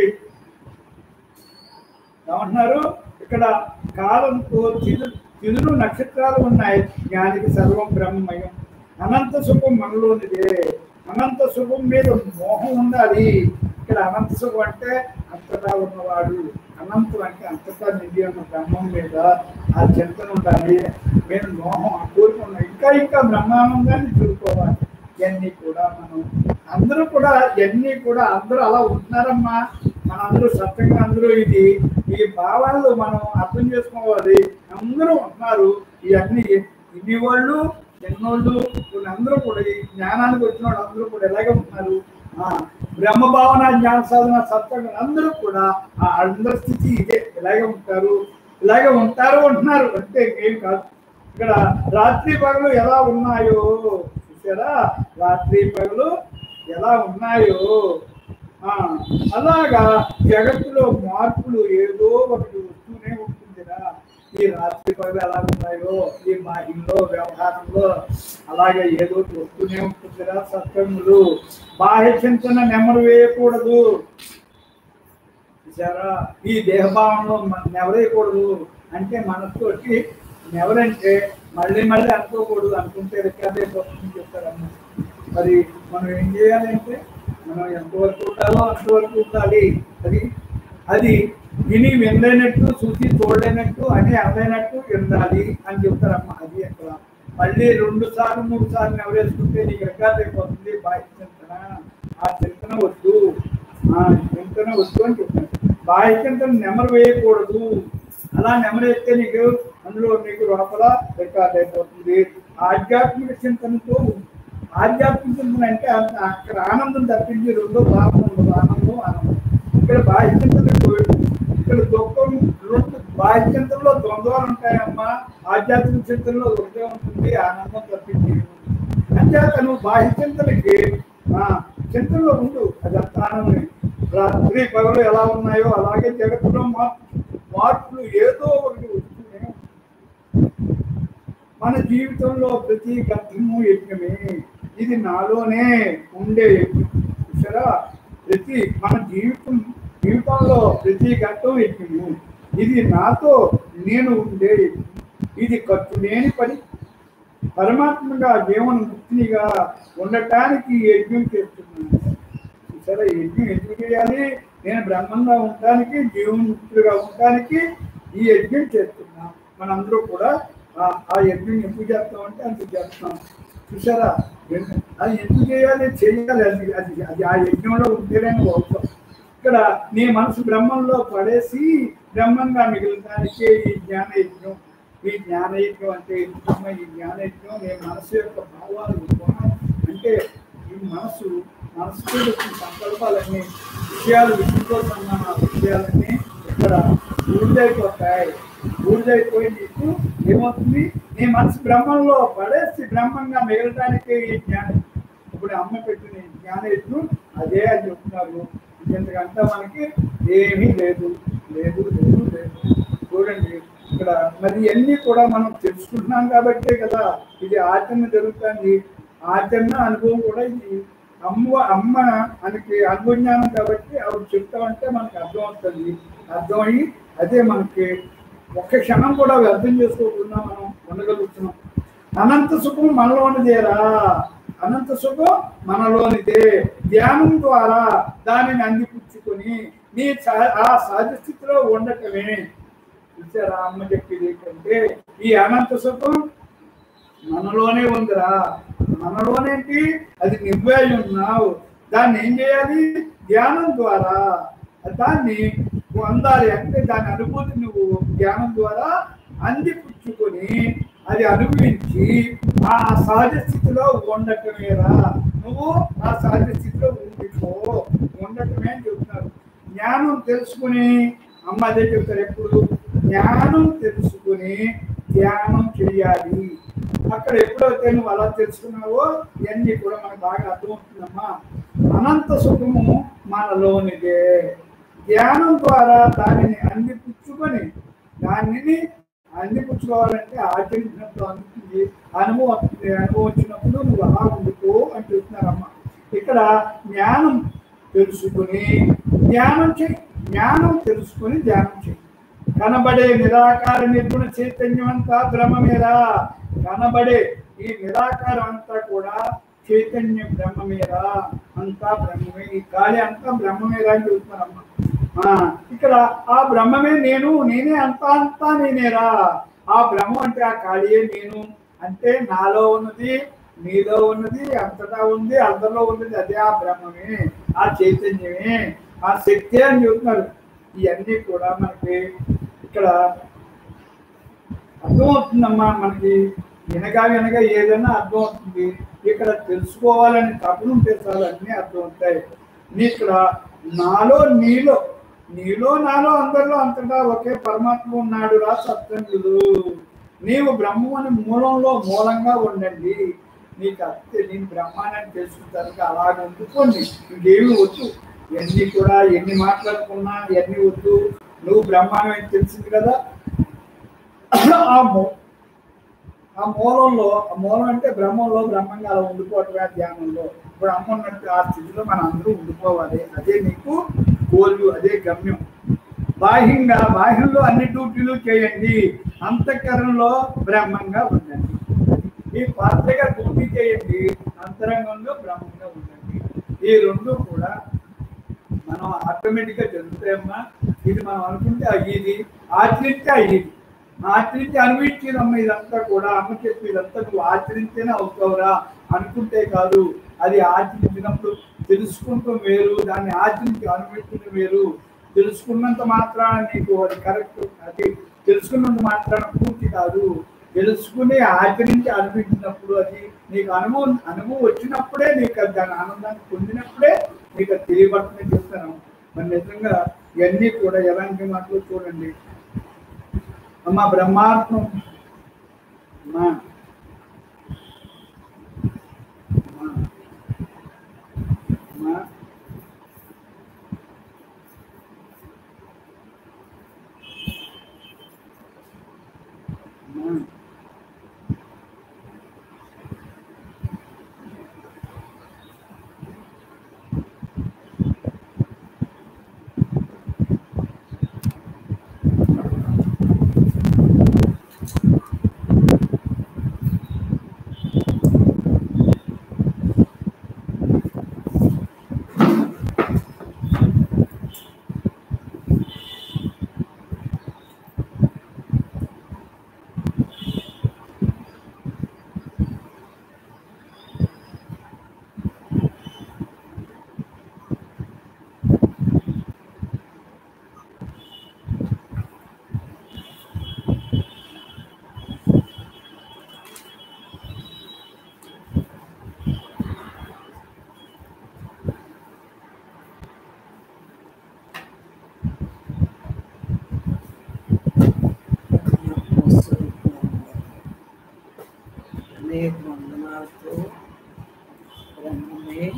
ఏమంటున్నారు ఇక్కడ కాలంతో చిరు చిరులు నక్షత్రాలు ఉన్నాయి జ్ఞానికి సర్వం బ్రహ్మమయం అనంత సుఖం మనలోనిదే అనంత సుఖం మీద మోహం ఉండాలి ఇక్కడ అనంత సుఖం అంటే అంతటా ఉన్నవాడు అనంతం అంటే అంతటా నిండి ఉన్న బ్రహ్మం మీద ఆ చింతన ఉండాలి మేము మోహం ఆ కోరిక ఉన్నాయి ఇంకా ఇంకా బ్రహ్మానందాన్ని చూసుకోవాలి ఇవన్నీ కూడా మనం అందరూ కూడా ఇవన్నీ కూడా అందరూ అలా ఉంటున్నారమ్మా మన అందరూ సత్యంగా అందరూ ఇది ఈ భావాలు మనం అర్థం చేసుకోవాలి అందరూ ఉంటున్నారు ఇవన్నీ ఇన్ని వాళ్ళు ఎన్నోళ్ళు వీళ్ళందరూ కూడా ఈ జ్ఞానానికి వచ్చిన వాళ్ళు అందరూ కూడా ఎలాగే ఉంటున్నారు ఆ బ్రహ్మ భావన జ్ఞాన సాధన సత్యంగా అందరూ కూడా ఆ అందరి స్థితి ఇదే ఇలాగే ఉంటారు ఇలాగే ఉంటారు అంటున్నారు అంటే ఏం కాదు ఇక్కడ రాత్రి పగలు ఎలా ఉన్నాయో చూసారా రాత్రి పగలు ఎలా ఉన్నాయో ఆ అలాగా జగత్తులో మార్పులు ఏదో ఒకటి వస్తూనే ఉంటుందిరా ఈ రాత్రి పగలు ఎలా ఉన్నాయో ఈ బాహ్యంలో వ్యవహారంలో అలాగే ఏదో ఒకటి వస్తూనే ఉంటుందిరా సత్యములు బాహ్య చింతన నెమరు వేయకూడదు చూసారా ఈ దేహభావంలో మనం నెవరేయకూడదు అంటే మనతోటి నెవరంటే మళ్ళీ మళ్ళీ అనుకోకూడదు అనుకుంటే రికార్డే పోతుందని చెప్తారమ్మ మరి మనం ఏం చేయాలంటే మనం ఎంతవరకు ఉండాలో అంతవరకు ఉండాలి అది అది విని వినలేనట్టు చూసి చూడలేనట్టు అని అనలేనట్టు ఉండాలి అని చెప్తారమ్మ అది అక్కడ మళ్ళీ రెండు సార్లు మూడు సార్లు ఎవరేసుకుంటే నీకు రికార్డ్ అయిపోతుంది బాహ్య చింతన ఆ చింతన వద్దు ఆ చింతన వద్దు అని చెప్తాను బాహ్య చింతన నెమరు వేయకూడదు అలా నెమరేస్తే నీకు అందులో నీకు లోపల రికార్డ్ అయిపోతుంది ఆధ్యాత్మిక చింతనతో ఆధ్యాత్మిక చింతన అంటే అంత- అక్కడ ఆనందం తప్పించి రెండో భావం ఉండదు ఆనందం ఆనందం ఇక్కడ బాహ్య చింతన ఇక్కడ దుఃఖం రెండు బాహ్య చింతనలో ద్వంద్వాలు ఉంటాయమ్మా ఆధ్యాత్మిక చింతనలో ఒకటే ఉంటుంది ఆనందం తప్పించి అంచేత నువ్వు బాహ్య చింతనకి ఆ, చింతనలో ఉండు అది అంత ఆనందమే రాత్రి పగలు ఎలా ఉన్నాయో అలాగే జగత్తులో మార్పు మార్పులు ఏదో ఒకటి వస్తూనే ఉంటాయి. మన జీవితంలో ప్రతి గతము యజ్ఞమే ఇది నాలోనే ఉండే యజ్ఞం చూసారా ప్రతి మన జీవితం జీవితంలో ప్రతి ఘట్టం యజ్ఞము ఇది నాతో నేను ఉండే యజ్ఞం ఇది ఖర్చు లేని పని పరమాత్మగా జీవన ముక్తినిగా ఉండటానికి ఈ యజ్ఞం చేస్తున్నాను సరే యజ్ఞం ఎందుకు చేయాలి నేను బ్రహ్మంగా ఉండటానికి జీవన్ముక్తులుగా ఉండటానికి ఈ యజ్ఞం చేస్తున్నాం మనందరూ కూడా ఆ- ఆ యజ్ఞం ఎందుకు చేస్తామంటే అందుకు చేస్తాం చూసారా ఎన్- అది ఎందుకు చేయాలి చేయాలి అది అది అది ఆ యజ్ఞంలో ఉంటేనే అవుతాం ఇక్కడ నీ మనసు బ్రహ్మంలో పడేసి బ్రహ్మంగా మిగిలినానికే ఈ జ్ఞాన యజ్ఞం ఈ జ్ఞాన యజ్ఞం అంటే ఎందుకమ్మా ఈ జ్ఞాన యజ్ఞం నీ మనసు యొక్క భావాలు గుణం అంటే ఈ మనసు మనసుతో వచ్చిన సంకల్పాలన్నీ విషయాలు విష్ణుకోసన్న విషయాలన్నీ ఇక్కడ ఊరిదైపోతాయి ఊరిదైపోయి నీకు ఏమవుతుంది నీ మనసు బ్రహ్మంలో పడేసి బ్రహ్మంగా మిగలటానికి ఈ జ్ఞానం ఇప్పుడు అమ్మ పెట్టిన ఈ జ్ఞాన యజ్ఞం అదే అని చెప్తున్నారు ఎందుకంటే మనకి ఏమీ లేదు లేదు లేదు లేదు చూడండి ఇక్కడ మరి ఇవన్నీ కూడా మనం తెలుసుకుంటున్నాం కాబట్టే కదా ఇది ఆచరణ జరుగుతుంది ఆచరణ అనుభవం కూడా ఇది అమ్మ అమ్మ మనకి అనుభవజ్ఞానం కాబట్టి ఆవిడ చెప్తామంటే మనకి అర్థం అవుతుంది అర్థమయ్యి అదే మనకి ఒక్క క్షణం కూడా వ్యర్థం చేసుకోకుండా మనం ఉండగలుగుతున్నాం అనంత సుఖం మనలోనిదేరా అనంత సుఖం మనలోనిదే ధ్యానం ద్వారా దానిని అందిపుచ్చుకొని నీ సహ- ఆ సహజ స్థితిలో ఉండటమే చూసారా అమ్మ చెప్పేది ఏంటంటే ఈ అనంత సుఖం మనలోనే ఉందిరా మనలోనేంటి అది నువ్వే ఉన్నావు దాన్ని ఏం చేయాలి ధ్యానం ద్వారా దాన్ని పొందాలి అంటే దాని అనుభూతి నువ్వు ధ్యానం ద్వారా అందిపుచ్చుకొని అది అనుభవించి ఆ సహజ స్థితిలో ఉండటమేరా నువ్వు ఆ సహజ స్థితిలో ఉండిపో ఉండటమే అని చెప్తున్నారు జ్ఞానం తెలుసుకుని అమ్మ అదే చెప్తారు ఎప్పుడు జ్ఞానం తెలుసుకుని ధ్యానం చేయాలి అక్కడ ఎప్పుడైతే నువ్వు అలా తెలుసుకున్నావో ఇవన్నీ కూడా మనకు బాగా అర్థమవుతుందమ్మా అనంత సుఖము మనలోనిదే ధ్యానం ద్వారా దానిని అందిపుచ్చుకొని దానిని అందిపుచ్చుకోవాలంటే ఆచరించినప్పుడు అందుతుంది అనుభవం వస్తుంది అనుభవం వచ్చినప్పుడు నువ్వు అలా ఉండిపో అని చెప్తున్నారమ్మ ఇక్కడ జ్ఞానం తెలుసుకుని ధ్యానం చేయి జ్ఞానం తెలుసుకుని ధ్యానం చేయి కనబడే నిరాకార నిర్గుణ చైతన్యం అంతా బ్రహ్మమేరా కనబడే ఈ నిరాకారం అంతా కూడా చైతన్య బ్రహ్మమేరా అంతా బ్రహ్మమే ఈ గాలి అంతా బ్రహ్మమేరా అని చెబుతున్నారమ్మ ఆ, ఇక్కడ ఆ బ్రహ్మమే నేను నేనే అంతా అంతా నేనేరా ఆ బ్రహ్మం అంటే ఆ కాళీయే నేను అంటే నాలో ఉన్నది నీలో ఉన్నది అంతటా ఉంది అందరిలో ఉన్నది అదే ఆ బ్రహ్మమే ఆ చైతన్యమే ఆ శక్తి అని చెబుతున్నారు ఇవన్నీ కూడా మనకి ఇక్కడ అర్థమవుతుందమ్మా మనకి వినగా వినగా ఏదైనా అర్థమవుతుంది ఇక్కడ తెలుసుకోవాలని తపన ఉంటే చాలు అన్నీ అర్థమవుతాయి నీ ఇక్కడ నాలో నీలో నీలో నాలో అందరిలో అంతటా ఒకే పరమాత్మ ఉన్నాడు రా సత్సంగులు నీవు బ్రహ్మని మూలంలో మూలంగా ఉండండి నీకు అత్తే నేను బ్రహ్మాన్ని తెలుసుకుంటానికి అలాగ ఉండుకోండి ఇంకేమి వద్దు ఎన్ని కూడా ఎన్ని మాట్లాడుకున్నా ఎన్ని వద్దు నువ్వు బ్రహ్మాండం అని తెలిసింది కదా ఆ మూ ఆ మూలంలో ఆ మూలం అంటే బ్రహ్మంలో బ్రహ్మంగా అలా ఉండిపోవటమే ఆ ధ్యానంలో ఇప్పుడు అమ్మ ఉన్నట్టు ఆ స్థితిలో మనం అందరూ ఉండిపోవాలి అదే నీకు గోలు అదే గమ్యం బాహ్యంగా బాహ్యంలో అన్ని డ్యూటీలు చేయండి అంతఃకరణలో బ్రహ్మంగా ఉండండి ఈ పాత్రగా డ్యూటీ చేయండి అంతరంగంలో బ్రహ్మంగా ఉండండి ఈ రెండు కూడా మనం ఆటోమేటిక్ గా జరుగుతాయమ్మా ఇది మనం అనుకుంటే అయ్యేది ఆచరిస్తే అయ్యేది ఆచరించి అనుభవించేదమ్మ ఇదంతా కూడా అమ్మ చెప్పి ఇదంతా నువ్వు ఆచరించేనే అవుతావురా అనుకుంటే కాదు అది ఆచరించినప్పుడు తెలుసుకుంటూ వేరు దాన్ని ఆచరించి అనుభవించడం వేరు తెలుసుకున్నంత మాత్రాన నీకు అది కరెక్ట్ అది తెలుసుకున్నంత మాత్రాన పూర్తి కాదు తెలుసుకుని ఆచరించి అనిపించినప్పుడు అది నీకు అనుభవం అనుభవం వచ్చినప్పుడే నీకు అది దాని ఆనందాన్ని పొందినప్పుడే నీకు అది తెలియబడుతుందని చెప్తాను మరి నిజంగా ఇవన్నీ కూడా ఎలాంటి మాటలు చూడండి అమ్మ బ్రహ్మాత్మం అమ్మా అమ్మా. అమ్మా. అమ్మా. అనేక వందనాలతో బ్రహ్మమే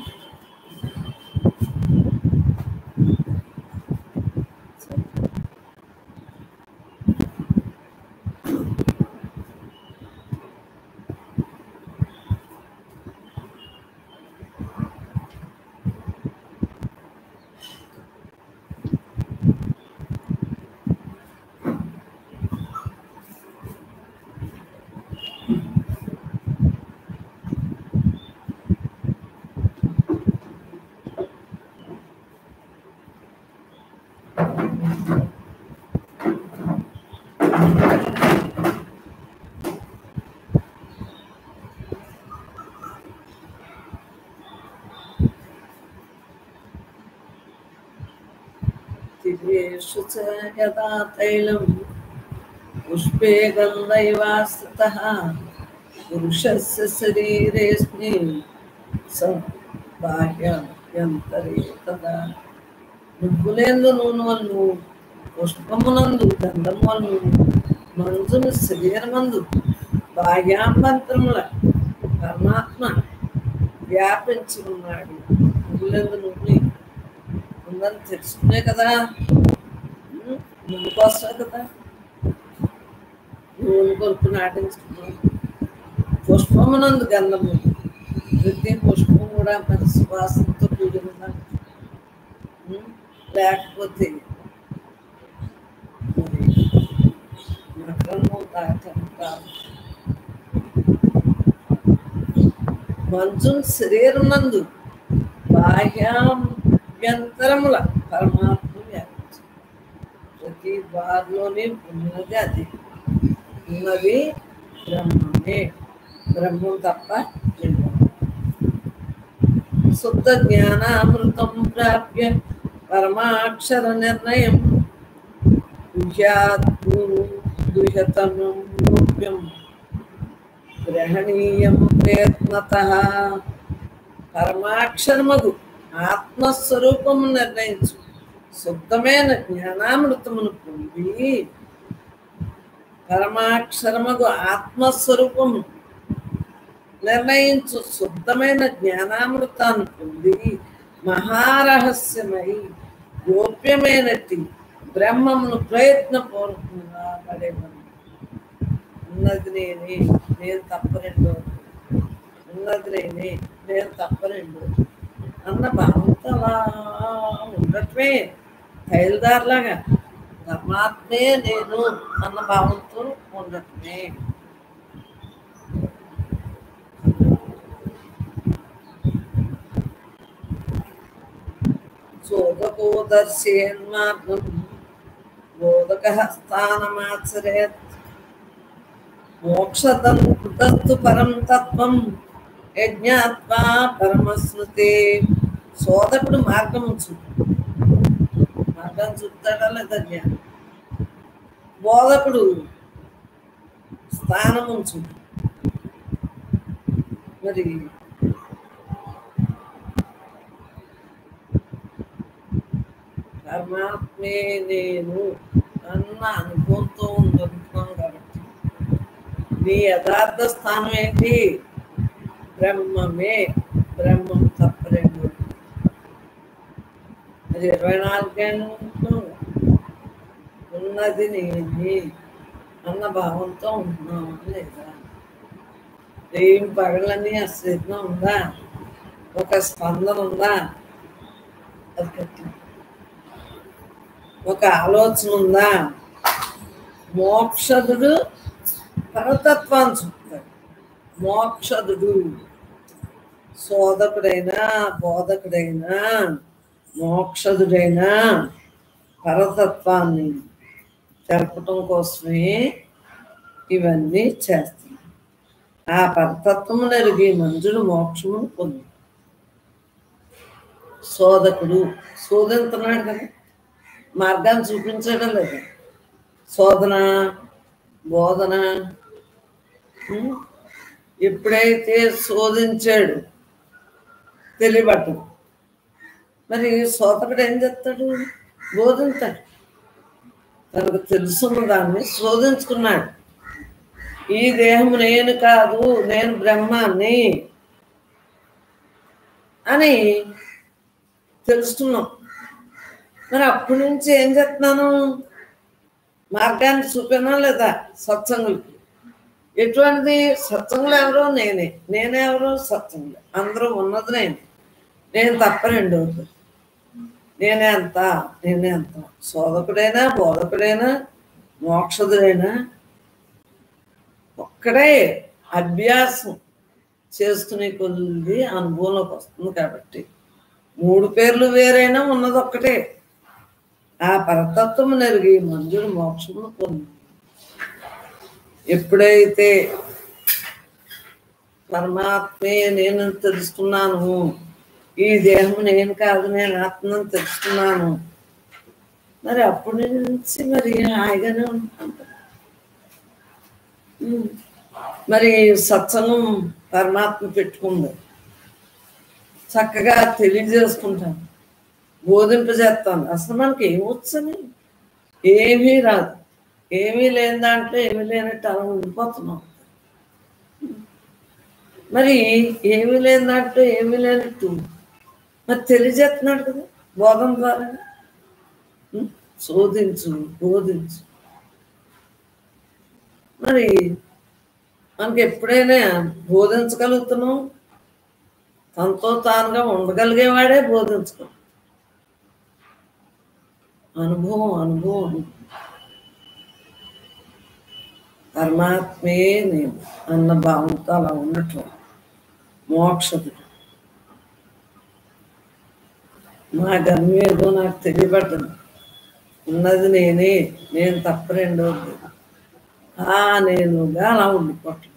తిరేషు చ యదా తైలం పుష్పే గంధైవాస్తః పురుషస్య శరీరేస్మిన్ స బాహ్యంతరే తదా నువ్వులేందు నూనె వల్లు పుష్పమునందు గంధము వల్లు మంజుని శరీరమందు బాహ్యాంబంతరముల పరమాత్మ వ్యాపించి ఉన్నాడు నువ్వులేందు నూనె ఉందని తెలుసుకునే కదా ఉం? నువ్వు కోసమే కదా నూనె కొరకు నాటించుకున్నావు పుష్పమునందు గంధము ప్రతి పుష్పం కూడా మరి సువాసనతో కూడి ఉండాలి ఉం? లేకపోతే మరి మకరము దాటం కాదు మంజున్ శరీరం నందు బాహ్యాంతరముల పరమాత్మ వ్యాపించు ప్రతి వారిలోనే ఉన్నది అది ఉన్నది బ్రహ్మమే బ్రహ్మం తప్ప లేదు. శుద్ధ జ్ఞానామృతం ప్రాప్య పరమాక్షర నిర్ణయం దుహ్యతమం రూప్యం గ్రహణీయం ప్రయత్నత పరమాక్షరమగు ఆత్మస్వరూపము నిర్ణయించు శుద్ధమైన జ్ఞానామృతమును పొంది పరమాక్షరమగు ఆత్మస్వరూపము నిర్ణయించు శుద్ధమైన జ్ఞానామృతాన్ని పొంది మహారహస్యమై గోప్యమైనట్టి బ్రహ్మమును ప్రయత్నపూర్వకంగా పడేవాడు ఉన్నది నేనే నేను తప్పరెండు ఉన్నది నేనే నేను తప్పరెండు అన్న భావంతో అలా ఉండటమే తైల్దార్లాగా పరమాత్మే నేను అన్న భావంతో ఉండటమే చోదకో దర్శయన్మార్గం బోధక స్థానమాచరేత్ మోక్షదస్తు పరం తత్వం యజ్ఞాత్వా పరమస్మృతే సోదకుడు మార్గం చూపు మార్గం చూపుతాడా లేదా జ్ఞానం బోధకుడు స్థానం చూపు మరి పరమాత్మే నేను అన్న అనుభవంతో ఉంటున్నాం కాబట్టి నీ యథార్థ స్థానం ఏంటి బ్రహ్మమే బ్రహ్మం తప్పలేదు అది ఇరవై నాలుగు గంటలు ఉన్నది నేనే అన్న భావంతో ఉంటున్నాం లేదా ఏం పగలని అస్థితం ఉందా ఒక స్పందన ఉందా అది కట్టింది ఒక ఆలోచన ఉందా మోక్షదుడు పరతత్వాన్ని చూపుతాడు మోక్షదుడు సోదకుడైనా బోధకుడైనా మోక్షదుడైనా పరతత్వాన్ని తెలపటం కోసమే ఇవన్నీ చేస్తాం ఆ పరతత్వము నెరిగి మంజుడు మోక్షము పొంది శోధకుడు శోధించున్నాడు కదా మార్గాన్ని చూపించడం లేదు శోధన బోధన ఉం? ఎప్పుడైతే శోధించాడు తెలియబట్టం మరి శోధకుడు ఏం చేస్తాడు బోధించాడు తనకు తెలుసున్న దాన్ని శోధించుకున్నాడు ఈ దేహం నేను కాదు నేను బ్రహ్మాన్ని అని తెలుసుకున్నాం మరి అప్పటి నుంచి ఏం చేస్తున్నాను మార్గాన్ని చూపినా లేదా సత్సంగులకి ఎటువంటిది సత్సంగులు ఎవరో నేనే నేనే ఎవరో సత్సంగులు అందరూ ఉన్నది నేను నేను తప్ప రెండవది నేనే అంత నేనే అంత శోధకుడైనా బోధకుడైనా మోక్షదుడైనా ఒక్కడే అభ్యాసం చేసుకునే కొద్ది అనుభవంలోకి వస్తుంది కాబట్టి మూడు పేర్లు వేరైనా ఉన్నది ఒక్కటే ఆ పరతత్వం నెరిగి మంజుడు మోక్షమును పొంది ఎప్పుడైతే పరమాత్మే నేను తెలుసుకున్నాను ఈ దేహం నేను కాదు నేను ఆత్మను తెలుసుకున్నాను మరి అప్పటి నుంచి మరి హాయిగానే ఉంటాం ఉమ్. మరి సత్సంగం పరమాత్మ పెట్టుకుంది చక్కగా తెలియజేసుకుంటాను బోధింపజేస్తాను అసలు మనకి ఏమొచ్చని ఏమీ రాదు ఏమీ లేని దాంట్లో ఏమీ లేనట్టు అలా ఉండిపోతున్నాం మరి ఏమీ లేని దాంట్లో ఏమీ లేనట్టు మరి తెలియజేస్తున్నాడు కదా బోధన ద్వారా ఉం? శోధించు బోధించు మరి మనకి ఎప్పుడైనా బోధించగలుగుతున్నాం తనతో తానుగా ఉండగలిగేవాడే బోధించుకో అనుభవం అనుభవం పరమాత్మే నేను అన్న భావంతో అలా ఉండటం మోక్షదుడు నా గమ్యం ఏదో నాకు తెలియబడ్డది ఉన్నది నేనే నేను తప్ప రెండోది ఆ నేనుగా అలా ఉండిపోవటం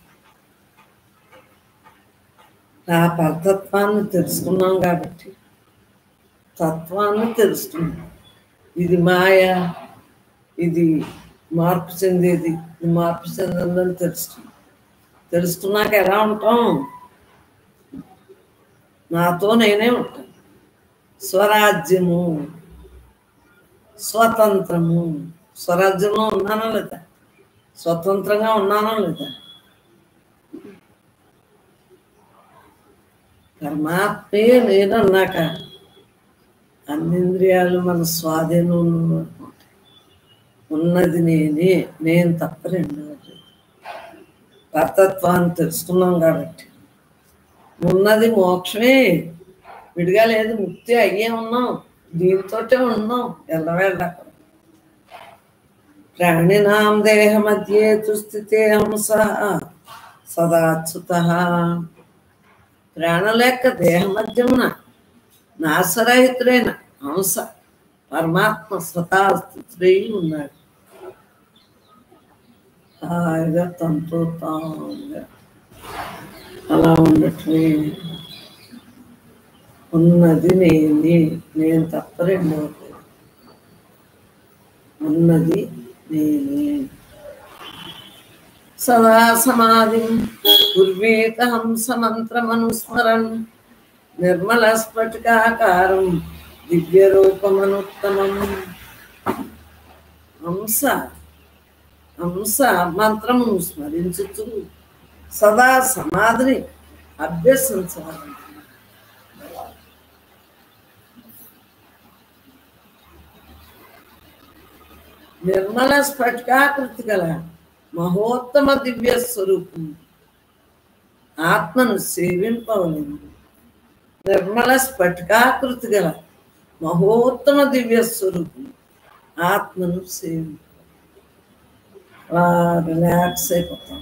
ఆ పరతత్వాన్ని తెలుసుకున్నాం కాబట్టి తత్వాన్ని తెలుసుకున్నాం ఇది మాయ ఇది మార్పు చెందేది ఇది మార్పు చెందిందని తెలుసుకున్నాం తెలుసుకున్నాక ఎలా ఉంటాం నాతో నేనే ఉంటాను స్వరాజ్యము స్వతంత్రము స్వరాజ్యంలో ఉన్నానా లేదా స్వతంత్రంగా ఉన్నానా లేదా పరమాత్మే నేను అన్నాక అన్ని ఇంద్రియాలు మన స్వాధీనంలో ఉంటాయి. ఉన్నది నేనే నేను తప్ప రెండవది పరతత్వాన్ని తెలుసుకున్నాం కాబట్టి ఉన్నది మోక్షమే విడిగా లేదు ముక్తి అయ్యే ఉన్నాం దీంతోటే ఉన్నాం ఎల్లవేళ్ళ ప్రాణినాం దేహ మధ్యే స్థితే హంస సదాచ్యుత ప్రాణలేక దేహ మధ్యమున నాశరహితుడైన హంస పరమాత్మ స్వతాస్థితుడై ఉన్నాడు హాయిగా తనతో తానుగా అలా ఉండటమే ఉన్నది నేనే నేను తప్ప రెండవది ఉన్నది నేనే సదా సమాధి కుర్వేత హంస మంత్రమనుస్మరన్ నిర్మల స్ఫటికాకారం దివ్య రూపమనుత్తమం హంస హంస మంత్రమును స్మరించుతూ సదా సమాధిని అభ్యసించాలి నిర్మల స్ఫటికాకృతి గల మహోత్తమ దివ్య స్వరూపం ఆత్మను సేవింపవలను నిర్మల స్ఫటికాకృతి గల మహోత్తమ దివ్య స్వరూపం ఆత్మను సేవింప రిలాక్స్ అయిపోతాం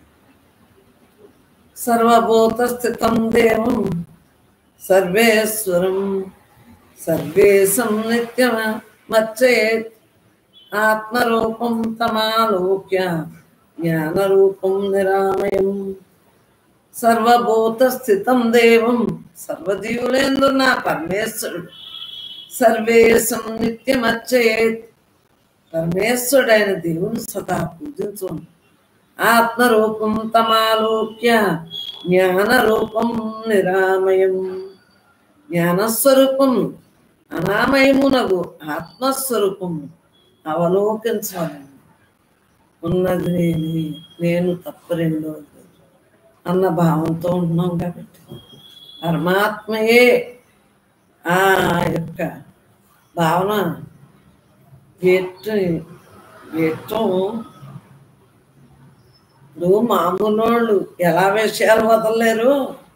సర్వభూత స్థితం దేవం సర్వేశ్వరం సర్వేశం నిత్యమచ్చేత్ ఆత్మరూపం తమాలోక్య జ్ఞానరూపం నిరామయం సర్వభూత స్థితం దేవం సర్వజీవులేందు నా పరమేశ్వరుడు సర్వేశం నిత్యమచ్చేత్ పరమేశ్వరుడైన దేవుని సదా పూజించు ఆత్మరూపం తమాలోక్య జ్ఞానరూపం నిరామయం జ్ఞానస్వరూపం అనామయమునగు ఆత్మస్వరూపం అవలోకించాలి ఉన్నది నేనే నేను తప్ప రెండోది అన్న భావంతో ఉన్నాం కాబట్టి పరమాత్మయే ఆ యొక్క భావన వ్యక్తి వ్యక్తం ఇప్పుడు మామూలు వాళ్ళు ఎలా విషయాలు వదలలేరు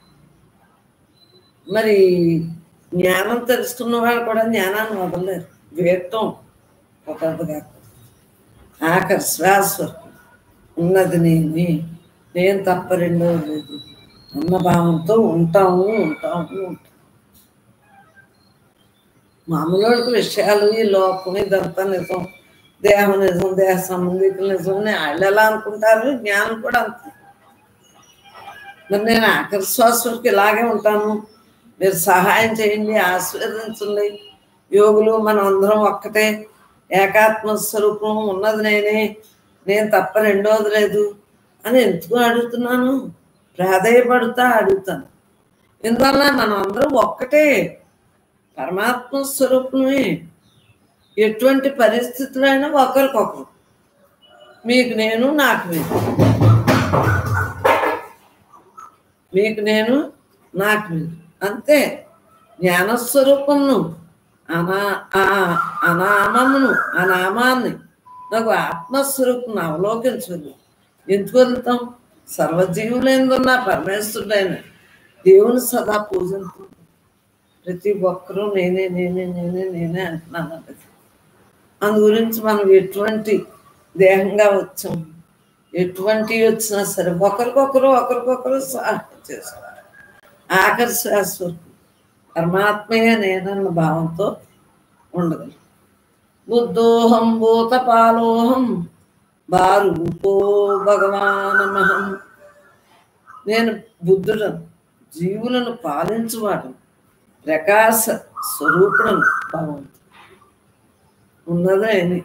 మరి జ్ఞానం తెలుసుకున్న వాళ్ళు కూడా జ్ఞానాన్ని వదలలేరు వ్యక్తం ఒకటి కాక ఆఖరి శ్వాస వరకు ఉన్నది నేనే నేను తప్ప రెండో లేదు అన్న భావంతో ఉంటాము ఉంటాము ఉంటాము మామూలు వాళ్ళకి విషయాలు ఈ లోకం ఇదంతా నిజం దేహం నిజం దేహ సంబంధికులు నిజం అని వాళ్ళు ఎలా అనుకుంటారు జ్ఞానం కూడా అంతే మరి నేను ఆఖరి శ్వాస వరకు ఇలాగే ఉంటాను మీరు సహాయం చేయండి ఆశీర్వదించండి యోగులు మనం అందరం ఒక్కటే ఏకాత్మ స్వరూపం ఉన్నది నేనే నేను తప్ప రెండోది లేదు అని ఎందుకు అడుగుతున్నాను ప్రాధేయపడుతా అడుగుతాను ఎందువల్ల మనం అందరం ఒక్కటే పరమాత్మ స్వరూపమే ఎటువంటి పరిస్థితులైనా ఒకరికొకరు మీకు నేను నాకు మీరు మీకు నేను నాకు మీరు అంతే జ్ఞానస్వరూపమును అనా ఆ అనామమును ఆ నామాన్ని నాకు ఆత్మస్వరూపం అవలోకించదు ఎందుకు వదులుతాం సర్వజీవులైందున్న పరమేశ్వరుడైన దేవుని సదా పూజించు ప్రతి ఒక్కరూ నేనే నేనే నేనే నేనే అంటున్నాను అది అందు గురించి మనం ఎటువంటి దేహంగా వచ్చాం ఎటువంటి వచ్చినా సరే ఒకరికొకరు ఒకరికొకరు సహాయం చేస్తారు ఆఖరి శాశ్వతం పరమాత్మయే నేనన్న భావంతో ఉండగలం బుద్ధోహం భూతపాలోహం బారూపో భగవానమహం నేను బుద్ధుడను జీవులను పాలించువాడు ప్రకాశ స్వరూపుడను భగవంతుడు ఉన్నదే అని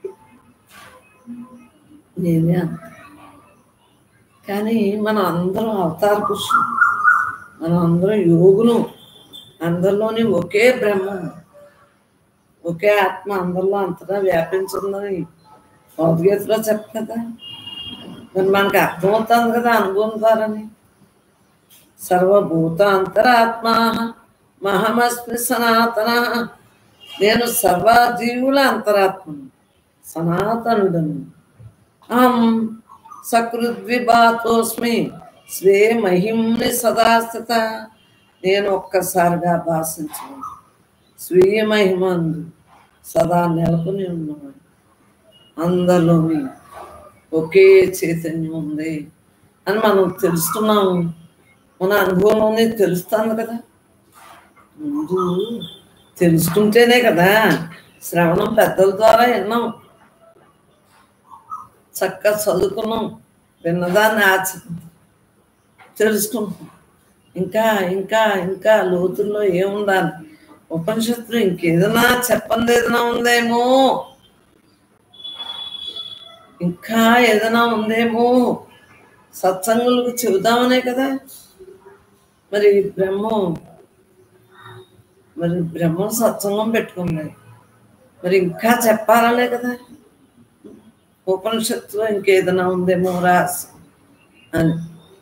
నేనే అంత కానీ మనం అందరం అవతార పురుషులు మనం అందరం యోగులు అందరిలోని ఒకే బ్రహ్మం ఒకే ఆత్మ అందరిలో అంతటా వ్యాపించిందని భగవద్గీతలో చెప్ప కదా మరి మనకు అర్థమవుతుంది కదా అనుభవం ద్వారాని సర్వభూత అంతరాత్మ మహమస్మి సనాతన నేను సర్వజీవుల అంతరాత్మను సనాతనుడను అహం సకృద్విభాతోస్మి స్వే మహిమ్ని సదాస్థిత నేను ఒక్కసారిగా భాషించను స్వీయ మహిమందు సదా నెలకొని ఉన్నవాడు అందరిలోని ఒకే చైతన్యం ఉంది అని మనం తెలుస్తున్నాము మన అనుభవంలోనే తెలుస్తుంది కదా ముందు తెలుసుకుంటేనే కదా శ్రవణం పెద్దల ద్వారా విన్నాం చక్కగా చదువుకున్నాం విన్నదాన్ని ఆచరణ తెలుసుకుంటాం ఇంకా ఇంకా ఇంకా లోతుల్లో ఏముండాలి ఉపనిషత్తులు ఇంకేదైనా చెప్పంది ఏదైనా ఉందేమో ఇంకా ఏదైనా ఉందేమో సత్సంగులకు చెబుదామనే కదా మరి బ్రహ్మం మరి బ్రహ్మం సత్సంగం పెట్టుకుంది మరి ఇంకా చెప్పాలనే కదా ఉపనిషత్తులో ఇంకేదైనా ఉందేమో రాసి అని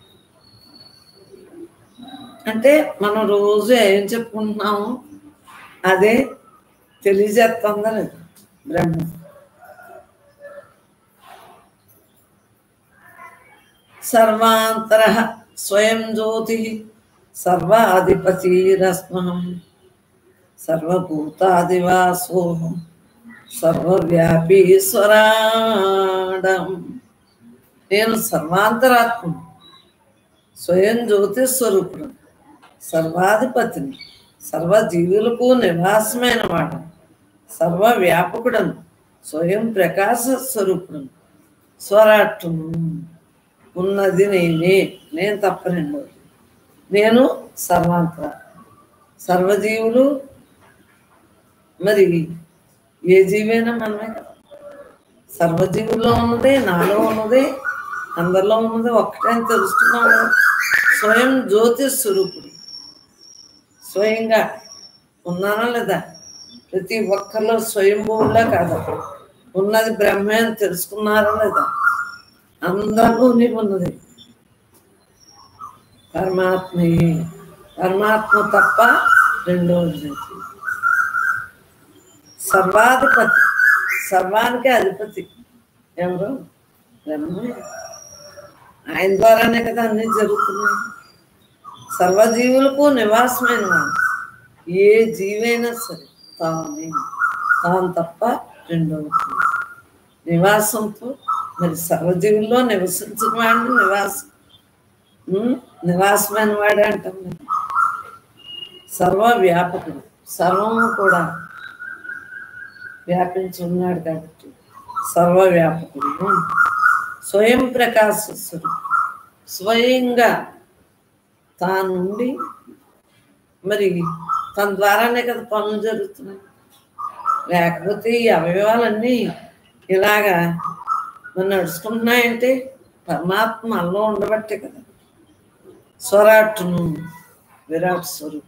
అంటే మనం రోజు ఏం చెప్పుకుంటున్నాము అదే తెలియజేస్తుందా లేదు బ్రహ్మం సర్వాంతర స్వయం జ్యోతి సర్వాధిపతిరస్మహం సర్వభూతాదివాసోహం సర్వవ్యాపీశ్వరాడం నేను సర్వాంతరాత్మ స్వయం జ్యోతి స్వరూపుడు సర్వాధిపతిని సర్వజీవులకు నివాసమైన వాడు సర్వవ్యాపకుడను స్వయం ప్రకాశ స్వరూపుడను స్వరాట్టును ఉన్నది నేనే నేను తప్పనండి నేను సర్వాంతర సర్వజీవులు మరి ఏ జీవైనా మనమే కదా సర్వజీవుల్లో ఉన్నదే నాలో ఉన్నదే అందరిలో ఉన్నది ఒక్కటే అని తెలుస్తున్నాము స్వయం జ్యోతి స్వరూపుడు స్వయంగా ఉన్నానా లేదా ప్రతి ఒక్కరిలో స్వయంభూవులా కాదా ఉన్నది బ్రహ్మే అని తెలుసుకున్నారా లేదా అందరిలోని ఉన్నది పరమాత్మయే పరమాత్మ తప్ప రెండవది లేదు సర్వాధిపతి సర్వానికి అధిపతి ఎవరు బ్రహ్మే ఆయన ద్వారానే కదా అన్ని జరుగుతున్నాయి సర్వజీవులకు నివాసమైన వాడు ఏ జీవైనా సరే తానే తాను తప్ప రెండవది నివాసంతో మరి సర్వజీవుల్లో నివసించిన వాడిని నివాసం ఉమ్, నివాసమైన వాడే అంటాం కదా సర్వ వ్యాపకుడు సర్వము కూడా వ్యాపించి ఉన్నాడు కాబట్టి సర్వ వ్యాపకుడు స్వయం ప్రకాశ స్వరూపుడు. స్వయంగా తానుండి మరి తన ద్వారానే కదా పనులు జరుగుతున్నాయి లేకపోతే ఈ అవయవాలన్నీ ఇలాగా మనం నడుచుకుంటున్నాయంటే పరమాత్మ మనలో ఉండబట్టే కదా స్వరాట్టును విరాట్ స్వరూపం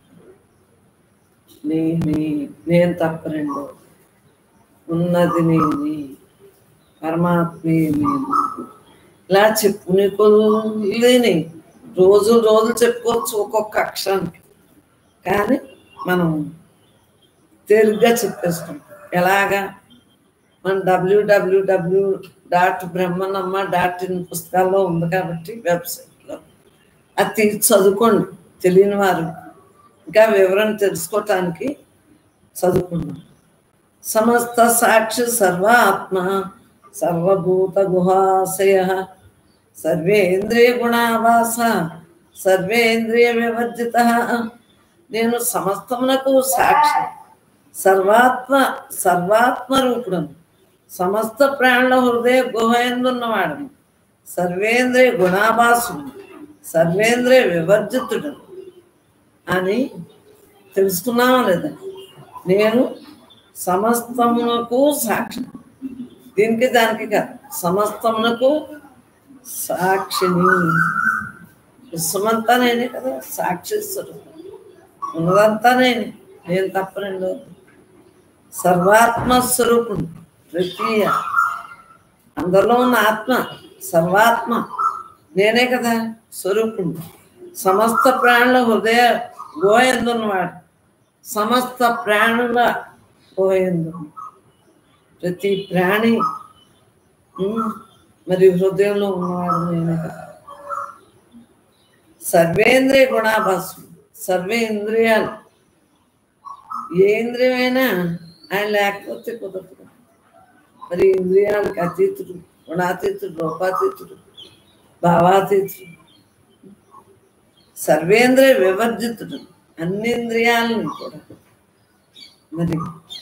నేనే నేను తప్ప రెండో ఉన్నది నేనే పరమాత్మే నేను ఇలా చెప్పుకునే కొద్దిని రోజు రోజులు చెప్పుకోవచ్చు ఒక్కొక్క అక్షరానికి కానీ మనం తేలిగ్గా చెప్పేస్తాం ఎలాగా మన డబ్ల్యూడబ్ల్యూడబ్ల్యూ డాట్ బ్రహ్మనమ్మ డాట్ ఇన్ పుస్తకాల్లో ఉంది కాబట్టి వెబ్సైట్లో అది తీసి చదువుకోండి తెలియని వారు ఇంకా వివరణ తెలుసుకోవటానికి చదువుకున్నాం సమస్త సాక్షి సర్వ ఆత్మ సర్వభూత గుహాశయ సర్వేంద్రియ గుణావాస సర్వేంద్రియ వివర్జిత నేను సమస్తమునకు సాక్షి సర్వాత్మ సర్వాత్మ రూపుడను సమస్త ప్రాణుల హృదయ గుహయందున్నవాడను సర్వేంద్రియ గుణాభాసుడు సర్వేంద్రియ వివర్జితుడను అని తెలుసుకున్నావా లేదా నేను సమస్తమునకు సాక్షి దీనికి దానికి కాదు సమస్తమునకు సాక్షిని విశ్వమంతా నేనే కదా సాక్షి స్వరూపం ఉన్నదంతా నేనే నేను తప్పనండి సర్వాత్మ స్వరూపుడు ప్రతి అందరిలో ఉన్న ఆత్మ సర్వాత్మ నేనే కదా స్వరూపుడు సమస్త ప్రాణుల హృదయ గోయందున్నవాడు సమస్త ప్రాణుల గోయందు ప్రతి ప్రాణి ఉమ్, మరి హృదయంలో ఉన్నవాడు నేనే కదా సర్వేంద్రియ గుణాభాసం సర్వే ఇంద్రియాలు ఏ ఇంద్రియమైనా ఆయన లేకపోతే కుదరదు కదా. మరి ఇంద్రియాలకు అతీతుడు గుణాతీతుడు రూపాతీతుడు భావాతీతుడు సర్వేంద్రియ వివర్జితుడు అన్ని ఇంద్రియాలను కూడా మరి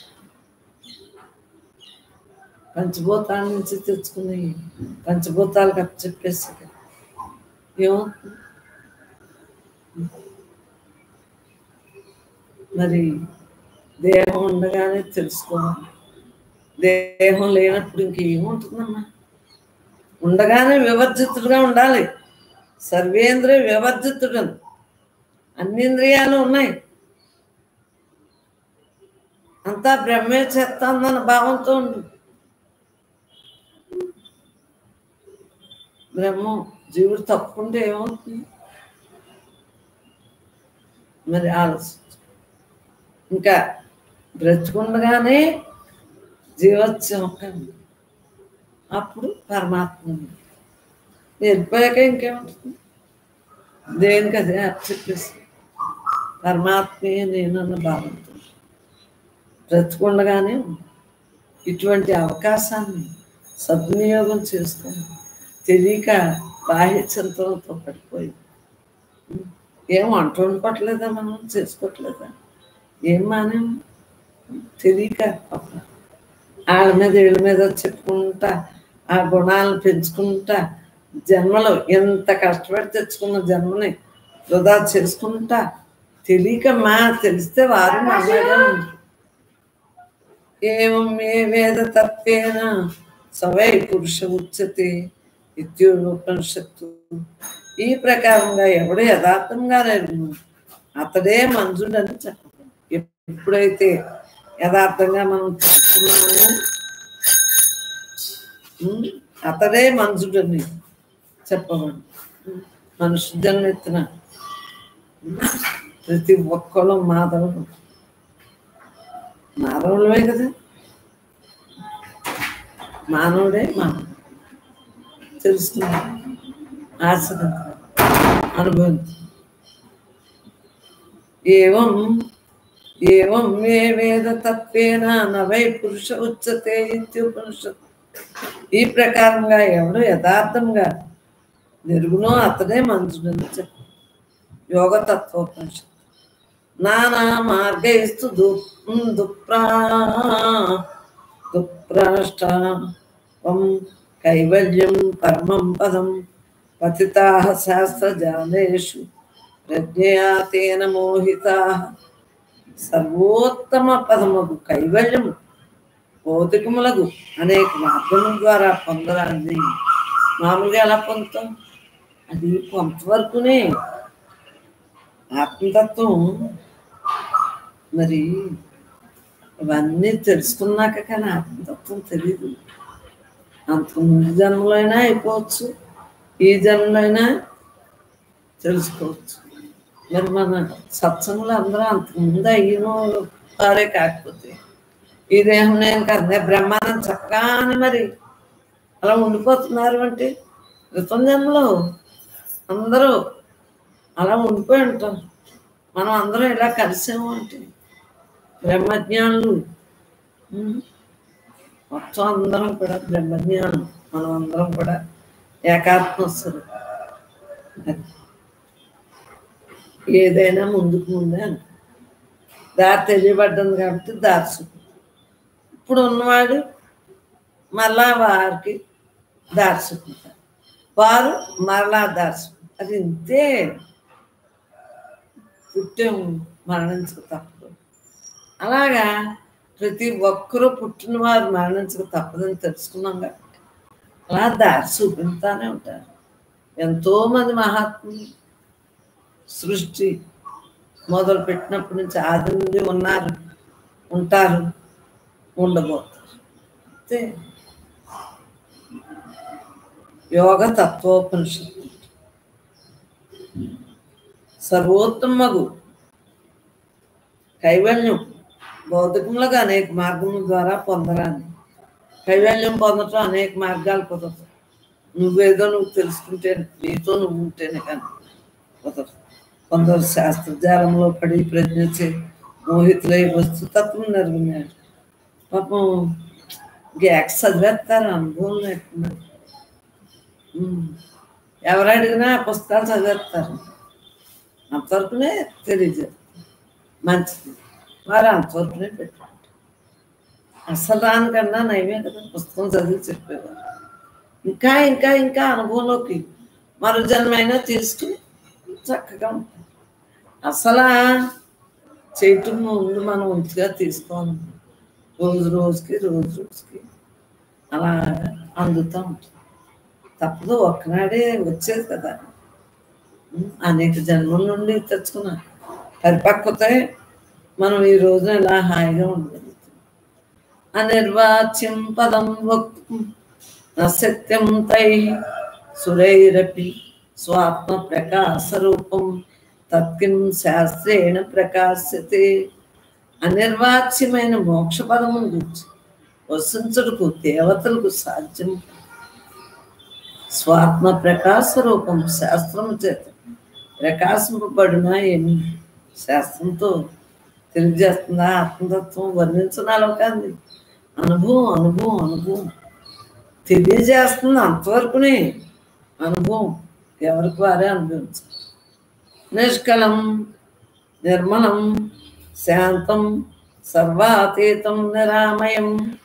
పంచభూతాల నుంచి తెచ్చుకుని పంచభూతాలకు అప్పు చెప్పేసి ఏమవుతుంది మరి దేహం ఉండగానే తెలుసుకోవాలి దేహం లేనప్పుడు ఇంకేముంటుందమ్మా ఉండగానే వివర్జితుడుగా ఉండాలి సర్వేంద్రియ వివర్జితుడు అన్ని ఇంద్రియాలు ఉన్నాయి అంతా బ్రహ్మే చేస్తాందన్న భావంతో ఉండు బ్రహ్మం జీవుడు తప్పుకుంటే ఏమవుతుంది మరి ఆలోచించు ఇంకా బ్రతుకుండగానే జీవోత్సవం ఒక్క- అప్పుడు పరమాత్మ ఉంది. వెళ్ళిపోయాక ఇంకేముంటుంది దేనికి అదే చెప్పేసి పరమాత్మే నేనన్న భావంతో బ్రతుకుండగానే ఉంది. ఇటువంటి అవకాశాన్ని సద్వినియోగం చేసుకొని తెలియక బాహ్య చింతనతో పడిపోయి ఏం వంట వండుకోవట్లేదా మనం చేసుకోవట్లేదా ఏం మానేం తెలియక పాపం. వాళ్ళ మీద వీళ్ళ మీద చెప్పుకుంటా ఆ గుణాలను పెంచుకుంటా జన్మలో ఎంత కష్టపడి తెచ్చుకున్న జన్మని వృధా చేసుకుంటా తెలియక మా తెలిస్తే వారు మాట్లాడే ఏం మే వేద తప్పేన సవై పురుష ఉచ్యతే ఇత్యుపనిషత్తు ఈ ప్రకారంగా ఎవడు యథార్థంగా నెరుగును అతడే మంజుడని చెప్పదు ఎప్పుడైతే యథార్థంగా మనం తెలుసుకున్నామో ఉమ్, అతడే మంజుడని చెప్పమని మనుషు జన్మెత్తిన ప్రతి ఒక్కళ్ళు మాధవులు మానవులమే కదా మానవుడే మానవుడు తెలుసుకున్నాం ఆశ్రదించాలి అనుభవించాలి ఏవం ఏవం మే వేద తత్వేన నవై పురుష ఉచ్యతే ఇత్యుపనిషత్ ఈ ప్రకారంగా ఎవడు యథార్థంగా నెరుగునో అతనే మంచుడని చెప్పు యోగ తత్వోపనిషత్ నానా మార్గైస్తు దు దుప్రా దుప్రాష్టం కైవల్యం పరమం పదం పతితా శాస్త్రజాలేషు ప్రజ్ఞయా తేన మోహితా సర్వోత్తమ పదమగు కైవల్యం భౌతికములకు అనేక మార్గముల ద్వారా పొందరాన్ని మామూలుగా ఎలా పొందుతాం అది కొంతవరకునే ఆత్మతత్వం మరి ఇవన్నీ తెలుసుకున్నాక కానీ ఆత్మతత్వం తెలియదు అంత ముందు జన్మలో అయినా అయిపోవచ్చు ఈ జన్మలో అయినా తెలుసుకోవచ్చు మరి మన సత్సంగులు అందరూ అంతకుముందు అయిన వారే కాకపోతే ఈ దేహం నేను కదా బ్రహ్మాండం చక్కగానే మరి అలా ఉండిపోతున్నారు అంటే క్రితం జన్మలో అందరూ అలా ఉండిపోయి ఉంటాం మనం అందరం ఇలా కలిసాము అంటే బ్రహ్మజ్ఞానులు ఉమ్, మొత్తం అందరం కూడా బ్రహ్మజ్ఞానం మనం అందరం కూడా ఏకాత్మస్తులు అది. ఏదైనా ముందుకు ముందే అనుకో దారి తెలియబడ్డంది కాబట్టి దారి చూపు ఇప్పుడు ఉన్నవాడు మళ్ళా వారికి దారి చూపుతారు వారు మరలా దారి చూపుతారు అది ఇంతే పుట్టాం మరణించక తప్పదు అలాగా ప్రతి ఒక్కరూ పుట్టినవారు మరణించక తప్పదని తెలుసుకున్నాం కాబట్టి అలా దారి చూపిస్తానే ఉంటారు ఎంతో మంది మహాత్ములు సృష్టి మొదలు పెట్టినప్పటి నుంచి ఆది నుండి ఉన్నారు ఉంటారు ఉండబోతారు అంతే యోగ తత్వోపనిషత్తు సర్వోత్తమగు కైవల్యం భౌతికములుగా అనేక మార్గముల ద్వారా పొందరాని కైవల్యం పొందటం అనేక మార్గాలు కుదరదు నువ్వేదో నువ్వు తెలుసుకుంటే నీతో నువ్వు ఉంటేనే కానీ కుదరదు కొందరు శాస్త్రజాలంలో పడి ప్రజ్ఞచే మోహితులై వస్తు తత్వం నెరుగున్నాడు పాపం గ్యాక్స్ చదివేస్తారు అనుభవం లేకుండా ఉమ్. ఎవరు అడిగినా ఆ పుస్తకాలు చదివేస్తారు అంతవరకునే తెలియజేస్తారు మంచిది వారు అంతవరకునే పెట్టారు అసలు దానికన్నా నయమే కదా పుస్తకం చదివి చెప్పేవారు ఇంకా ఇంకా ఇంకా అనుభవంలోకి మరో జన్మైనా తీసుకుని చక్కగా ఉంటాం అసలు చేయటం ముందు మనం ఉంచుగా తీసుకోవాలి రోజు రోజుకి రోజు రోజుకి అలా అందుతూ ఉంటుంది తప్పదు ఒక్కనాడే వచ్చేది కదా ఉం, అనేక జన్మల నుండి తెచ్చుకున్నా పరిపక్వత మనం ఈ రోజున ఇలా హాయిగా ఉండగలుగుతాం అనిర్వాచ్యం పదం వక్తుం నసత్యం తై సురైరపి స్వాత్మ ప్రకాశ రూపం తత్కిం శాస్త్రేణ ప్రకాశతే అనిర్వాచ్యమైన మోక్ష పదమును గురించి వసించుటకు దేవతలకు సాధ్యం స్వాత్మ ప్రకాశ రూపం శాస్త్రము చేత ప్రకాశింపబడిన ఏమి శాస్త్రంతో తెలియజేస్తుందా ఆత్మతత్వం వర్ణించనాలో కాదు అనుభవం అనుభవం అనుభవం తెలియజేస్తుంది అంతవరకునే అనుభవం ఎవరికి వారే అనుభవించాలి నిష్కలం నిర్మలం శాంతం సర్వాతీతం నిరామయం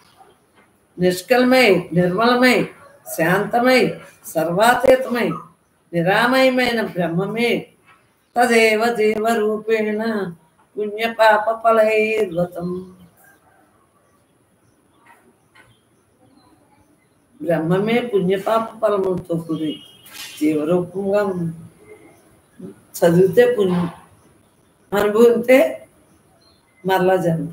నిష్కలమై నిర్మలమై శాంతమై సర్వాతీతమై నిరామయమైన బ్రహ్మమే తదేవ జీవరూపేణ పుణ్యపాప ఫలైర్వతం బ్రహ్మమే పుణ్యపాప ఫలములతో కూడి జీవరూపంగా ఉంది చదివితే పుణ్యం అనుభవితే మరలా జన్మ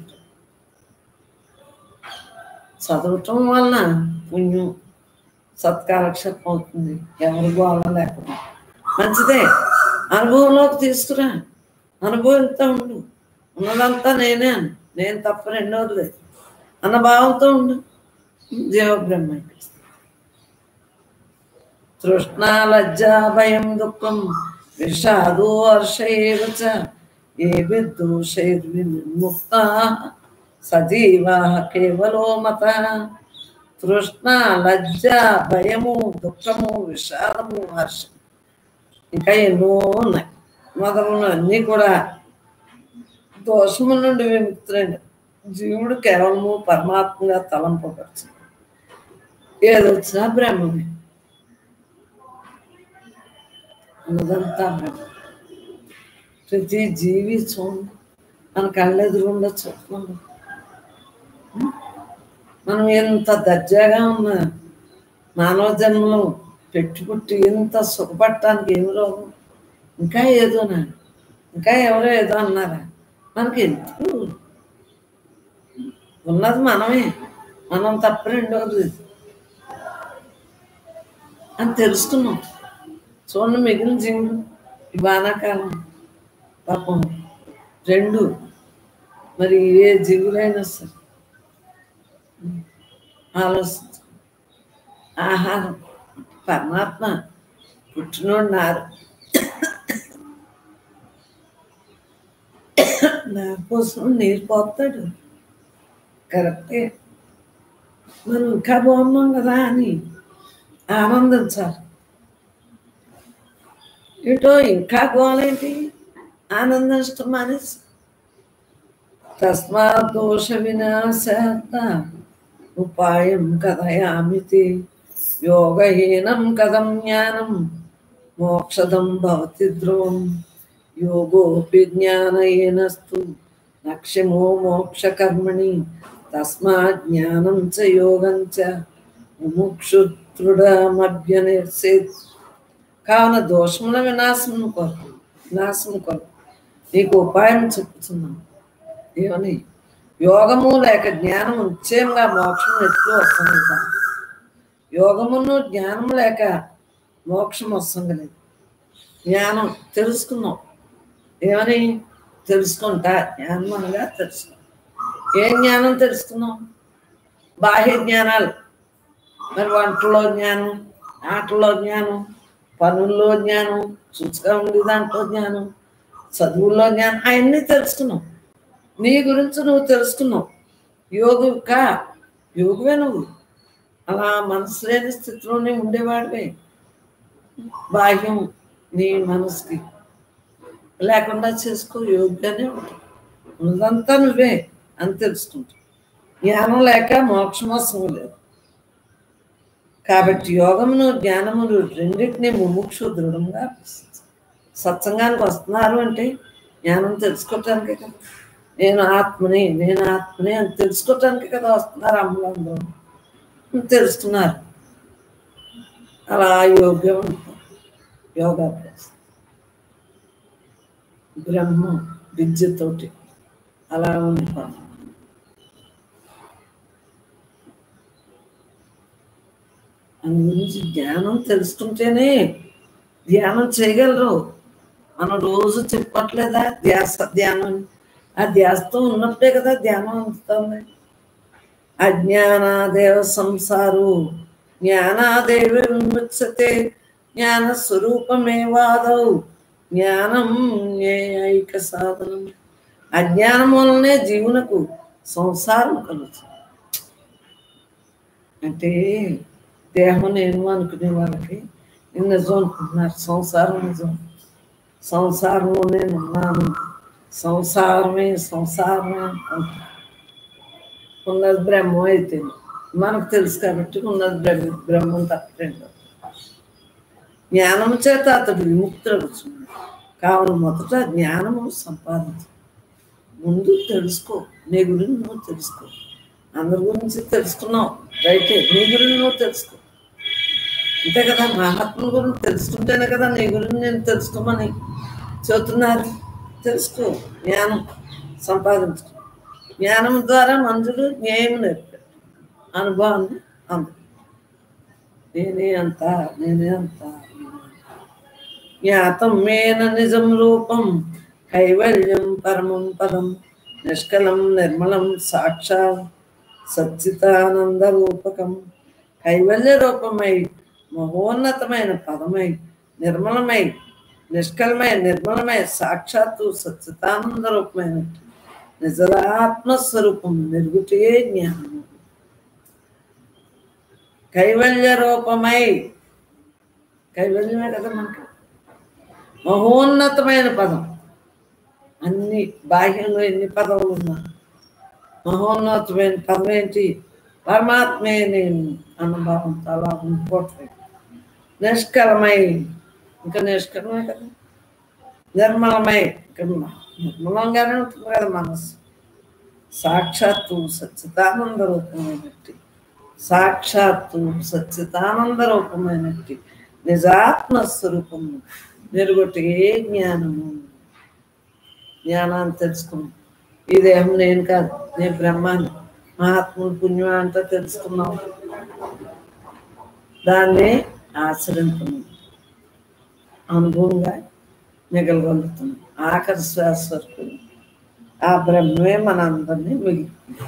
చదవటం వలన పుణ్యం సత్కాలక్షేపం అవుతుంది ఎవరి గోళ లేకుండా మంచిదే అనుభవంలోకి తీసుకురా అనుభవిస్తూ ఉండు ఉన్నదంతా నేనే అను నేను తప్ప రెండోది లేదు అన్న భావంతో ఉండు జీవబ్రహ్మ తృష్ణ లజ్జా భయం దుఃఖం విషాదో హర్షైవ చ ఏ విద్దోషైర్విముక్త సజీవా కేవలో మత తృష్ణ లజ్జ భయము దుఃఖము విషాదము హర్షం ఇంకా ఎన్నో ఉన్నాయి మొదలు అన్నీ కూడా దోషము నుండి విముక్తులైన జీవుడు కేవలము పరమాత్మగా తలంపవచ్చు ఏదొచ్చినా బ్రహ్మమే ఉన్నదంతా బ్రహ్మ ప్రతి జీవి చూడండి మన కళ్ళెదురుగుండా చూడండి మనం ఎంత దర్జాగా ఉన్న మానవ జన్మలో పెట్టుబుట్టి ఇంత సుఖపడటానికి ఏమి రోగం ఇంకా ఏదోనా ఇంకా ఎవరో ఏదో అన్నారా మనకి ఎందుకు ఉన్నది మనమే మనం తప్ప రెండోది లేదు. అని తెలుసుకున్నాం చూడండి మిగిలిన జీవులు ఈ వానాకాలం పాపం రెండు మరి ఏ జీవులైనా సరే ఆలోచించు ఆహారం పరమాత్మ పుట్టినోడు నారు నారు కోసం నీరు పోతాడు కరెక్టే మనం ఇంకా బాగున్నాం కదా అని ఆనందించాలి ఏటో ఇంకా గోలేంటి ఆనందించడం మానేసి తస్మాత్ దోష వినాశార్థ ఉపాయం కథయామితి యోగహీనం కథం జ్ఞానం మోక్షదం భవతి ధ్రువం యోగోపి జ్ఞానయేనస్తు లక్ష్యమో మోక్షకర్మణి తస్మాత్ జ్ఞానం చ యోగం చ ముముక్షుదృఢమభ్యనిర్సేత్ కావున దోషముల వినాశము కొరకు వినాశము కొరకు నీకు ఉపాయం చెప్తున్నాను ఏమని యోగము లేక జ్ఞానము నిశ్చయంగా మోక్షం ఎట్లు వస్తుంది కాదు. యోగమును జ్ఞానం లేక మోక్షం వస్తుంది లేదు జ్ఞానం తెలుసుకున్నాం ఏమని తెలుసుకుంటా జ్ఞానం అనగా తెలుసుకున్నాం ఏ జ్ఞానం తెలుసుకున్నాం బాహ్య జ్ఞానాలు మరి వంటలో జ్ఞానం ఆటల్లో జ్ఞానం పనుల్లో జ్ఞానం చూసుగా ఉండే దాంట్లో జ్ఞానం చదువుల్లో జ్ఞానం అవన్నీ తెలుసుకున్నావు నీ గురించి నువ్వు తెలుసుకున్నావు యోగుకా యోగువే నువ్వు అలా మనసు లేని స్థితిలోనే ఉండేవాడివే బాహ్యం నీ మనసుకి లేకుండా చేసుకో యోగ్యనే ఉంటావు ఉన్నదంతా నువ్వే అని తెలుసుకుంటావు జ్ఞానం లేక మోక్షమోసం లేదు కాబట్టి యోగమును జ్ఞానమును రెండింటినీ ముముక్షు దృఢంగా అభ్యసించాలి. సత్సంగానికి వస్తున్నారు అంటే జ్ఞానం తెలుసుకోవటానికే కదా నేను ఆత్మని నేను ఆత్మని అని తెలుసుకోవటానికి కదా వస్తున్నారు అమ్మలందరూ తెలుసుకున్నారు అలా యోగ్యం ఉంటాం యోగాభ్యాసం బ్రహ్మ విద్యతోటి అలా ఉండిపోతాం దాని గురించి ధ్యానం తెలుసుకుంటేనే ధ్యానం చేయగలరు మనం రోజు చెప్పట్లేదా ధ్యాస ధ్యానం అని. ఆ ధ్యాసతో ఉన్నప్పుడే కదా ధ్యానం అందుతుంది అజ్ఞానాదేవ సంసారు జ్ఞానాదేవ విముచ్యతే జ్ఞాన స్వరూపమేవాదౌ జ్ఞానం న్యాయిక సాధనం అజ్ఞానం వలనే జీవునకు సంసారం కలుగుతుంది అంటే దేహం నేను అనుకునే వాళ్ళకి నేను నిజం అనుకుంటున్నారు సంసారం నిజం సంసారంలో నేను ఉన్నాను సంసారమే సంసారమే అనుకుంటున్నాను ఉన్నది బ్రహ్మం అయితే మనకు తెలుసు కాబట్టి ఉన్నది బ్రహ్మ బ్రహ్మం తప్పలేదు జ్ఞానం చేత అతడు విముక్తుడు కావున మొదట జ్ఞానము సంపాదించు ముందు తెలుసుకో నీ గురించి నువ్వు తెలుసుకో అందరి గురించి తెలుసుకున్నావు రైతే నీ గురించి నువ్వు తెలుసుకో అంతే కదా మహాత్ముల గురించి తెలుసుకుంటేనే కదా నీ గురించి నేను తెలుసుకోమని చెబుతున్నారు తెలుసుకో జ్ఞానం సంపాదించుకో జ్ఞానం ద్వారా మంజులు జ్ఞేయం నేర్పారు అనుభవాన్ని అంద నేనే అంత నేనే అంత జ్ఞాతం మేన నిజం రూపం కైవల్యం పరమం పదం నిష్కలం నిర్మలం సాక్షా సచ్చితానంద రూపకం కైవల్య రూపమై మహోన్నతమైన పదమై నిర్మలమై నిష్కలమై నిర్మలమై సాక్షాత్తు సచ్చితానంద రూపమైన నిజాత్మస్వరూపం మెరుగుటే జ్ఞానము కైవల్య రూపమై కైవల్యమే కదా మనకి మహోన్నతమైన పదం అన్ని బాహ్యంలో ఎన్ని పదవులు ఉన్నా మహోన్నతమైన పదం ఏంటి పరమాత్మే నేను అనుభవంతో అలా ఉండిపోవట్లేదు నిష్కలమై ఇంకా నిష్కలమే కదా నిర్మలమై ఇక్కడ నిర్మలంగానే ఉంటుంది కదా మనసు సాక్షాత్తు సచ్చిదానంద రూపమైనట్టి సాక్షాత్తు సచ్చిదానంద రూపమైనట్టి నిజాత్మ స్వరూపము మెరుగొట్టే జ్ఞానము జ్ఞానాన్ని తెలుసుకున్నాం ఈ దేహం నేను కాదు నేను బ్రహ్మాన్ని మహాత్ముడు పుణ్యం అంతా తెలుసుకున్నాం దాన్ని ఆచరించుకున్నాం అనుభవంగా మిగలగలుగుతున్నాం ఆఖరి శ్వాస వరకు ఆ బ్రహ్మే మన అందరినీ మిగిలింది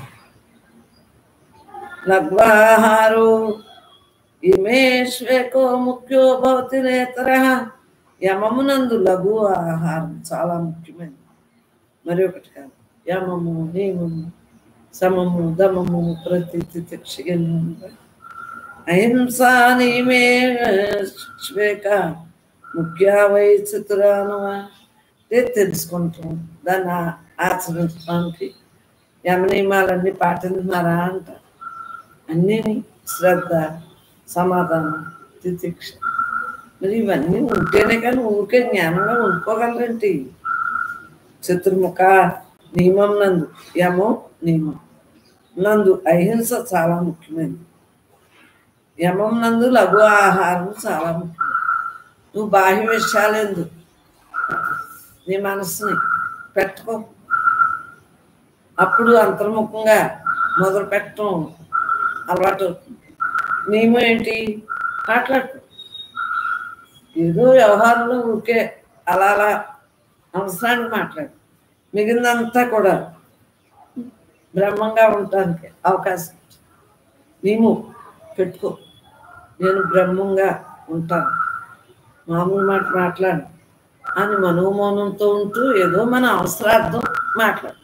లగ్వాహారో ఇమే శ్వేకో ముఖ్యో భవతి నేతర యమమునందు లఘు ఆహారం చాలా ముఖ్యమైనది మరి ఒకటి కాదు యమము నియమము సమము దమము ప్రతి తితిక్షిగను అహింస నియమే శ్వేక ముఖ్య వై చిత్రానవా అంటే తెలుసుకుంటాం దాన్ని ఆ- ఆచరించడానికి యమ నియమాలన్నీ పాటిస్తున్నారా అంట అన్నీ శ్రద్ధ సమాధానం తితిక్ష మరి ఇవన్నీ ఉంటేనే కానీ ఊరికే జ్ఞానంగా ఉండిపోగలరేంటి చతుర్ముఖ నియమం నందు యమం నియమం నందు అహింస చాలా ముఖ్యమైనది యమం నందు లఘు ఆహారం చాలా ముఖ్యం నువ్వు బాహ్య విషయాలేందు నీ మనసుని పెట్టుకో అప్పుడు అంతర్ముఖంగా మొదలు పెట్టడం అలవాటు అవుతుంది నియమం ఏంటి మాట్లాడుకో ఏదో వ్యవహారంలో ఊరికే అలా అలా అవసరానికి మాట్లాడు మిగిలినంతా కూడా బ్రహ్మంగా ఉండటానికి అవకాశం ఉంది. నీము పెట్టుకో నేను బ్రహ్మంగా ఉంటాను మామూలు మాట మాట్లాడు అని మనోమౌనంతో ఉంటూ ఏదో మన అవసరార్థం మాట్లాడు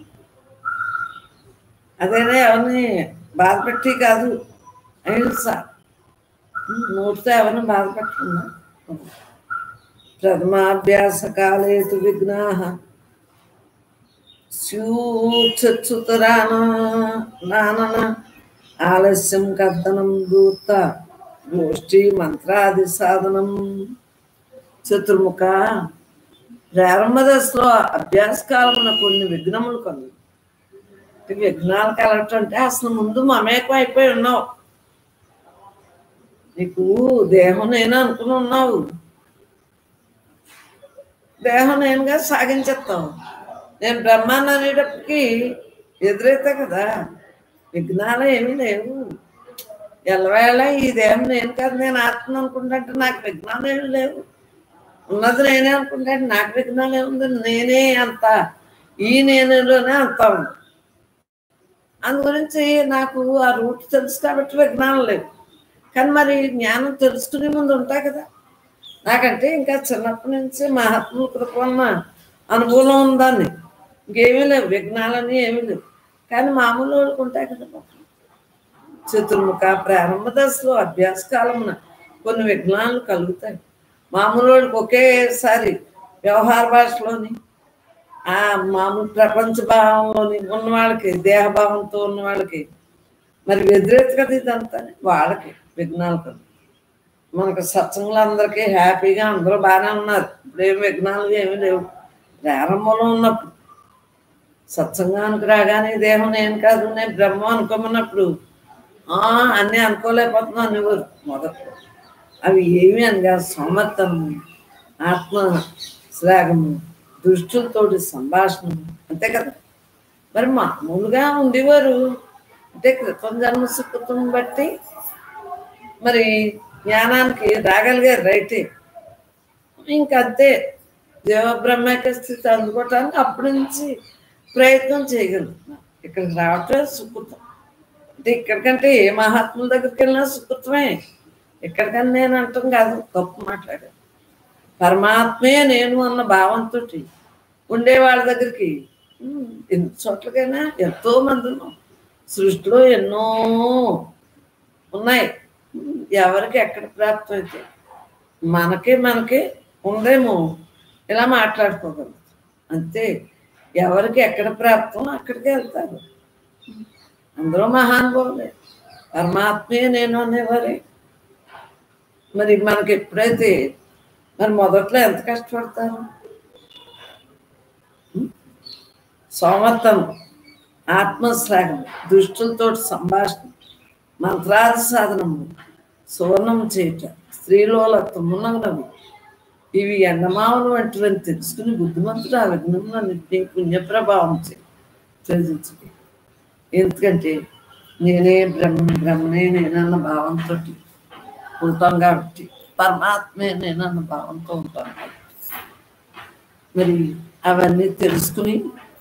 అదేనే ఎవరిని బాధపెట్టి కాదు అహింస నోటితో ఎవరిని బాధపెట్టకుండా ప్రథమాభ్యాస కాలే తు విఘ్నా నానన ఆలస్యం కర్దనం దూత గోష్ఠి మంత్రాది సాధనం చతుర్ముఖ ప్రారంభ దశలో అభ్యాస కాలమున కొన్ని విఘ్నములు కొన్ని ఈ విఘ్నాలు కలగటం అంటే అసలు ముందు మమేకం అయిపోయి ఉన్నావు నీకు దేహం నేను అనుకుని ఉన్నావు దేహం నేనుగా సాగించేస్తావు నేను బ్రహ్మాన్ని అనేటప్పటికి ఎదురైతే కదా విఘ్నాలు ఏమీ లేవు ఎల్లవేళ ఈ దేహం నేను కాదు నేను ఆత్మ అనుకుంటే నాకు విఘ్నాలు ఏమి లేవు ఉన్నది నేనే అనుకుంటే నాకు విఘ్నాలు ఏముంది నేనే అంత ఈ నేనులోనే అంత ఉంది అందు గురించి నాకు ఆ రూట్ తెలుసు కాబట్టి విజ్ఞానం లేవు కానీ మరి జ్ఞానం తెలుసుకునే ముందు ఉంటాయి కదా నాకంటే ఇంకా చిన్నప్పటి నుంచి మహాత్ముల కృప వలన అనుభవం ఉందాన్ని ఇంకేమీ లేవు విఘ్నాలని ఏమీ లేవు కానీ మామూలు వాళ్ళకి ఉంటాయి కదా పాపం. చతుర్ముఖ ప్రారంభ దశలో అభ్యాస కాలమున కొన్ని విఘ్నాలు కలుగుతాయి మామూలు వాళ్ళకి ఒకేసారి వ్యవహార భాషలోని ఆ మామూలు ప్రపంచ భావంలోని ఉన్న వాళ్ళకి దేహభావంతో ఉన్న వాళ్ళకి మరి వ్యతిరేక కదా ఇదంతా వాళ్ళకి విఘ్నాలు కదా మనకు సత్సంగులు అందరికీ హ్యాపీగా అందరూ బాగానే ఉన్నారు ఇప్పుడు ఏం విఘ్నాలు ఏమీ లేవు ప్రారంభంలో ఉన్నప్పుడు సత్సంగానికి రాగానే ఈ దేహం నేను కాదు నేను బ్రహ్మ అనుకోమన్నప్పుడు ఆ, అన్నీ అనుకోలేకపోతున్నాను అనేవారు మొదట్లో అవి ఏమి అనగా సమర్థము ఆత్మ శ్లాఘము దుష్టులతోటి సంభాషణ అంతే కదా మరి మామూలుగా ఉండేవారు అంటే క్రితం జన్మ సుకృతం బట్టి మరి జ్ఞానానికి రాగలిగారు రైటే ఇంకంతే దేవబ్రహ్మక స్థితి అందుకోవటానికి అప్పటి నుంచి ప్రయత్నం చేయగలుగుతున్నారు ఇక్కడికి రావటం సుకృతం అంటే ఇక్కడికంటే ఏ మహాత్ముల దగ్గరికి వెళ్ళినా సుకృతమే ఎక్కడికన్నా నేను అంటాం కాదు తప్పు మాట్లాడాను పరమాత్మే నేను అన్న భావంతో ఉండే వాళ్ళ దగ్గరికి ఉమ్, ఎన్ని చోట్లకైనా ఎంతో మంది ఉన్నాం సృష్టిలో ఎన్నో ఉన్నాయి ఉమ్, ఎవరికి ఎక్కడ ప్రాప్తం అయితే మనకి మనకి ఉందేమో ఇలా మాట్లాడుకోగలరు అంతే ఎవరికి ఎక్కడ ప్రాప్తం అక్కడికి వెళ్తారు అందరూ మహానుభావులే పరమాత్మే నేను అనేవారే మరి మనకి ఎప్పుడైతే మరి మొదట్లో ఎంత కష్టపడతారు సోమర్థం ఆత్మశ్లాఘం దుష్టులతో సంభాషణ మంత్రాది సాధనము సువర్ణం చేయట స్త్రీలోలత్వమున్నవి ఇవి ఎండమావులు వంటివని తెలుసుకుని బుద్ధిమంతుడు ఆ విఘ్నములన్నింటినీ పుణ్యప్రభావం చే త్యజించుకు ఎందుకంటే నేనే బ్రహ్మ బ్రహ్మనే నేనన్న భావంతో ఉంటాం కాబట్టి పరమాత్మే నేనన్న భావంతో ఉంటాను కాబట్టి మరి అవన్నీ తెలుసుకుని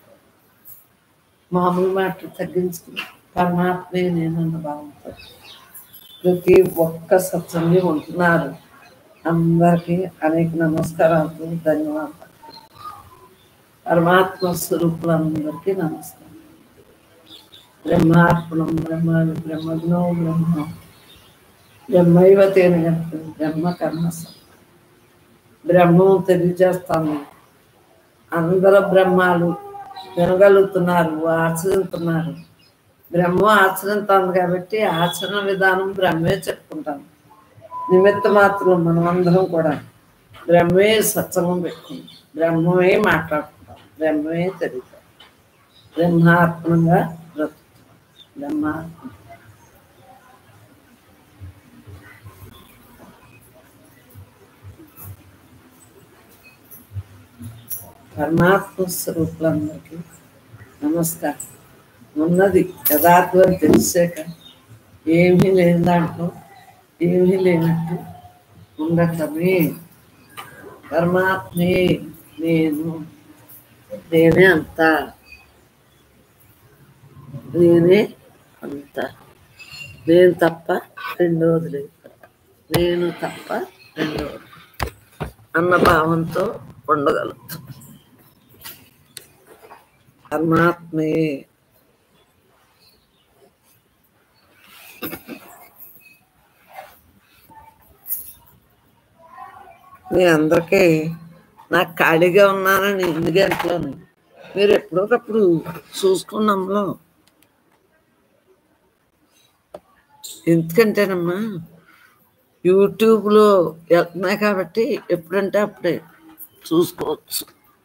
మామూలు మాటలు తగ్గించుకుని పరమాత్మే నేనన్న భావంతో ప్రతి ఒక్క సత్సంగి ఉంటున్నారు అందరికీ అనేక నమస్కారాలు ధన్యవాదాలు పరమాత్మ స్వరూపులందరికీ నమస్కారం బ్రహ్మార్పణం బ్రహ్మ బ్రహ్మజ్ఞో బ్రహ్మ బ్రహ్మైవ తేన గణపతి బ్రహ్మ కర్మ సం. బ్రహ్మం తెలియజేస్తాము అందరు బ్రహ్మాలు వినగలుగుతున్నారు ఆచరిస్తున్నారు బ్రహ్మ ఆచరిస్తుంది కాబట్టి ఆచరణ విధానం బ్రహ్మే చెప్పుకుంటాం నిమిత్త మాత్రం మనమందరం కూడా బ్రహ్మే సత్సంగం పెట్టుకుంటాం బ్రహ్మమే మాట్లాడుకుంటాం బ్రహ్మమే తెలుగుతాం బ్రహ్మాత్మగా బ్రతుకుతాం బ్రహ్మాత్మ పరమాత్మ స్వరూపులందరికీ నమస్కారం ఉన్నది యథార్థం తెలిసాక ఏమీ లేని దాంట్లో ఏమీ లేనట్టు ఉండటమే పరమాత్మే నేను నేనే అంత నేనే అంత నేను తప్ప రెండోది లేదు నేను తప్ప రెండోది అన్న భావంతో ఉండగలుగుతాం పరమాత్మే మీ అందరికీ నాకు ఖాళీగా ఉన్నానని ఎన్ని గంటలని మీరు ఎప్పుడోకప్పుడు చూసుకున్నాంలో ఎందుకంటేనమ్మా యూట్యూబ్లో వెళ్తున్నాయి కాబట్టి ఎప్పుడంటే అప్పుడే చూసుకోవచ్చు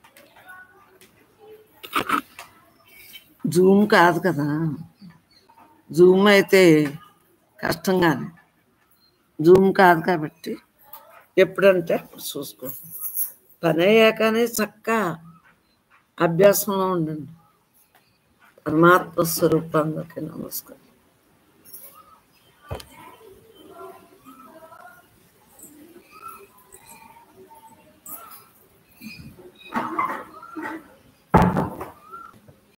జూమ్ కాదు కదా జూమ్ అయితే కష్టంగానే జూమ్ కాదు కాబట్టి ఎప్పుడంటే అప్పుడు చూసుకో పని అయ్యాకనే చక్క అభ్యాసంలో ఉండండి పరమాత్మ స్వరూపానికి నమస్కారం